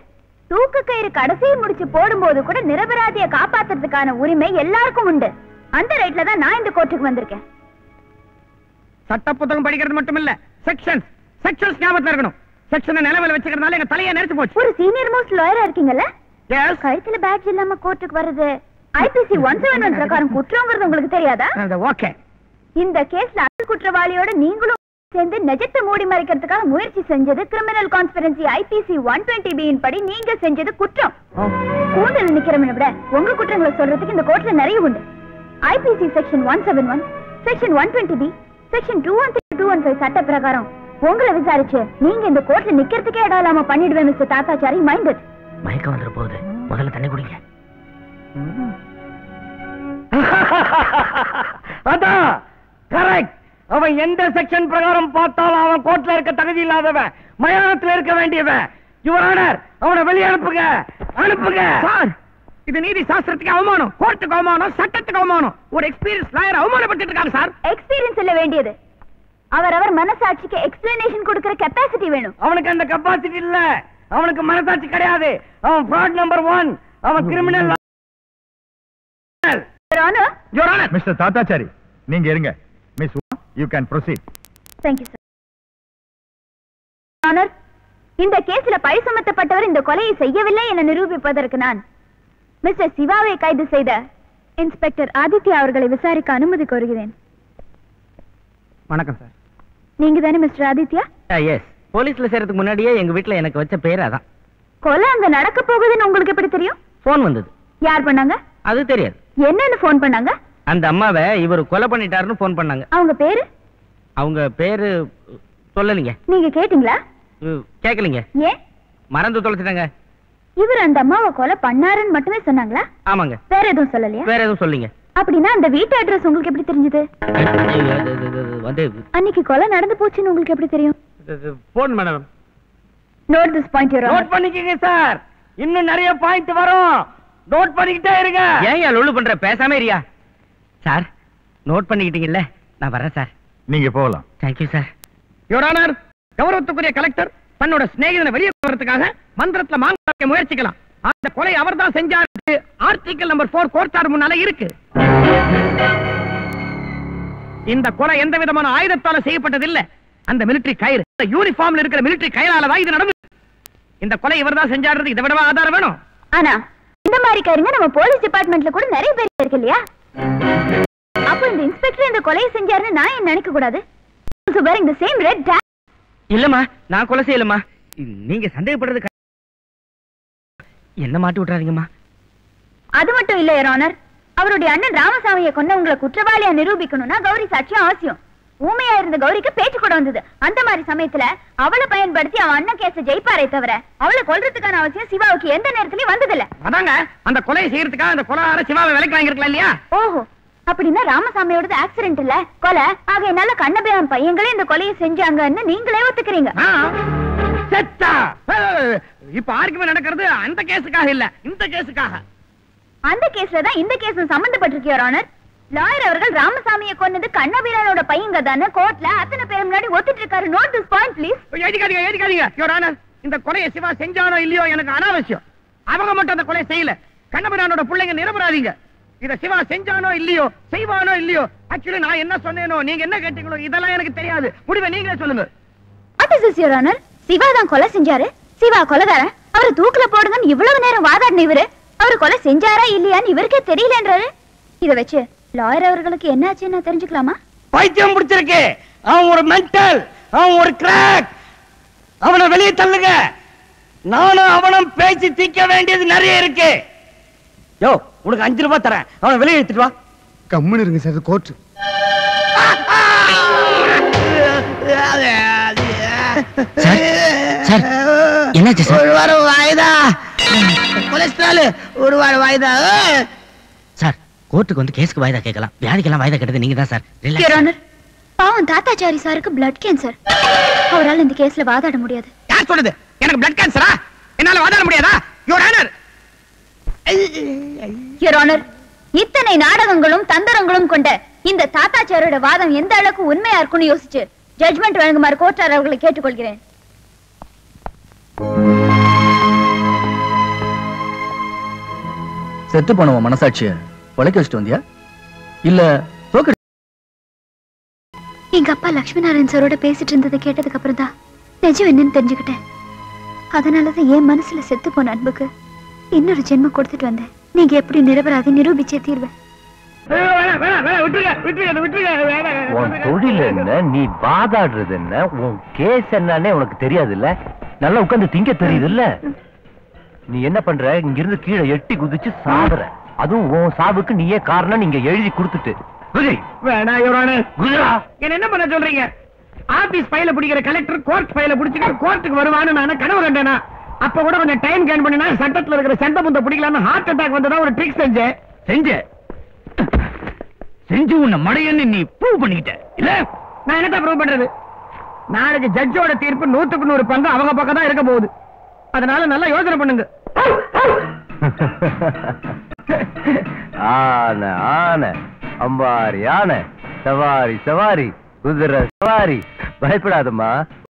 தூக்கு கயிறு கடைசியை முடிச்சு போடும்போது கூட நிரபராதிய காப்பாத்துறதுக்கான உரிமை எல்லாருக்கும் உண்டு அந்த ரைட்ல தான் நான் இந்த கோர்ட்டுக்கு வந்திருக்கேன் சட்ட புத்தகம் படிக்கிறது மட்டும் இல்ல செக்ஷன்ஸ் செக்ஷன்ஸ் ஞாபகத்துல இருக்கணும் செக்ஷனை நிலவில் வச்சுக்கிறதுனால எங்க தலையை நெரிச்சு போச்சு ஒரு சீனியர் மோஸ்ட் லாயரா இருக்கீங்கல்ல கழுத்துல பேட்ஜ் இல்லாம கோர்ட்டுக்கு வர்றது ஐபிசி ஒன் செவன் ஒன் பிரகாரம் குற்றங்கிறது உங்களுக்கு தெரியாதா ஓகே இந்த கேஸ்ல அசல் குற்றவாளியோட நீங்களும் சேர்ந்து நிஜத்தை மூடி மறைக்கிறதுக்காக முயற்சி செஞ்சது criminal conspiracy IPC one twenty பியின் படி நீங்க செஞ்சது குற்றம் கூண்டல் நிக்கிறவனை விட உங்க குற்றங்களை சொல்றதுக்கு இந்த கோர்ட்ல நிறைய உண்டு IPC section one seven one section one twenty B section two one three two one five சட்ட பிரகாரம் உங்களை விசாரிச்சு நீங்க இந்த கோர்ட்ல நிக்கிறதுக்கே இடம் இல்லாம பண்ணிடுவேன் மிஸ்டர் தாத்தாச்சாரி மைண்டட் மயக்கம் வந்துட போகுது முதல்ல தண்ணி குடிங்க அதான் கரெக்ட் அவன் எந்த செக்ஷன் பிரகாரம் பார்த்தாலும் அவன் கோர்ட்ல இருக்க தகுதி இல்லாதவன் மயானத்துல இருக்க வேண்டியவன் யுவர் ஆனர் அவனை வெளியே அனுப்புங்க அனுப்புங்க சார் இது நீதி சாஸ்திரத்துக்கு அவமானம் கோர்ட்டுக்கு அவமானம் சட்டத்துக்கு அவமானம் ஒரு எக்ஸ்பீரியன்ஸ் லாயர் அவமானப்பட்டு இருக்காங்க சார் எக்ஸ்பீரியன்ஸ் இல்ல வேண்டியது அவரவர் மனசாட்சிக்கு எக்ஸ்பிளனேஷன் கொடுக்கிற கெப்பாசிட்டி வேணும் அவனுக்கு அந்த கெப்பாசிட்டி இல்ல அவனுக்கு மனசாட்சி கிடையாது அவன் ஃப்ராட் நம்பர் ஒன் அவன் கிரிமினல் மிஸ்டர் தாத்தாச்சாரி நீங்க இருங்க miss you can proceed thank you sir honour இந்த கேஸ்ல பழி சுமத்தப்பட்டவர் இந்த கொலையை செய்யவில்லை என நிரூபிப்பதற்கு நான் மிஸ்டர் சிவாவை கைது செய்த இன்ஸ்பெக்டர் ஆதித்யா அவர்களை விசாரிக்க அனுமதி கோருகிறேன் வணக்கம் சார் நீங்க தானே மிஸ்டர் ஆதித்யா எஸ் போலீஸ்ல சேர்றதுக்கு முன்னாடியே எங்க வீட்ல எனக்கு வச்ச பேர் அதான் கொலை அங்க நடக்க போகுதுன்னு உங்களுக்கு எப்படி தெரியும் போன் வந்தது யார் பண்ணாங்க அது தெரியாது என்னன்னு ஃபோன் பண்ணாங்க அந்த அம்மாவை இவர் கொலை பண்ணிட்டாருன்னு போன் பண்ணாங்க அவங்க பேரு அவங்க பேரு சொல்லலைங்க நீங்க கேட்டீங்களா உம், கேட்கலைங்க ஏன் மறந்து தொலைச்சிட்டாங்க இவர் அந்த அம்மாவை கொலை பண்ணாருன்னு மட்டுமே சொன்னாங்களா ஆமாங்க வேற எதுவும் சொல்லலையா வேற எதுவும் சொல்லிங்க அப்படின்னா அந்த வீட்டு அட்ரஸ் உங்களுக்கு எப்படி தெரிஞ்சது வந்து அன்னைக்கு கொலை நடந்து போச்சுன்னு உங்களுக்கு எப்படி தெரியும் போன் madam note this point your note பண்ணிக்கங்க சார் இன்னும் நிறைய பாயிண்ட் வரும் நோட் பண்ணிக்கிட்டே இருங்க ஏன் யா லொள்ளு பண்ற பேசாம இருயா சார் நோட் பண்ணிக்கிட்டீங்கல்ல நான் வரேன் சார் நீங்க போகலாம் தேங்க்யூ சார் யுவர் ஆனர் கௌரவத்துக்குரிய கலெக்டர் தன்னோட சிநேகிதனை வெளியே போறதுக்காக மந்திரத்துல மாங்க முயற்சிக்கலாம் அந்த கொலை அவர்தான் செஞ்சாரு ஆர்டிகல் நம்பர் போர் கோர்ட்டார் முன்னால இருக்கு இந்த கொலை எந்த விதமான ஆயுதத்தால செய்யப்பட்டது இல்ல அந்த மிலிட்டரி கயிறு இந்த யூனிஃபார்ம்ல இருக்கிற மிலிட்டரி கயிறால தான் இது நடந்தது இந்த கொலை இவர்தான் செஞ்சாடுறது இதை விடவா ஆதாரம் வேணும் ஆனா இந்த மாதிரி காரியங்க நம்ம போலீஸ் டிபார்ட்மெண்ட்ல கூட நிறைய பேர் இருக்கு இல்லையா அப்போ இந்த இன்ஸ்பெக்டர் இந்த கொலையை செஞ்சாருன்னு நான் ஏன் நினைக்க கூடாது Also wearing the same red tag. இல்லம்மா நான் கொலை செய்யலம்மா நீங்க சந்தேகப்படுறது க- என்ன மாட்டி விட்டுறாதீங்கம்மா அது மட்டும் இல்ல யர் ஆனர் அவருடைய அண்ணன் ராமசாமியை கொண்டவங்களை குற்றவாளியா நிரூபிக்கணும்னா கௌரி சாட்சியம் அவசியம் ஊமையா இருந்த கௌரிக்கு பேச்சு கூட வந்தது அந்த மாதிரி சமயத்துல அவளை பயன்படுத்தி அவன் அண்ணன் கேஸ ஜெயிப்பாரே தவிர அவளை கொல்றதுக்கான அவசியம் சிவாவுக்கு எந்த நேரத்திலயும் வந்ததில்ல அதாங்க அந்த கொலையை செய்யறதுக்காக அந்த கொலையார சிவாவை விலைக்கு வாங்கிருக்கலாம் இல்லையா ஓஹோ அப்படின்னா ராமசாமியோடது ஆக்சிடென்ட் இல்ல கொலை ஆகையினால கண்ணபிரான் பையங்களே இந்த கொலையை செஞ்சாங்கன்னு நீங்களே ஒத்துக்கிறீங்க செத்தா ஏய், இப்ப ஆர்குமெண்ட் நடக்கிறது அந்த கேஸுக்காக இல்ல இந்த கேஸுக்காக அந்த கேஸ்ல தான் இந்த கேஸும் சம்பந்தப்பட்டிருக்கு யுவர் ஆனர் லாயர் அவர்கள் ராமசாமியை கொன்னது கண்ணபிரானோட பையங்க தானே கோர்ட்ல அத்தனை பேர் முன்னாடி ஒத்துட்டு இருக்காரு நோட் திஸ் பாயிண்ட் ப்ளீஸ் எழுதிக்காதீங்க எழுதிக்காதீங்க யுவர் ஆனர் இந்த கொலையை சிவா செஞ்சானோ இல்லையோ எனக்கு அனாவசியம் அவங்க மட்டும் அந்த கொலை செய்யல கண்ணபிரானோட பிள்ளைங்க நிரபராதிங்க இத சிவா செஞ்சானோ இல்லையோ செய்வானோ இல்லையோ ஆக்சுவலி நான் என்ன சொன்னேனோ நீங்க என்ன கேட்டீங்களோ இதெல்லாம் எனக்கு தெரியாது முடிவை நீங்களே சொல்லுங்க what is this your honour Shiva தான் கொலை செஞ்சாரு சிவா கொலைகாரன் அவரை தூக்குல போடுங்கன்னு இவ்வளவு நேரம் வாதாடின இவரு அவர் கொலை செஞ்சாரா இல்லையான்னு இவருக்கே தெரியலன்றாரு இத வச்சு லாயர் அவர்களுக்கு என்னாச்சுன்னு நான் தெரிஞ்சுக்கலாமா பைத்தியம் பிடிச்சிருக்கு அவன் ஒரு மென்டல் அவன் ஒரு கிராக் அவனை வெளியே தள்ளுங்க நானும் அவனும் பேசி தீர்க்க வேண்டியது நிறைய இருக்கு யோ உனக்கு அஞ்சு ரூபாய் தரேன் அவனை வெளியே எடுத்துட்டு வா கம்முன்னு இருங்க சார் கோர்ட் என்னாச்சு சார் ஒரு வாரம் வாய்தா கொலஸ்ட்ரால் ஒரு வாரம் வாய்தா சார் கோர்ட்டுக்கு வந்து கேஸ்க்கு வாய்தா கேட்கலாம் வியாதிக்கெல்லாம் வாய்தா கேட்டது நீங்க தான் சார் யுவர் ரிலாக்ஸ் ஆனர் பாவம் தாத்தாச்சாரி சாருக்கு பிளட் கேன்சர் அவரால் இந்த கேஸ்ல வாதாட முடியாது யார் சொல்றது எனக்கு பிளட் கேன்சரா என்னால வாதாட முடியாதா யுவர் ஆனர் யுவர் ஆனர் இத்தனை நாடகங்களும் தந்திரங்களும் கொண்ட இந்த தாத்தாச்சாரியோட வாதம் எந்த அளவுக்கு உண்மையா இருக்கும்னு யோசிச்சு ஜட்மெண்ட் வழங்குமாறு கோர்ட்டார் அவர்களை கேட்டுக்கொள்கிறேன் செத்து போனவன் மனசாட்சிய உழைக்க வச்சுட்டு வந்தியா இல்ல தோக்க எங்க அப்பா லக்ஷ்மி நாராயண் சாரோட பேசிட்டு இருந்ததை கேட்டதுக்கு அப்புறம் தான் நிஜம் என்னன்னு தெரிஞ்சுக்கிட்டேன் அதனாலதான் என் மனசுல செத்து போன அன்புக்கு இன்னொரு ஜென்மம் கொடுத்துட்டு வந்தேன் நீங்க எப்படி நிரபராதி நிரூபிச்சே தீர்வேன் உன் தொழில் என்ன நீ வாதாடுறது என்ன உன் கேஸ் என்னன்னே உனக்கு தெரியாது இல்ல நல்லா உட்கார்ந்து திங்க தெரியுது இல்ல நீ என்ன பண்ற இங்க இருந்து கீழே எட்டி குதிச்சு சாகுற அதுவும் உன் சாவுக்கு நீயே காரணம் நீங்க எழுதி கொடுத்துட்டு விஜய் வேணா யுவரானு குதிரா என்ன என்ன பண்ண சொல்றீங்க ஆபீஸ் ஃபைல பிடிக்கிற கலெக்டர் கோர்ட் ஃபைல பிடிச்சிட்டு கோர்ட்டுக்கு வருவான்னு நான் கனவு கண்டேனா அப்ப கூட கொஞ்சம் டைம் கேன் பண்ணினா சட்டத்துல இருக்கிற சண்டை முந்த பிடிக்கலாம்னு ஹார்ட் அட்டாக் வந்ததா ஒரு ட்ரிக் செஞ்சேன் செஞ்ச செஞ்சு உன்னை மடையன்னு நீ ப்ரூவ் பண்ணிக்கிட்ட இல்ல நான் என்னத்த ப்ரூவ் பண்றது நாளைக்கு ஜட்ஜோட தீர்ப்பு நூத்துக்கு நூறு பங்கு அவங்க பக்கம் தான் இருக்க போகுது அதனால நல்லா யோசனை பண்ணுங்க ஆன ஆன அம்பாரி ஆன சவாரி சவாரி குதிரை சவாரி பயப்படாதம்மா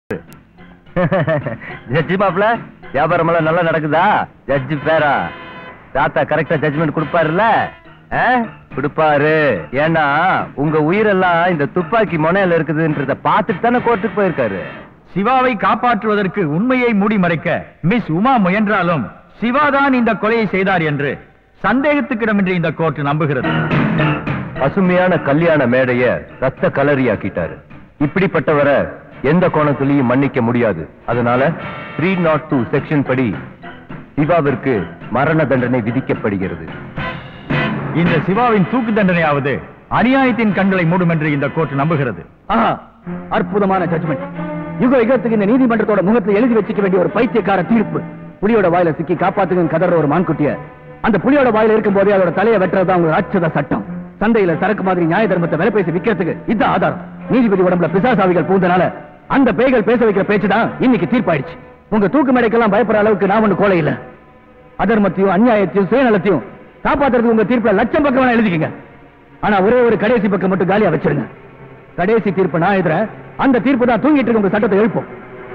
ஜட்ஜி மாப்ள வியாபாரம் எல்லாம் நல்லா நடக்குதா ஜட்ஜி பேரா தாத்தா கரெக்டா ஜட்ஜ்மெண்ட் கொடுப்பாருல்ல ஆ? கொடுப்பாரு ஏன்னா உங்க உயிரெல்லாம் இந்த துப்பாக்கி முனையில இருக்குதுன்றத பார்த்துட்டு தானே கோர்ட்டுக்கு போயிருக்காரு சிவாவை காப்பாற்றுவதற்கு உண்மையை மூடி மறைக்க மிஸ் உமா முயன்றாலும் சிவாதான் இந்த கொலையை செய்தார் என்று சந்தேகத்துக்கிடமின்றி இந்த கோர்ட் நம்புகிறது பசுமையான கல்யாண மேடைய ரத்த கலரியாக்கிட்டாரு இப்படிப்பட்டவரை எந்த கோணத்திலையும் மன்னிக்க முடியாது அதனால த்ரீ நாட் டூ செக்ஷன் படி சிவாவிற்கு மரண தண்டனை விதிக்கப்படுகிறது இந்த சிவாவின் தூக்கு தண்டனையாவது அநியாயத்தின் கண்களை மூடும் என்று இந்த கோர்ட் நம்புகிறது ஆஹா அற்புதமான ஜட்ஜ்மெண்ட் யுக யுகத்துக்கு இந்த நீதிமன்றத்தோட முகத்துல எழுதி வச்சுக்க வேண்டிய ஒரு பைத்தியக்கார தீர்ப்பு புலியோட வாயில சிக்கி காப்பாத்துங்க கதற ஒரு மான்குட்டிய அந்த புலியோட வாயில இருக்கும் போதே அதோட தலையை வெட்டுறதுதான் உங்க ராட்சத சட்டம் சந்தையில சரக்கு மாதிரி நியாய தர்மத்தை விலை பேசி விக்கிறதுக்கு இது ஆதாரம் நீதிபதி உடம்புல பிசாசாவிகள் பூந்தனால அந்த பேய்கள் பேச வைக்கிற பேச்சு தான் இன்னைக்கு தீர்ப்பாயிடுச்சு உங்க தூக்கு மேடைக்கெல்லாம் பயப்படுற அளவுக்கு நான் ஒண்ணு கோலை இல்ல அதர்மத்தையும் அநியாயத்தையும் சுயநலத்தையும் காப்பாத்துறதுக்கு உங்க தீர்ப்புல லட்சம் பக்கம் வேணா எழுதிக்கங்க ஆனா ஒரே ஒரு கடைசி பக்கம் மட்டும் காலியா வச்சிருங்க கடைசி தீர்ப்பு நான் எழுதுறேன் அந்த தீர்ப்பு தான் தூங்கிட்டு இருக்க உங்க சட்டத்தை எழுப்போம்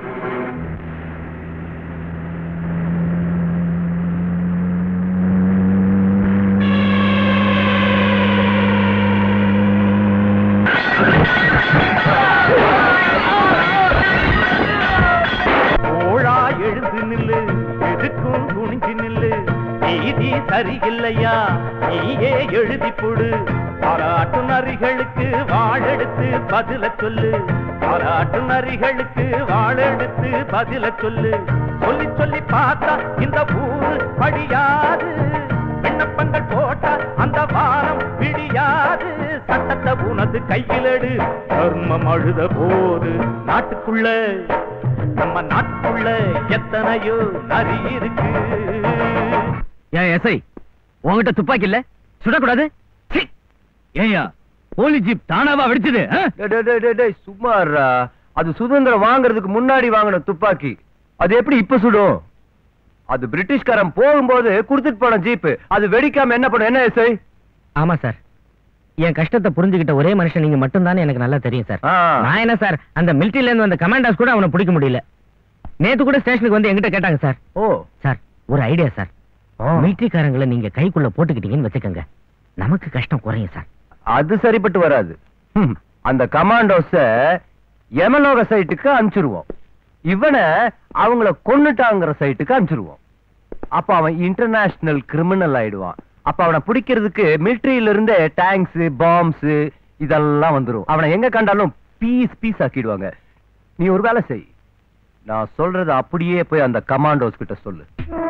ஓழா எழுந்து நில்லு எதுக்கும் துணிஞ்சு நில்லு நீதி சரியில்லையா நீயே எழுதி போடு பாராட்டு நரிகளுக்கு வாழெடுத்து பதில சொல்லு பாராட்டு நரிகளுக்கு வாழெடுத்து பதில சொல்லு சொல்லி சொல்லி பார்த்தா இந்த ஊரு படியாது விண்ணப்பங்கள் போட்டா அந்த வாரம் விடியாது சட்டத்தை உனது கையிலடு தர்மம் அழுத போது நாட்டுக்குள்ள நம்ம நாட்டுக்குள்ள எத்தனையோ நரி இருக்கு ஏன் எஸ்ஐ உன்கிட்ட துப்பாக்கி இல்ல சுடக்கூடாது சீ! ஏய்யா போலீஸ் ஜீப் தானாவா வெடிச்சது ஆ? டேய், டேய், டேய், டேய், டேய், சும்மா இருடா. அது சுதந்திரம் வாங்குறதுக்கு முன்னாடி வாங்கின துப்பாக்கி அது எப்படி இப்ப சுடும் அது பிரிட்டிஷ்காரன் போகும்போது குடுத்துட்டு போன ஜீப் அது வெடிக்காம என்ன பண்ணும் என்ன எஸ்ஐ ஆமா சார் என் கஷ்டத்தை புரிஞ்சுக்கிட்ட ஒரே மனுஷன் நீங்க மட்டும் தானே எனக்கு நல்லா தெரியும் சார் நான் என்ன சார் அந்த மிலிட்டரியில இருந்து வந்த கமாண்டர்ஸ் கூட அவனை பிடிக்க முடியல நேத்து கூட ஸ்டேஷனுக்கு வந்து என்கிட்ட கேட்டாங்க சார் ஓ சார் ஒரு ஐடியா சார் மிலிட்டரிக்காரங்களை நீங்க கைக்குள்ள போட்டுக்கிட்டீங்கன்னு வச்சுக்கோங்க நமக்கு கஷ்டம் குறையும் சார் அது சரிப்பட்டு வராது ஹம், அந்த கமாண்டோஸ யமலோக சைட்டுக்கு அனுப்பிச்சிருவோம் இவனை அவங்கள கொன்னுட்டாங்கிற சைட்டுக்கு அனுப்பிச்சிருவோம் அப்ப அவன் இன்டர்நேஷனல் கிரிமினல் ஆயிடுவான் அப்ப அவனை பிடிக்கிறதுக்கு மிலிட்டரியில இருந்தே டேங்க்ஸ் பாம்ஸ் இதெல்லாம் வந்துரும் அவனை எங்க கண்டாலும் பீஸ் பீஸ் ஆக்கிடுவாங்க நீ ஒரு வேலை செய் நான் சொல்றது அப்படியே போய் அந்த கமாண்டோஸ் கிட்ட சொல்லு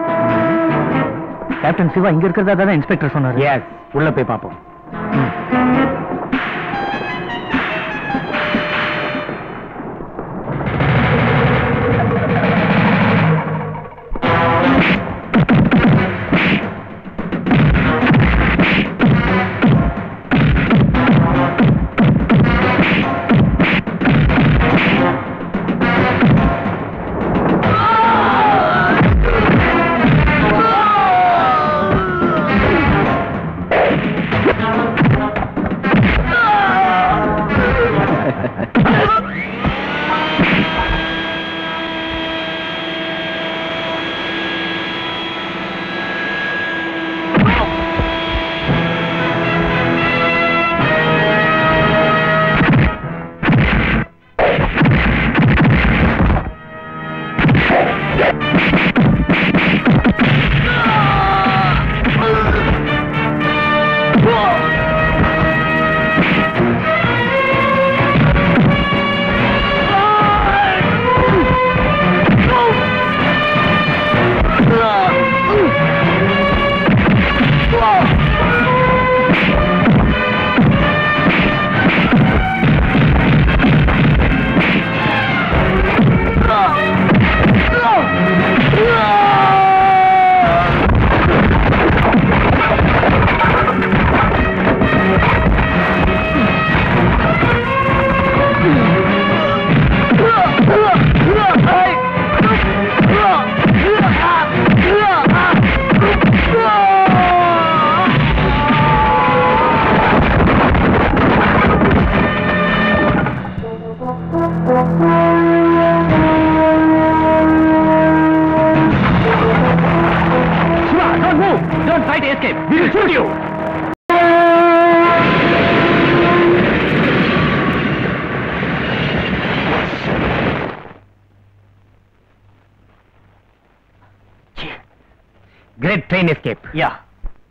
கேப்டன் சிவா இங்க இருக்கிறதா தானே இன்ஸ்பெக்டர் சொன்னாரு உள்ள போய் பாப்போம் ஆ Don't try to escape. We will shoot you. Great train escape. Yeah.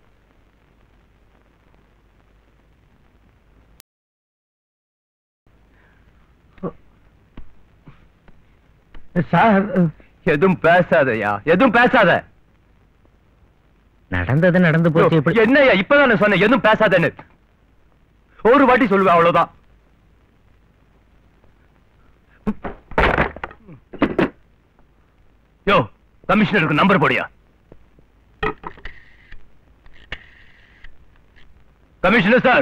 Sir எதுவும் பேசாதயா எதுவும் பேசாத நடந்தது நடந்து போச்சு இப்படி என்னய்யா இப்பதான் நான் சொன்னேன் எதுவும் பேசாதேன்னு ஒரு வாட்டி சொல்லுவேன் அவ்வளவுதான் யோ கமிஷனருக்கு நம்பர் போடியா commissioner sir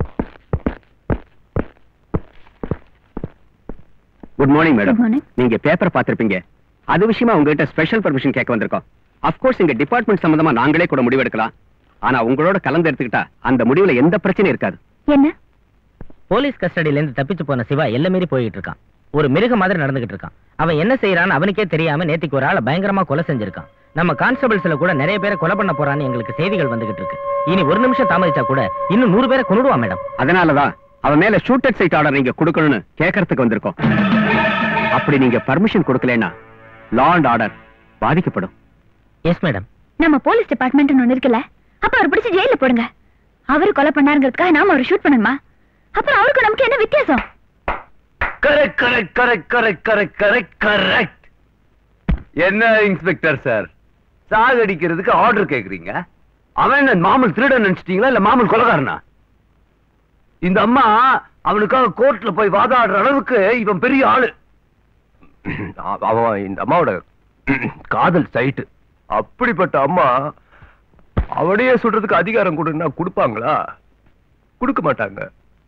good morning madam Good morning. நீங்க பேப்பர் பார்த்திருப்பீங்க அது விஷயமா உங்ககிட்ட ஸ்பெஷல் பர்மிஷன் கேட்க வந்திருக்கோம் அப்கோர்ஸ் எங்க டிபார்ட்மெண்ட் சம்பந்தமா நாங்களே கூட முடிவெடுக்கலாம் ஆனா உங்களோட கலந்து எடுத்துக்கிட்டா அந்த முடிவுல எந்த பிரச்சனையும் இருக்காது என்ன போலீஸ் கஸ்டடியில இருந்து தப்பிச்சு போன சிவா எல்லை மீறி போயிட்டு இருக்கான் ஒரு மிருக மாதிரி நடந்துகிட்டு இருக்கான் அவன் என்ன செய்யறான்னு அவனுக்கே தெரியாம நேத்திக்கு ஒரு ஆளை பயங்கரமா கொலை செஞ்சிருக்கான் நம்ம கான்ஸ்டபிள்ஸ்ல கூட நிறைய பேரை கொலை பண்ண போறான்னு எங்களுக்கு செய்திகள் வந்துகிட்டு இருக்கு இனி ஒரு நிமிஷம் தாமதிச்சா கூட இன்னும் நூறு பேரை கொண்டுடுவான் மேடம் அதனாலதான் அவன் மேல ஷூட்டட் சைட் ஆர்டர் நீங்க கொடுக்கணும்னு கேட்கறதுக்கு வந்திருக்கோம் அப்படி நீங்க பர்மிஷன் கொடுக்கலன்னா லா அண்ட் ஆர்டர் பாதிக்கப்படும் எஸ் மேடம் நம்ம போலீஸ் டிபார்ட்மெண்ட் ஒண்ணு இருக்குல்ல அப்ப அவர் பிடிச்சு ஜெயில போடுங்க அவரு கொலை பண்ணாருங்கிறதுக்காக நாம அவரை ஷூட் பண்ணணுமா அப்புறம் அவருக்கு நமக்கு என்ன வித்தியாசம் correct correct correct correct correct correct correct என்ன இன்ஸ்பெக்டர் சார் சாகடிக்கிறதுக்கு ஆர்டர் கேக்குறீங்க அவன் என்ன மாமூல் திருடன் நினைச்சிட்டீங்களா இல்ல மாமூல் கொலகாரனா இந்த அம்மா அவனுக்காக கோர்ட்ல போய் வாதாடுற அளவுக்கு இவன் பெரிய ஆளு அவ- அவன் இந்த அம்மாவோட காதல் சைட்டு அப்படிப்பட்ட அம்மா அவனையே சொல்றதுக்கு அதிகாரம் கொடுன்னா கொடுப்பாங்களா கொடுக்க மாட்டாங்க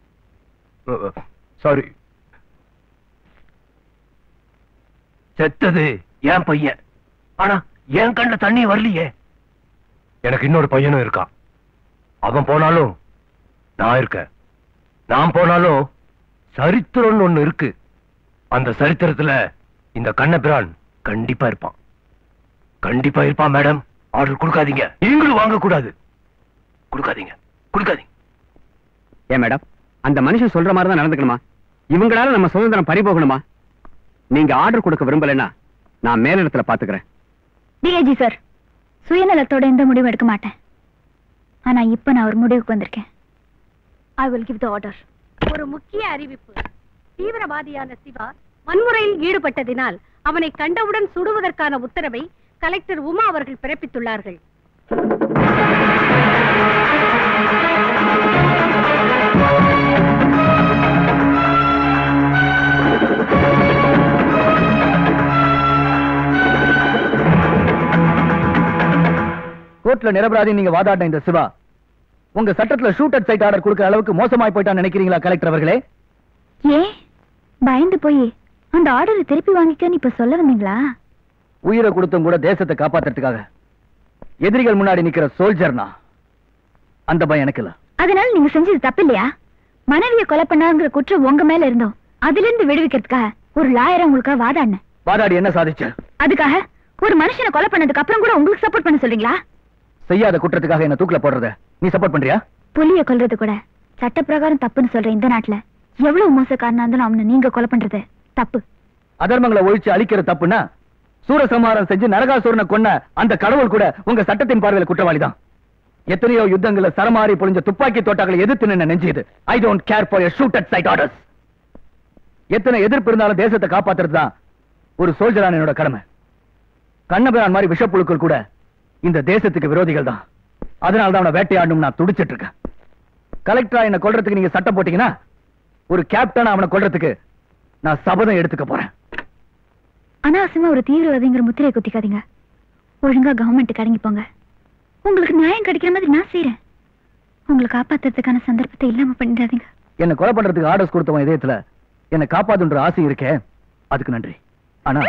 சாரி செத்தது என் பையன் ஆனா என் கண்ணுல தண்ணி வரலையே எனக்கு இன்னொரு பையனும் இருக்கான் அவன் போனாலும் நான் இருக்கேன் நான் போனாலும் சரித்திரம்னு ஒண்ணு இருக்கு அந்த சரித்திரத்துல இந்த கண்ணபிரான் கண்டிப்பா இருப்பான் கண்டிப்பா இருப்பான் மேடம் ஆர்டர் கொடுக்காதீங்க நீங்களும் வாங்க கூடாது கொடுக்காதீங்க கொடுக்காதீங்க ஏன் மேடம் அந்த மனுஷன் சொல்ற மாதிரி தான் நடந்துக்கணுமா இவங்களால நம்ம சுதந்திரம் பறி போகணுமா நீங்க ஆர்டர் கொடுக்க விரும்பலைன்னா நான் மேலிடத்துல பாத்துக்கிறேன் டிஐஜி சார் சுயநலத்தோட எந்த முடிவும் எடுக்க மாட்டேன் ஆனா இப்ப நான் ஒரு முடிவுக்கு வந்திருக்கேன் I will give the order ஒரு முக்கிய அறிவிப்பு தீவிரவாதியான சிவா வன்முறையில் ஈடுபட்டதினால் அவனை கண்டவுடன் சுடுவதற்கான உத்தரவை கலெக்டர் உமா அவர்கள் பிறப்பித்துள்ளார்கள் கோர்ட்ல நிரபராதி நீங்க வாதாடின இந்த சிவா உங்க சட்டத்துல ஷூட் அட் சைட் ஆர்டர் கொடுக்கிற அளவுக்கு மோசமாய் போயிட்டான்னு நினைக்கிறீங்களா கலெக்டர் அவர்களே ஏன் பயந்து போய் அந்த ஆர்டரை திருப்பி வாங்கிக்கன்னு இப்ப சொல்ல வந்தீங்களா உயிரை கொடுத்தும் கூட தேசத்தை காப்பாத்துறதுக்காக எதிரிகள் முன்னாடி நிக்கிற சோல்ஜர்னா அந்த பயம் எனக்கு இல்ல அதனால நீங்க செஞ்சது தப்பு இல்லையா மனைவியை கொலை பண்ணாங்கிற குற்றம் உங்க மேல இருந்தோம் அதுல இருந்து விடுவிக்கிறதுக்காக ஒரு லாயரை உங்களுக்காக வாதாடினேன் வாதாடி என்ன சாதிச்ச அதுக்காக ஒரு மனுஷனை கொலை பண்ணதுக்கு அப்புறம் கூட உங்களுக்கு சப்போர்ட் பண்ண சொல்றீங்களா செய்யாத குற்றத்துக்காக என்ன தூக்கில போடுறத நீ சப்போர்ட் பண்றியா புலிய கொல்றது கூட சட்டப்பிரகாரம் தப்புன்னு சொல்ற இந்த நாட்டுல எவ்வளவு மோசக்காரனா இருந்தாலும் அவனை நீங்க கொலை பண்றது தப்பு அதர்மங்களை ஒழிச்சு அழிக்கிற தப்புன்னா சூரசம்ஹாரம் செஞ்சு நரகாசூரனை கொன்ன அந்த கடவுள் கூட உங்க சட்டத்தின் பார்வையில குற்றவாளிதான் எத்தனையோ யுத்தங்களை சரமாரி பொழிஞ்ச துப்பாக்கி தோட்டாக்களை எதிர்த்து நின்ன நெஞ்சியது I don't care for shoot at sight orders எத்தனை எதிர்ப்பு இருந்தாலும் தேசத்தை காப்பாத்துறது தான் ஒரு சோல்ஜரான என்னோட கடமை கண்ணபிரான் மாதிரி விஷப்புழுக்கள் கூட இந்த தேசத்துக்கு விரோதிகள் தான் அதனால தான் அவனை வேட்டையாடணும் நான் துடிச்சிட்டு இருக்கேன் கலெக்டரா என்ன கொல்றதுக்கு நீங்க சட்டம் போட்டீங்கன்னா ஒரு கேப்டன் அவனை கொல்றதுக்கு நான் சபதம் எடுத்துக்க போறேன் அனாவசியமா ஒரு தீவிரவாதிங்கிற முத்திரையை குத்திக்காதீங்க ஒழுங்கா கவர்மெண்ட் கடங்கி போங்க உங்களுக்கு நியாயம் கிடைக்கிற மாதிரி நான் செய்யறேன் உங்களை காப்பாத்துறதுக்கான சந்தர்ப்பத்தை இல்லாம பண்ணிடாதீங்க என்ன கொலை பண்றதுக்கு ஆர்டர்ஸ் கொடுத்தவன் இதயத்துல என்ன காப்பாதுன்ற ஆசை இருக்கே அதுக்கு நன்றி ஆனா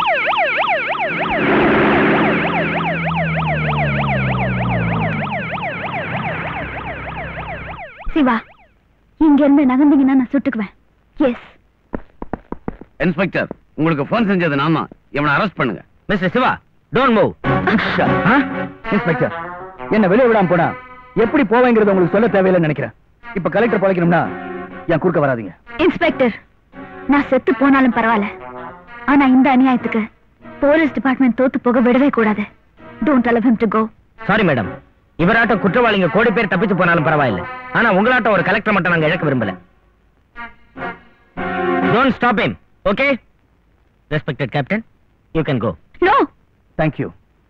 சிவா இங்க இருந்து நகர்ந்தீங்கன்னா நான் சுட்டுக்குவேன் எஸ் இன்ஸ்பெக்டர் உங்களுக்கு போன் செஞ்சது நாமா இவனை அரெஸ்ட் பண்ணுங்க mister Shiva don't move inspector என்ன வெளியே விடாம போனா எப்படி போவேங்கிறது உங்களுக்கு சொல்ல தேவையில்லைன்னு நினைக்கிறேன் இப்ப கலெக்டர் பழைக்கணும்னா என் குறுக்க வராதீங்க இன்ஸ்பெக்டர் நான் செத்து போனாலும் பரவாயில்ல ஆனா இந்த அநியாயத்துக்கு போலீஸ் டிபார்ட்மெண்ட் தோத்து போக விடவே கூடாது don't allow him to go sorry madam இவராட்டம் குற்றவாளிங்க கோடி பேர் தப்பிச்சு போனாலும் பரவாயில்ல ஆனா உங்களாட்டம் ஒரு கலெக்டர் மட்டும் நாங்க இழக்க விரும்பல don't stop him okay respected captain you can go no thank you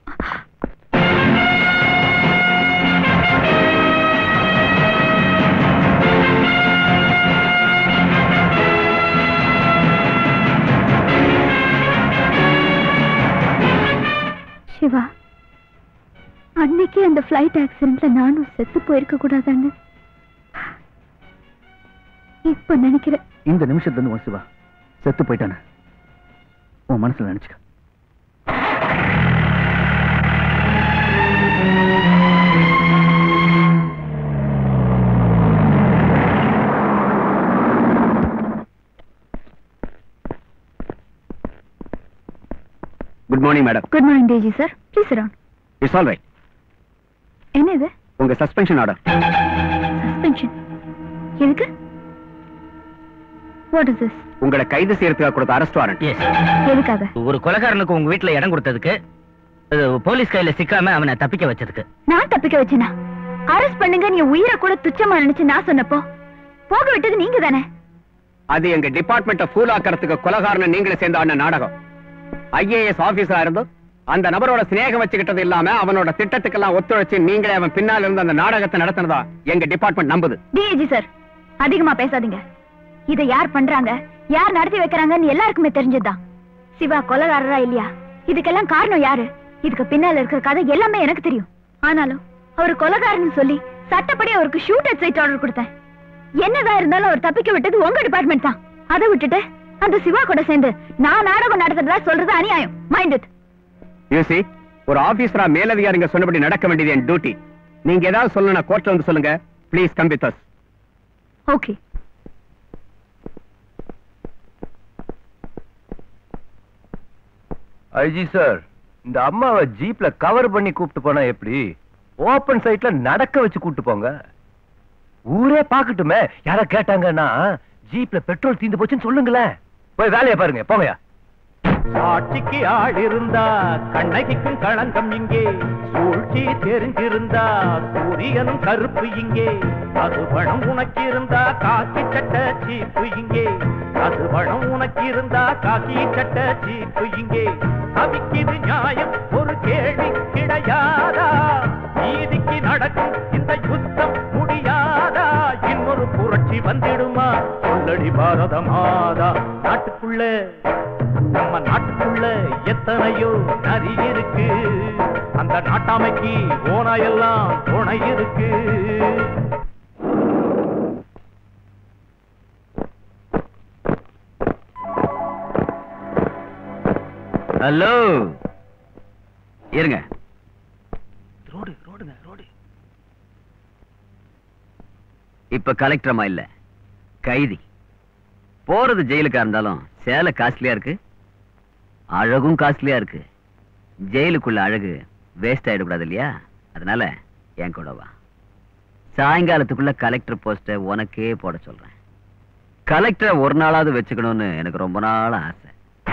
Shiva அன்னைக்கு அந்த ஃப்ளைட் ஆக்சிடென்ட்ல நானும் செத்து போயிருக்க கூடாதான்னு இப்ப நினைக்கிறேன் இந்த நிமிஷத்துல இருந்து உன் சிவா செத்து போயிட்டானே உன் மனசுல நினைச்சுக்க good morning madam good morning Teji sir please around it's all right என்ன இது உங்க சஸ்பென்ஷன் ஆர்டர் சஸ்பென்ஷன் எதுக்கு வாட் இஸ் திஸ் உங்களை கைது செய்யறதுக்காக கொடுத்த அரெஸ்ட் வாரண்ட் எதுக்காக ஒரு கொலைகாரனுக்கு உங்க வீட்டுல இடம் கொடுத்ததுக்கு அது போலீஸ் கையில சிக்காம அவனை தப்பிக்க வச்சதுக்கு நான் தப்பிக்க வச்சேனா அரெஸ்ட் பண்ணுங்க நீ உயிரை கூட துச்சமா நினைச்சு நான் சொன்னப்போ போக விட்டது நீங்க தானே அது எங்க டிபார்ட்மெண்ட்டை ஃபூல் ஆக்கறதுக்கு கொலகாரன் நீங்களே சேர்ந்த ஆடின நாடகம் ஐஏஎஸ் ஆபீஸரா இருந்தும் அந்த நபரோட சிநேகம் வச்சுக்கிட்டது இல்லாம அவனோட திட்டத்துக்கெல்லாம் ஒத்துழைச்சு நீங்களே அவன் பின்னால இருந்து அந்த நாடகத்தை நடத்தினதா எங்க டிபார்ட்மெண்ட் நம்புது டிஏஜி சார் அதிகமா பேசாதீங்க இதை யார் பண்றாங்க யார் நடத்தி வைக்கிறாங்கன்னு எல்லாருக்குமே தெரிஞ்சதுதான் சிவா கொலைகாரரா இல்லையா இதுக்கெல்லாம் காரணம் யாரு இதுக்கு பின்னால இருக்கிற கதை எல்லாமே எனக்கு தெரியும் ஆனாலும் அவர் கொலைகாரன்னு சொல்லி சட்டப்படி அவருக்கு ஷூட் அட் சைட் ஆர்டர் கொடுத்தேன் என்னதான் இருந்தாலும் அவர் தப்பிக்க விட்டது உங்க டிபார்ட்மெண்ட் தான் அதை விட்டுட்டு அந்த சிவா கூட சேர்ந்து நான் நாடகம் நடத்துறதா சொல்றது அநியாயம் மைண்ட் இட் யூசி ஒரு ஆபீசரா மேலதிகாரிங்க சொன்னபடி நடக்க வேண்டியது என் டியூட்டி நீங்க ஏதாவது சொல்லணும் கோர்ட்ல வந்து சொல்லுங்க please come with us okay IG sir இந்த அம்மாவை ஜீப்ல கவர் பண்ணி கூப்பிட்டு போனா எப்படி ஓபன் சைட்ல நடக்க வச்சு கூப்பிட்டு போங்க ஊரே பாக்கட்டுமே யாரா கேட்டாங்கன்னா ஜீப்ல பெட்ரோல் தீந்து போச்சுன்னு சொல்லுங்களேன் போய் வேலையை பாருங்க போங்கயா சாட்சிக்கு ஆள் இருந்தா கண்ணகிக்கும் களங்கம் இங்கே சூழ்ச்சி தெரிஞ்சிருந்தா சூரியனும் கருப்பு இங்கே அது பணம் உனக்கு இருந்தா காக்கி சட்ட சீப்பு இங்கே அது பணம் உனக்கு இருந்தா காக்கி சட்ட சீப்பு இங்கே அவிக்குது நியாயம் ஒரு கேள்வி கிடையாதா நீதிக்கு நடக்கும் இந்த யுத்தம் முடியாதா இன்னொரு புரட்சி வந்திடுமா சொல்லடி பாரத மாதா நாட்டுக்குள்ள நம்ம நாட்டுக்குள்ள எத்தனையோ நரி இருக்கு அந்த நாட்டாமைக்கு ஓனாயெல்லாம் துணை இருக்கு ஹலோ இருங்க ரோடு ரோடுங்க ரோடு இப்ப கலெக்டர் அம்மா இல்ல கைதி போறது ஜெயிலுக்கா இருந்தாலும் சேலை காஸ்ட்லியா இருக்கு அழகும் காஸ்ட்லியா இருக்கு ஜெயிலுக்குள்ள அழகு வேஸ்ட் ஆயிடக்கூடாது இல்லையா அதனால என் கூட வா சாயங்காலத்துக்குள்ள கலெக்டர் போஸ்ட உனக்கே போட சொல்றேன் கலெக்டரை ஒரு நாளாவது வச்சுக்கணும்னு எனக்கு ரொம்ப நாள் ஆசை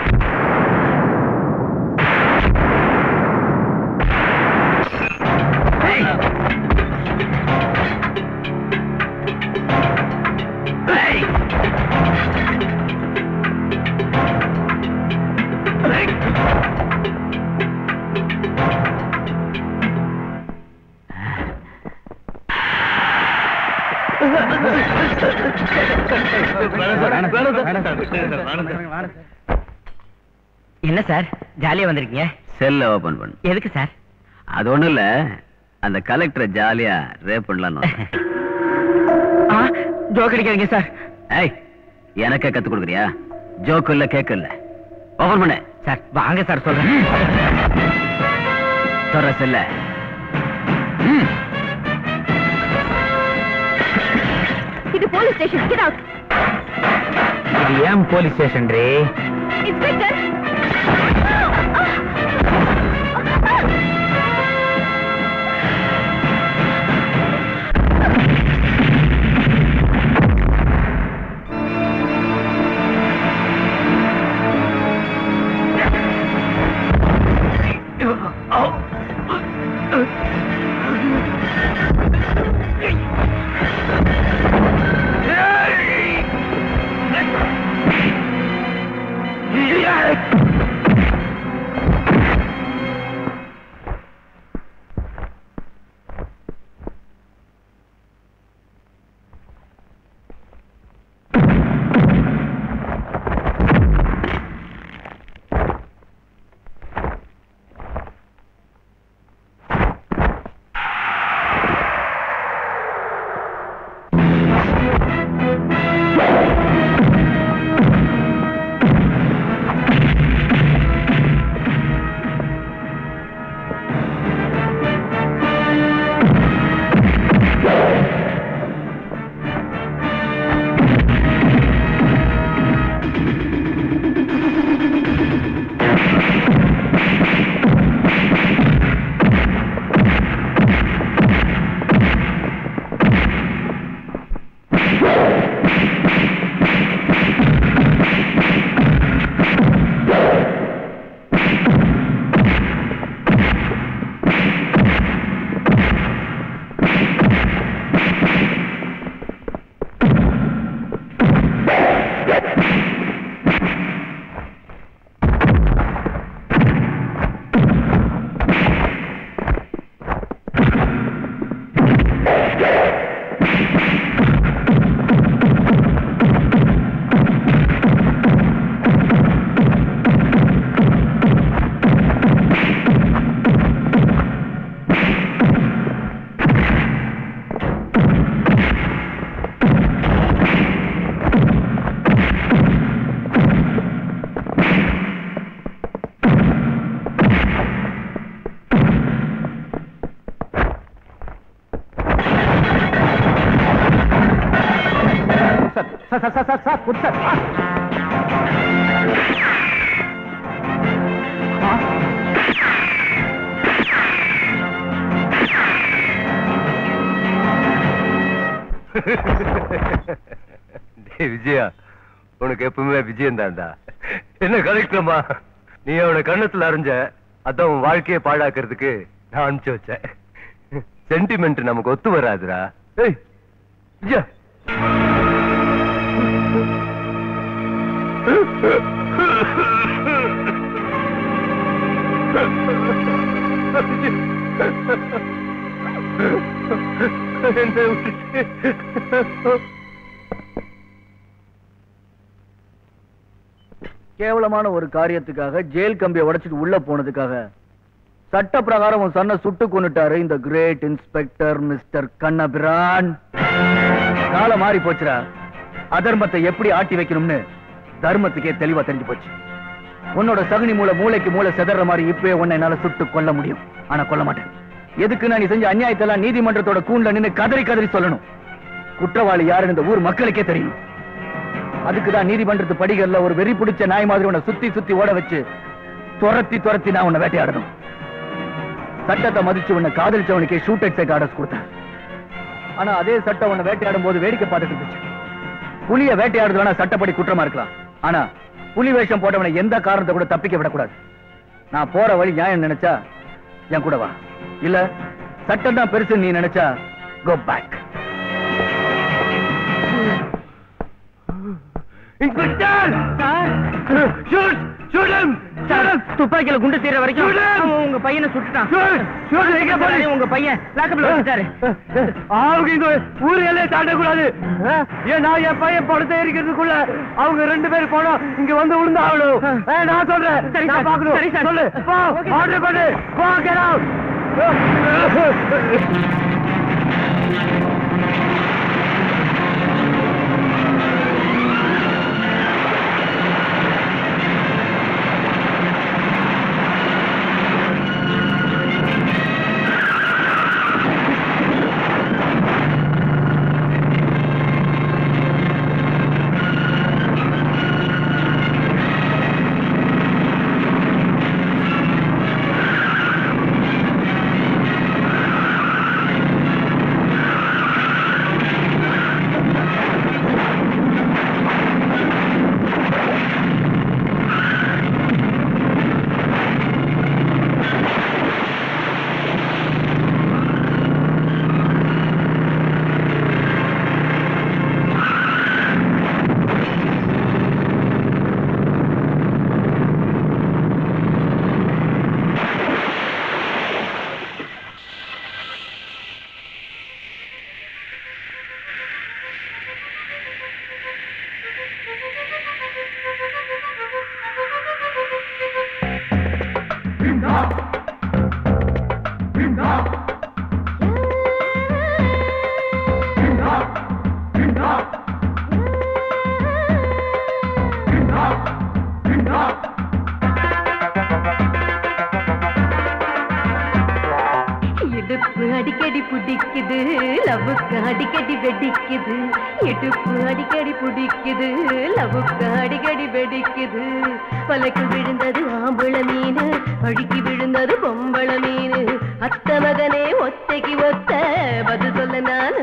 என்ன சார் ஜாலியா வந்திருக்கீங்க செல்ல ஓபன் பண்ணு எதுக்கு சார் அது ஒண்ணும் இல்ல அந்த கலெக்டரை ஜாலியா ரேப் பண்ணலாம்னு வந்தேன். ஜோக் அடிக்காதீங்க சார் ஏய் எனக்கே கத்து கொடுக்குறியா ஜோக்கு இல்ல கேக்கு இல்ல ஓபன் பண்ணு சார் வாங்க சார் சொல்றேன் தொடர செல்ல இது போலீஸ் ஸ்டேஷன் கெட் அவுட் ஏன் போலீஸ் ஸ்டேஷன் ரே inspector sir sir sir sir sir good sir டேய் விஜயா உனக்கு எப்பவுமே விஜயம் தான்டா என்ன கலெக்டரமா நீ அவனை கண்ணத்துல அறிஞ்ச அதான் உன் வாழ்க்கையை பாழாக்குறதுக்கு நான் அனுப்பிச்சு வச்சேன் சென்டிமெண்ட் நமக்கு ஒத்து வராதுடா ஏய் விஜயா என்னை விட்டுட்டு கேவலமான ஒரு காரியத்துக்காக ஜெயில் கம்பியை உடைச்சிட்டு உள்ள போனதுக்காக சட்ட பிரகாரம் உன் சன்னை சுட்டு கொண்டுட்டாரு இந்த கிரேட் இன்ஸ்பெக்டர் மிஸ்டர் கண்ணபிரான் காலம் மாறி போச்சுடா அதர்மத்தை எப்படி ஆட்டி வைக்கணும்னு தர்மத்துக்கே தெளிவா தெரிஞ்சு போச்சு உன்னோட சகுனி மூளை மூளைக்கு மூளை செதற மாதிரி இப்பவே உன்னை என்னால சுட்டு கொல்ல முடியும் ஆனா கொல்ல மாட்டேன் எதுக்கு நான் நீ செஞ்ச அநியாயத்தெல்லாம் நீதிமன்றத்தோட கூண்ல நின்னு கதறி கதறி சொல்லணும் குற்றவாளி யாருன்னு இந்த ஊர் மக்களுக்கே தெரியும் அதுக்குதான் நீதிமன்றத்து படிகள்ல ஒரு வெறி பிடிச்ச நாய் மாதிரி உன்னை சுத்தி சுத்தி ஓட வச்சு துரத்தி துரத்தி நான் உன்னை வேட்டையாடணும் சட்டத்தை மதிச்சு உன்னை காதலிச்சவனுக்கே ஷூட் எக்ஸைட் ஆர்டர்ஸ் கொடுத்தேன் ஆனா அதே சட்டம் உன்னை வேட்டையாடும் போது வேடிக்கை பார்த்துட்டு இருந்துச்சு புலிய வேட்டையாடுறது வேணா சட்டப்படி குற்றமா இருக்கலாம் ஆனா புலி வேஷம் போட்டவனை எந்த காரணத்தை கூட தப்பிக்க விடக்கூடாது நான் போற வழி நியாயம் நினைச்சா என் கூட வா இல்ல சட்டம் தான் பெருசு நீ நினைச்சா go back inspector shoot shoot him துப்பாக்கியில குண்டு தீர வரைக்கும் அவன் உங்க பையனை சுட்டுட்டான் எங்க போறீங்க? உங்க பையன் லாக்கப்ல வச்சுட்டாரு அவங்க இங்க ஊர் எல்லையை தாண்டக்கூடாது அஹ், ஏன் நான் என் பையன் படத்தை எரிக்கிறதுக்குள்ள அவங்க ரெண்டு பேரும் போனோம் இங்க வந்து விழுந்து ஆகணும் அஹ், நான் சொல்றேன் சரி நான் சார், பார்க்கணும் சரி சார். சொல்லு போ ஓகே. ஆர்டர் பண்ணு போ get out. இடுப்பு அடிக்கடி பிடிக்குது லவ்வுக்கு அடிக்கடி வெடிக்குது இடுப்பு அடிக்கடி பிடிக்குது லவ்வுக்கு அடிக்கடி வெடிக்குது பலைக்கு விழுந்தது ஆம்பள மீன் அழுக்கி விழுந்தது பொம்பள மீன் அத்த மகனே ஒத்தைக்கு ஒத்த பதில் சொல்ல நானு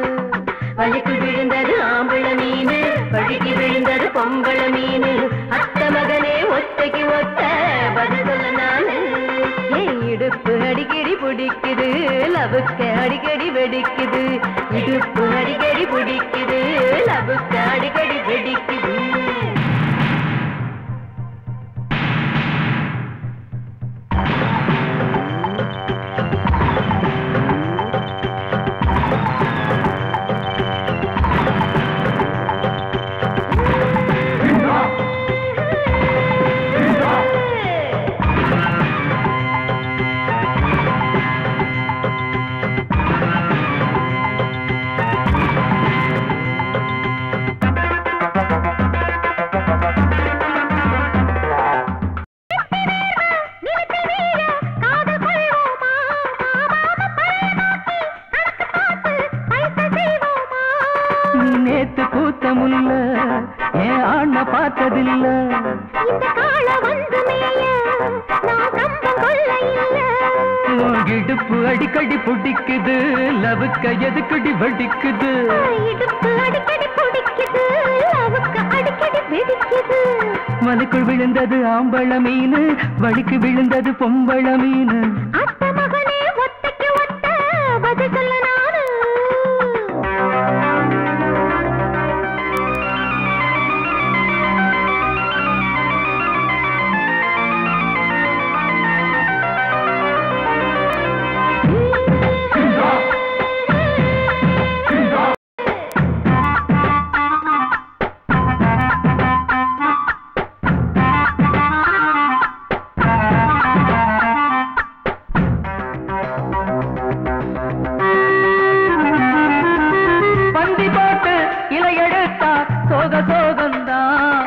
வழிக்கு விழுந்தது ஆம்பள மீன் வழுக்கி விழுந்தது பொம்பள மீன் அத்த மகனே ஒத்தைக்கு ஒத்த பதில் சொல்ல நானு என் இடுப்பு அடிக்கடி பிடிக்குது லவுக்கு அடிக்கடி வெடிக்குது இடுப்பு அடிக்கடி பிடிக்குது லவுக்கு அடிக்கடி வெடிக்குது பூத்த முல்ல ஏன் ஆண்ண பார்த்ததில்ல இந்த கால வந்து மேய நான் கம்பம் கொள்ள இல்ல உன் இடுப்பு அடிக்கடி பிடிக்குது லவுக்க எதுக்கடி வடிக்குது இடுப்பு அடிக்கடி பிடிக்குது அவுக்கு அடிக்கடி வெடிக்குது மலைக்குள் விழுந்தது ஆம்பள மீன் வழிக்கு விழுந்தது பொம்பள மீன் அத்த மகனே ஒத்தைக்கு ஒத்த பதில் சொல்ல நானு பந்தி போட்டு இலை எடுத்தா சோக சோகந்தான்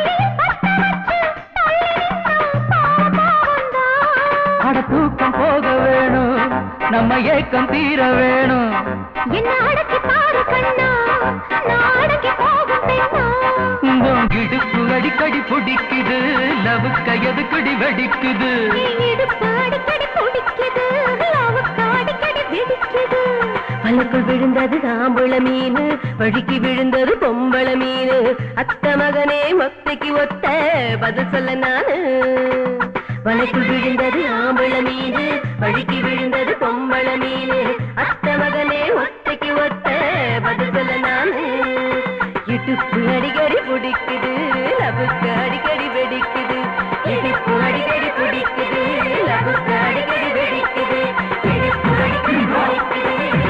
அட தூக்கம் போக வேணும் நம்ம ஏக்கம் தீர வேணும் என்ன அடக்கி பாரு கண்ணா நான் அடக்கி போகும் பெண்ணா உன் இடுப்பு அடிக்கடி பிடிக்குது லவுக்க எதுக்கடி வெடிக்குது நீ இடுப்பு அடிக்கடி பிடிக்குது அவுக்கு அடிக்கடி வெடிக்குது மலைக்குள் விழுந்தது ஆம்பள மீன் வழிக்கு விழுந்தது பொம்பள மீன் அத்த மகனே மொத்தைக்கு ஒத்த பதில் சொல்ல நானு வலைக்குள் விழுந்தது ஆம்பள மீன் வழிக்கு விழுந்தது பொம்பள மீன் அத்த மகனே ஒத்தைக்கு ஒத்த பதில் சொல்ல நானு இடுப்பு அடிக்கடி பிடிக்குது லபுக்கு அடிக்கடி வெடிக்குது இடுப்பு அடிக்கடி பிடிக்குது லபுக்கு அடிக்கடி வெடிக்குது இடுப்பு அடிக்கடி பிடிக்குது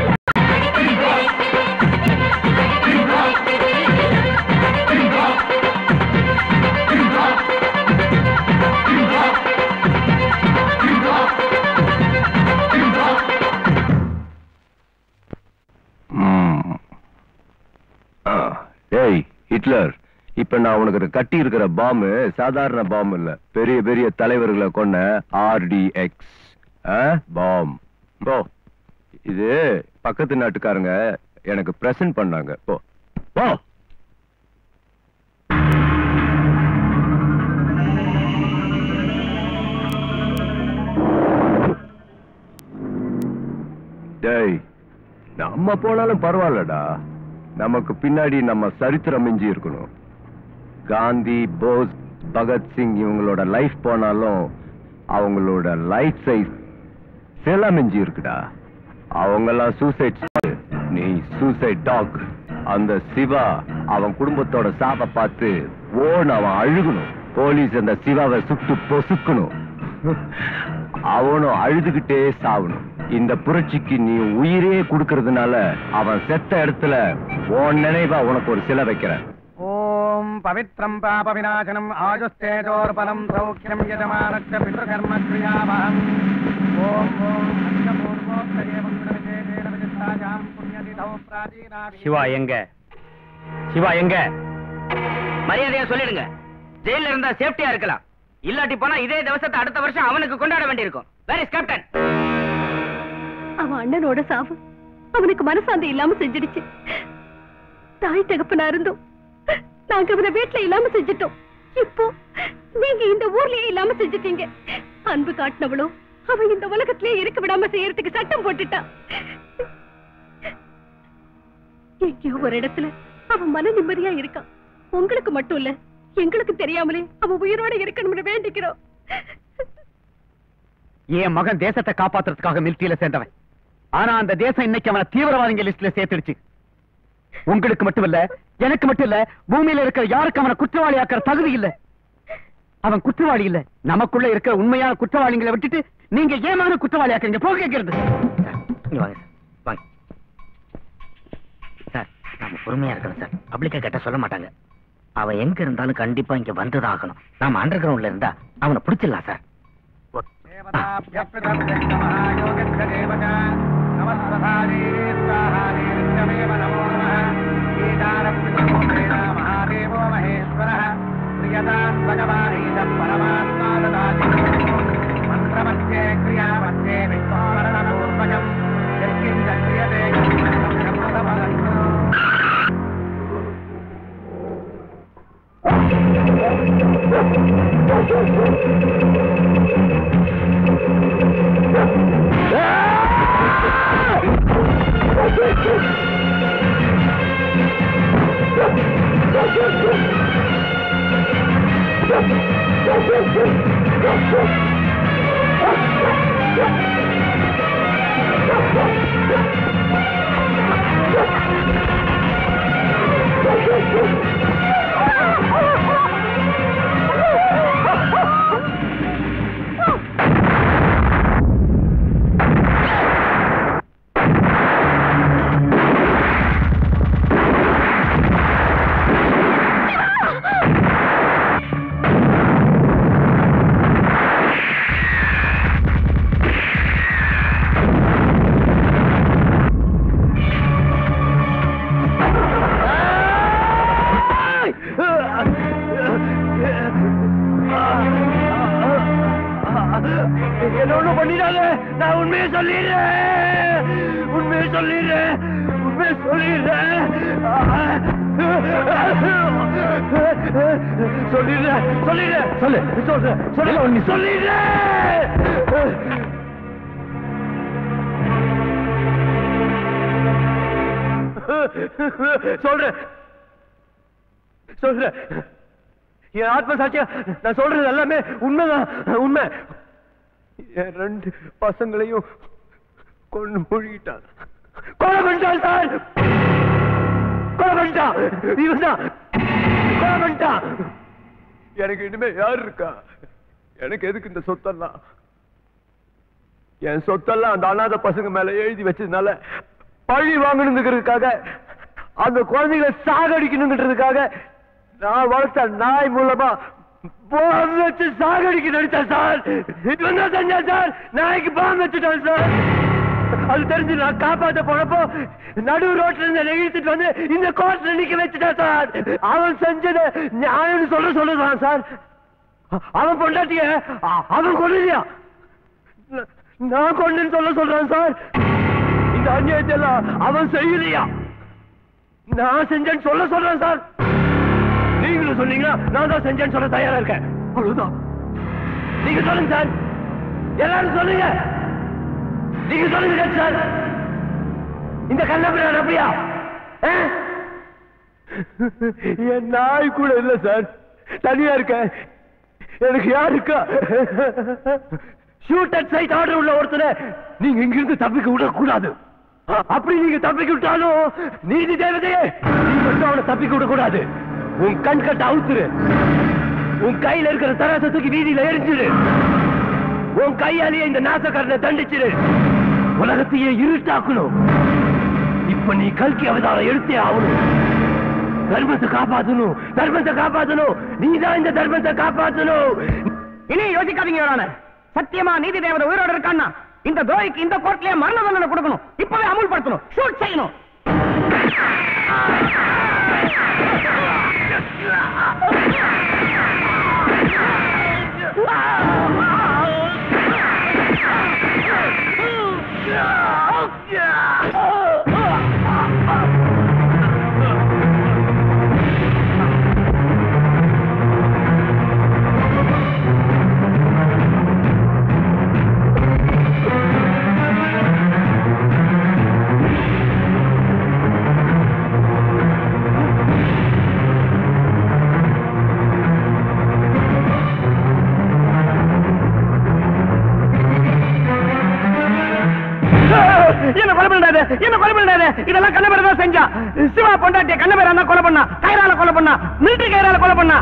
ம். ஆ, ஏய் ஹிட்லர் இப்ப நான் உனக்கு கட்டி இருக்கிற பாம்பு சாதாரண பாம்பு இல்ல பெரிய பெரிய தலைவர்களை கொண்ட ஆர்டிஎக்ஸ் பாம் போ இது பக்கத்து நாட்டுக்காரங்க எனக்கு பிரசன்ட் பண்ணாங்க போ போ டேய் நம்ம போனாலும் பரவாயில்லடா நமக்கு பின்னாடி நம்ம சரித்திரம் மிஞ்சி இருக்கணும் காந்தி போஸ் பகத்சிங் இவங்களோட லைஃப் போனாலும் அவங்களோட லைஃப் சைஸ் சில மிஞ்சி இருக்குடா அவங்கெல்லாம் சூசைட் நீ சூசைட் டாக் அந்த சிவா அவன் குடும்பத்தோட சாப பார்த்து ஓன் அவன் அழுகணும் போலீஸ் அந்த சிவாவை சுட்டு பொசுக்கணும் அவனும் அழுதுகிட்டே சாவணும் இந்த புரட்சிக்கு நீ உயிரே கொடுக்கறதுனால அவன் செத்த இடத்துல உன் நினைவா உனக்கு ஒரு சிலை வைக்கிறேன் ஓம் பவித்ரம் பாப விநாசனம் ஆஜுஸ்தேஜோர்பலம் சௌக்கியம் யஜமானஸ்ய பித்ருகர்ம கிரியாவஹம் ஓம் ஓம் அஷ்டபூர்வோக்தேவம் பிரவிஜேதேன விதிஷ்டாயாம் புண்ணியதிதௌ பிராச்சீனாவி சிவா எங்க சிவா எங்க மரியாதையா சொல்லிடுங்க ஜெயில இருந்தா சேஃப்டியா இருக்கலாம் இல்லாட்டி போனா இதே திவசத்தை அடுத்த வருஷம் அவனுக்கு கொண்டாட வேண்டியிருக்கும் வேர் இஸ் கேப்டன் அவன் அண்ணனோட சாவு அவனுக்கு மனசாந்தி இல்லாம செஞ்சிடுச்சு தாய் தகப்பனா இருந்தோம் நாங்க அவனை வீட்டுல இல்லாம செஞ்சிட்டோம் இப்போ நீங்க இந்த ஊர்லயே இல்லாம செஞ்சிட்டீங்க அன்பு காட்டினவளோ அவன் இந்த உலகத்திலேயே இருக்க விடாம செய்யறதுக்கு சட்டம் போட்டுட்டான் எங்கேயோ ஒரு இடத்துல அவன் மன நிம்மதியா இருக்கான் உங்களுக்கு மட்டும் இல்ல எங்களுக்கு தெரியாமலே அவன் உயிரோட இருக்கணும்னு வேண்டிக்கிறோம் என் மகன் தேசத்தை காப்பாத்துறதுக்காக மிலிட்டரியில சேர்ந்தவன் ஆனா அந்த தேசம் இன்னைக்கு அவனை தீவிரவாதிங்க லிஸ்ட்ல சேர்த்துடுச்சு உங்களுக்கு மட்டும் இல்ல எனக்கு மட்டும் இல்ல பூமியில இருக்கிற யாருக்கு அவனை குற்றவாளி ஆக்கிற தகுதி இல்ல அவன் குற்றவாளி இல்ல நமக்குள்ள இருக்கிற உண்மையான குற்றவாளிகளை விட்டுட்டு நீங்க ஏமான குற்றவாளி ஆக்குறீங்க போக கேட்கிறது இங்க வாங்க சார் வாங்க சார் நாம பொறுமையா இருக்கணும் சார் பப்ளிக்கா கேட்டா சொல்ல மாட்டாங்க அவன் எங்க இருந்தாலும் கண்டிப்பா இங்க வந்துதான் ஆகணும் நாம அண்டர் கிரவுண்ட்ல இருந்தா அவனை பிடிச்சிடலாம் சார் என்ன ஒண்ணும் பண்ணிடாத நான் உண்மையை சொல்லிடுறேன் உண்மையை சொல்லிடுறேன் உண்மையை சொல்லிடுறேன் சொல்லிடுறேன் சொல்லிடுறேன் சொல்லு சொல்றேன் சொல்ல நீ சொல்லிடுறேன் சொல்றேன் சொல்றேன் என் ஆத்ம சாட்சியா நான் சொல்றது எல்லாமே உண்மைதான் உண்மை என் ரெண்டு பசங்களையும் கொண்டு மூழ்கிட்டான் கொலை பண்ணிட்டான் சார் கொலை பண்ணிட்டான் இவன் தான் கொலை பண்ணிட்டான் எனக்கு இனிமே யார் இருக்கா எனக்கு எதுக்கு இந்த சொத்தெல்லாம் என் சொத்தெல்லாம் அந்த அனாதை பசங்க மேல எழுதி வச்சதுனால பழி வாங்கணுங்கிறதுக்காக அந்த குழந்தைகளை சாகடிக்கணுங்கிறதுக்காக நான் வளர்த்த நாய் மூலமா பாம்பு வச்சு சாகடிக்க நடிச்சேன் சார் இவன் தான் செஞ்சான் சார் நாய்க்கு பாம்பு வச்சுட்டான் சார் அது தெரிஞ்சு நான் காப்பாத்த போனப்போ நடு ரோட்ல இருந்து என்னை இழுத்துட்டு வந்து இந்த கோர்ட்ல நிக்க வச்சுட்டான் சார் அவன் செஞ்சதை நியாயம்னு சொல்ல சொல்லுதான் சார் அவன் பொண்டாட்டிய அ- அவன் கொள்ளையா நான் கொண்டுன்னு சொல்ல சொல்றான் சார் இந்த அநியாயத்தை எல்லாம் அவன் செய்யலையா நான் செஞ்சேன்னு சொல்ல சொல்றேன் சார் நீங்களும் சொன்னீங்கன்னா நான் தான் செஞ்சேன்னு சொல்ல தயாரா இருக்கேன் அவ்வளவுதான் நீங்க சொல்லுங்க சார் எல்லாரும் சொல்லுங்க நீங்க சொல்லுங்க சார் இந்த கண்ணபிரான் அப்படியா ஆ? என் நாய் கூட இல்ல சார் தனியா இருக்கேன் எனக்கு யார் இருக்கா ஷூட் அட் சைட் ஆர்டர் உள்ள ஒருத்தரை நீங்க இங்கிருந்து தப்பிக்க விடக்கூடாது அ- அப்படி நீங்க தப்பிக்க விட்டாலும் நீதி தேவதையே நீ மட்டும் அவனை தப்பிக்க விடக்கூடாது உன் கண் கட்ட அவுத்துரு உன் கையில இருக்கிற தராசை தூக்கி வீதியில எரிஞ்சிடு உன் கையாலேயே இந்த நாசக்காரனை தண்டிச்சிடு உலகத்தையே இருட்டாக்கணும் இப்ப நீ கல்கி அவதாரம் எடுத்தே ஆகணும் தர்மத்தை காப்பாத்தணும் தர்மத்தை காப்பாத்தணும் நீதான் இந்த தர்மத்தை காப்பாத்தணும் இனி யோசிக்காதீங்க யோரான சத்தியமா நீதி தேவதை உயிரோட இருக்கான்னா இந்த துரோகிக்கு இந்த கோர்ட்லயே மரண தண்டனை கொடுக்கணும் இப்பவே அமுல்படுத்தணும் ஷூட் செய்யணும் என்ன கொலை பண்ணாத என்ன கொலை பண்ணாத இதெல்லாம் கண்ணபேர தான் செஞ்சா சிவா பொண்டாட்டிய கண்ணபேரா தான் கொலை பண்ணா கயிறால கொலை பண்ணா மிலிட்டரி கயிறால கொலை பண்ணா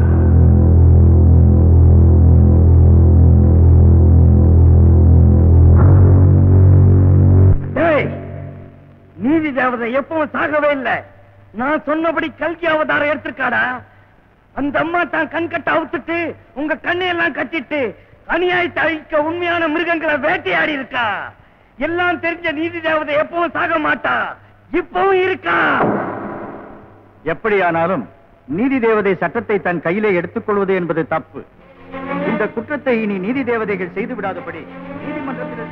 டேய், நீதி தேவதை எப்பவும் சாகவே இல்லை நான் சொன்னபடி கல்கி அவதாரம் எடுத்திருக்காடா அந்த அம்மா தான் கண் கட்ட அவுத்துட்டு உங்க கண்ணையெல்லாம் கட்டிட்டு அநியாயத்தை அழிக்க உண்மையான மிருகங்களை வேட்டையாடி இருக்கா எல்லாம் தெரிஞ்ச நீதி தேவதை எப்பவும் சாக மாட்டா இப்பவும் இருக்கா எப்படியானாலும் நீதி தேவதை சட்டத்தை தன் கையிலே எடுத்துக்கொள்வது என்பது தப்பு இந்த குற்றத்தை இனி நீதி தேவதைகள் செய்து விடாதபடி நீதிமன்றத்தில்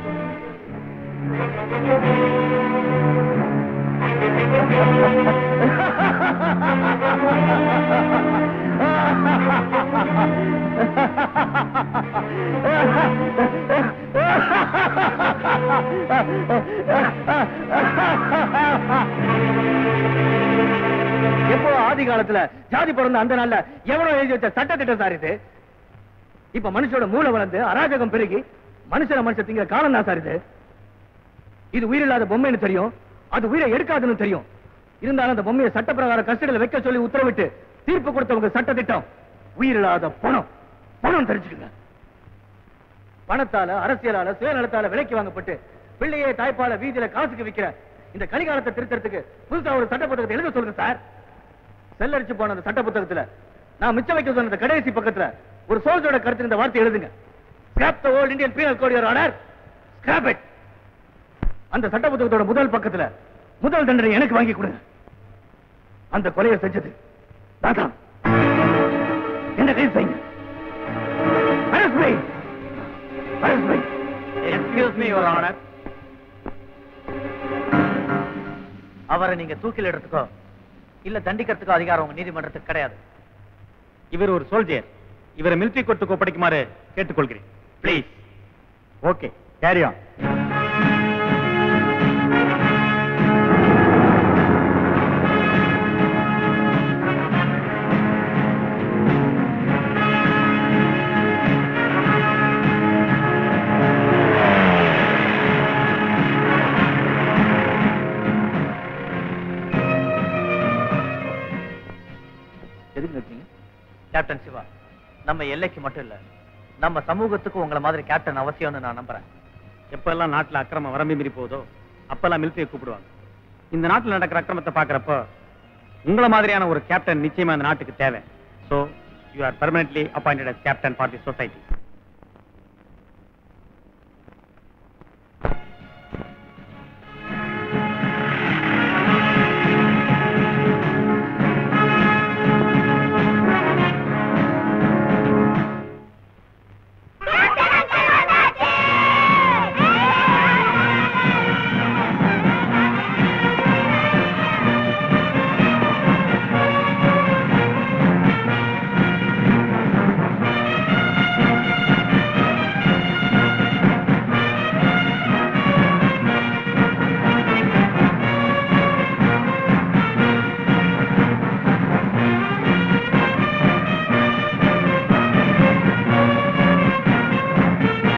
எப்போ ஆதி காலத்துல ஜாதி பிறந்த அந்த நாள்ல எவனோ எழுதி வச்ச சட்ட திட்டம் சார் இது இப்ப மனுஷோட மூளை வளர்ந்து அராஜகம் பெருகி மனுஷன மனுஷன் திங்கிற காலம் தான் சார் இது இது உயிரில்லாத பொம்மைன்னு தெரியும் அது உயிரை எடுக்காதுன்னு தெரியும் இருந்தாலும் அந்த பொம்மையை சட்ட பிரகாரம் கஸ்டடியில் வைக்க சொல்லி உத்தரவிட்டு தீர்ப்பு கொடுத்தவங்க சட்ட திட்டம் உயிரில்லாத பணம் பணம் தெரிஞ்சுக்கங்க பணத்தால அரசியலால சுயநலத்தால விலைக்கு வாங்கப்பட்டு பிள்ளையே தாய்ப்பால வீதியில காசுக்கு விக்கிற இந்த கலிகாலத்தை திருத்தறதுக்கு புதுசா ஒரு சட்ட புத்தகத்தை எழுத சொல்லுங்க சார் செல்லரிச்சு போன அந்த சட்ட புத்தகத்துல நான் மிச்சம் வைக்க சொன்ன அந்த கடைசி பக்கத்துல ஒரு சோல்ஜரோட கருத்து இந்த வார்த்தை எழுதுங்க scrap the old Indian penal code your order scrap it அந்த சட்ட புத்தகத்தோட முதல் பக்கத்துல முதல் தண்டனை எனக்கு வாங்கி கொடுங்க அந்த கொலையை செஞ்சது நான் தான் என்ன கைது செய்யுங்க Arrest me! Arrest me! Excuse me your honour அவரை நீங்க தூக்கிலிடுறதுக்கோ இல்ல தண்டிக்கிறதுக்கோ அதிகாரம் உங்க நீதிமன்றத்துக்கு கிடையாது இவர் ஒரு சோல்ஜர் இவரை மிலிட்டரி கோர்ட்டுக்கு ஒப்படைக்குமாறு கேட்டுக்கொள்கிறேன் ப்ளீஸ் ஓகே கேரி ஆன் எதுக்கு நிறுத்தீங்க கேப்டன் சிவா நம்ம எல்லைக்கு மட்டும் இல்ல நம்ம சமூகத்துக்கு உங்களை மாதிரி கேப்டன் அவசியம்னு நான் நம்புறேன் எப்பெல்லாம் நாட்டுல அக்கிரமம் வரம்பி மீறி போதோ அப்பெல்லாம் மிலிட்டரியை கூப்பிடுவாங்க இந்த நாட்டுல நடக்கிற அக்கிரமத்தை பாக்குறப்போ உங்கள மாதிரியான ஒரு கேப்டன் நிச்சயமா இந்த நாட்டுக்கு தேவை so you are permanently appointed as captain for the society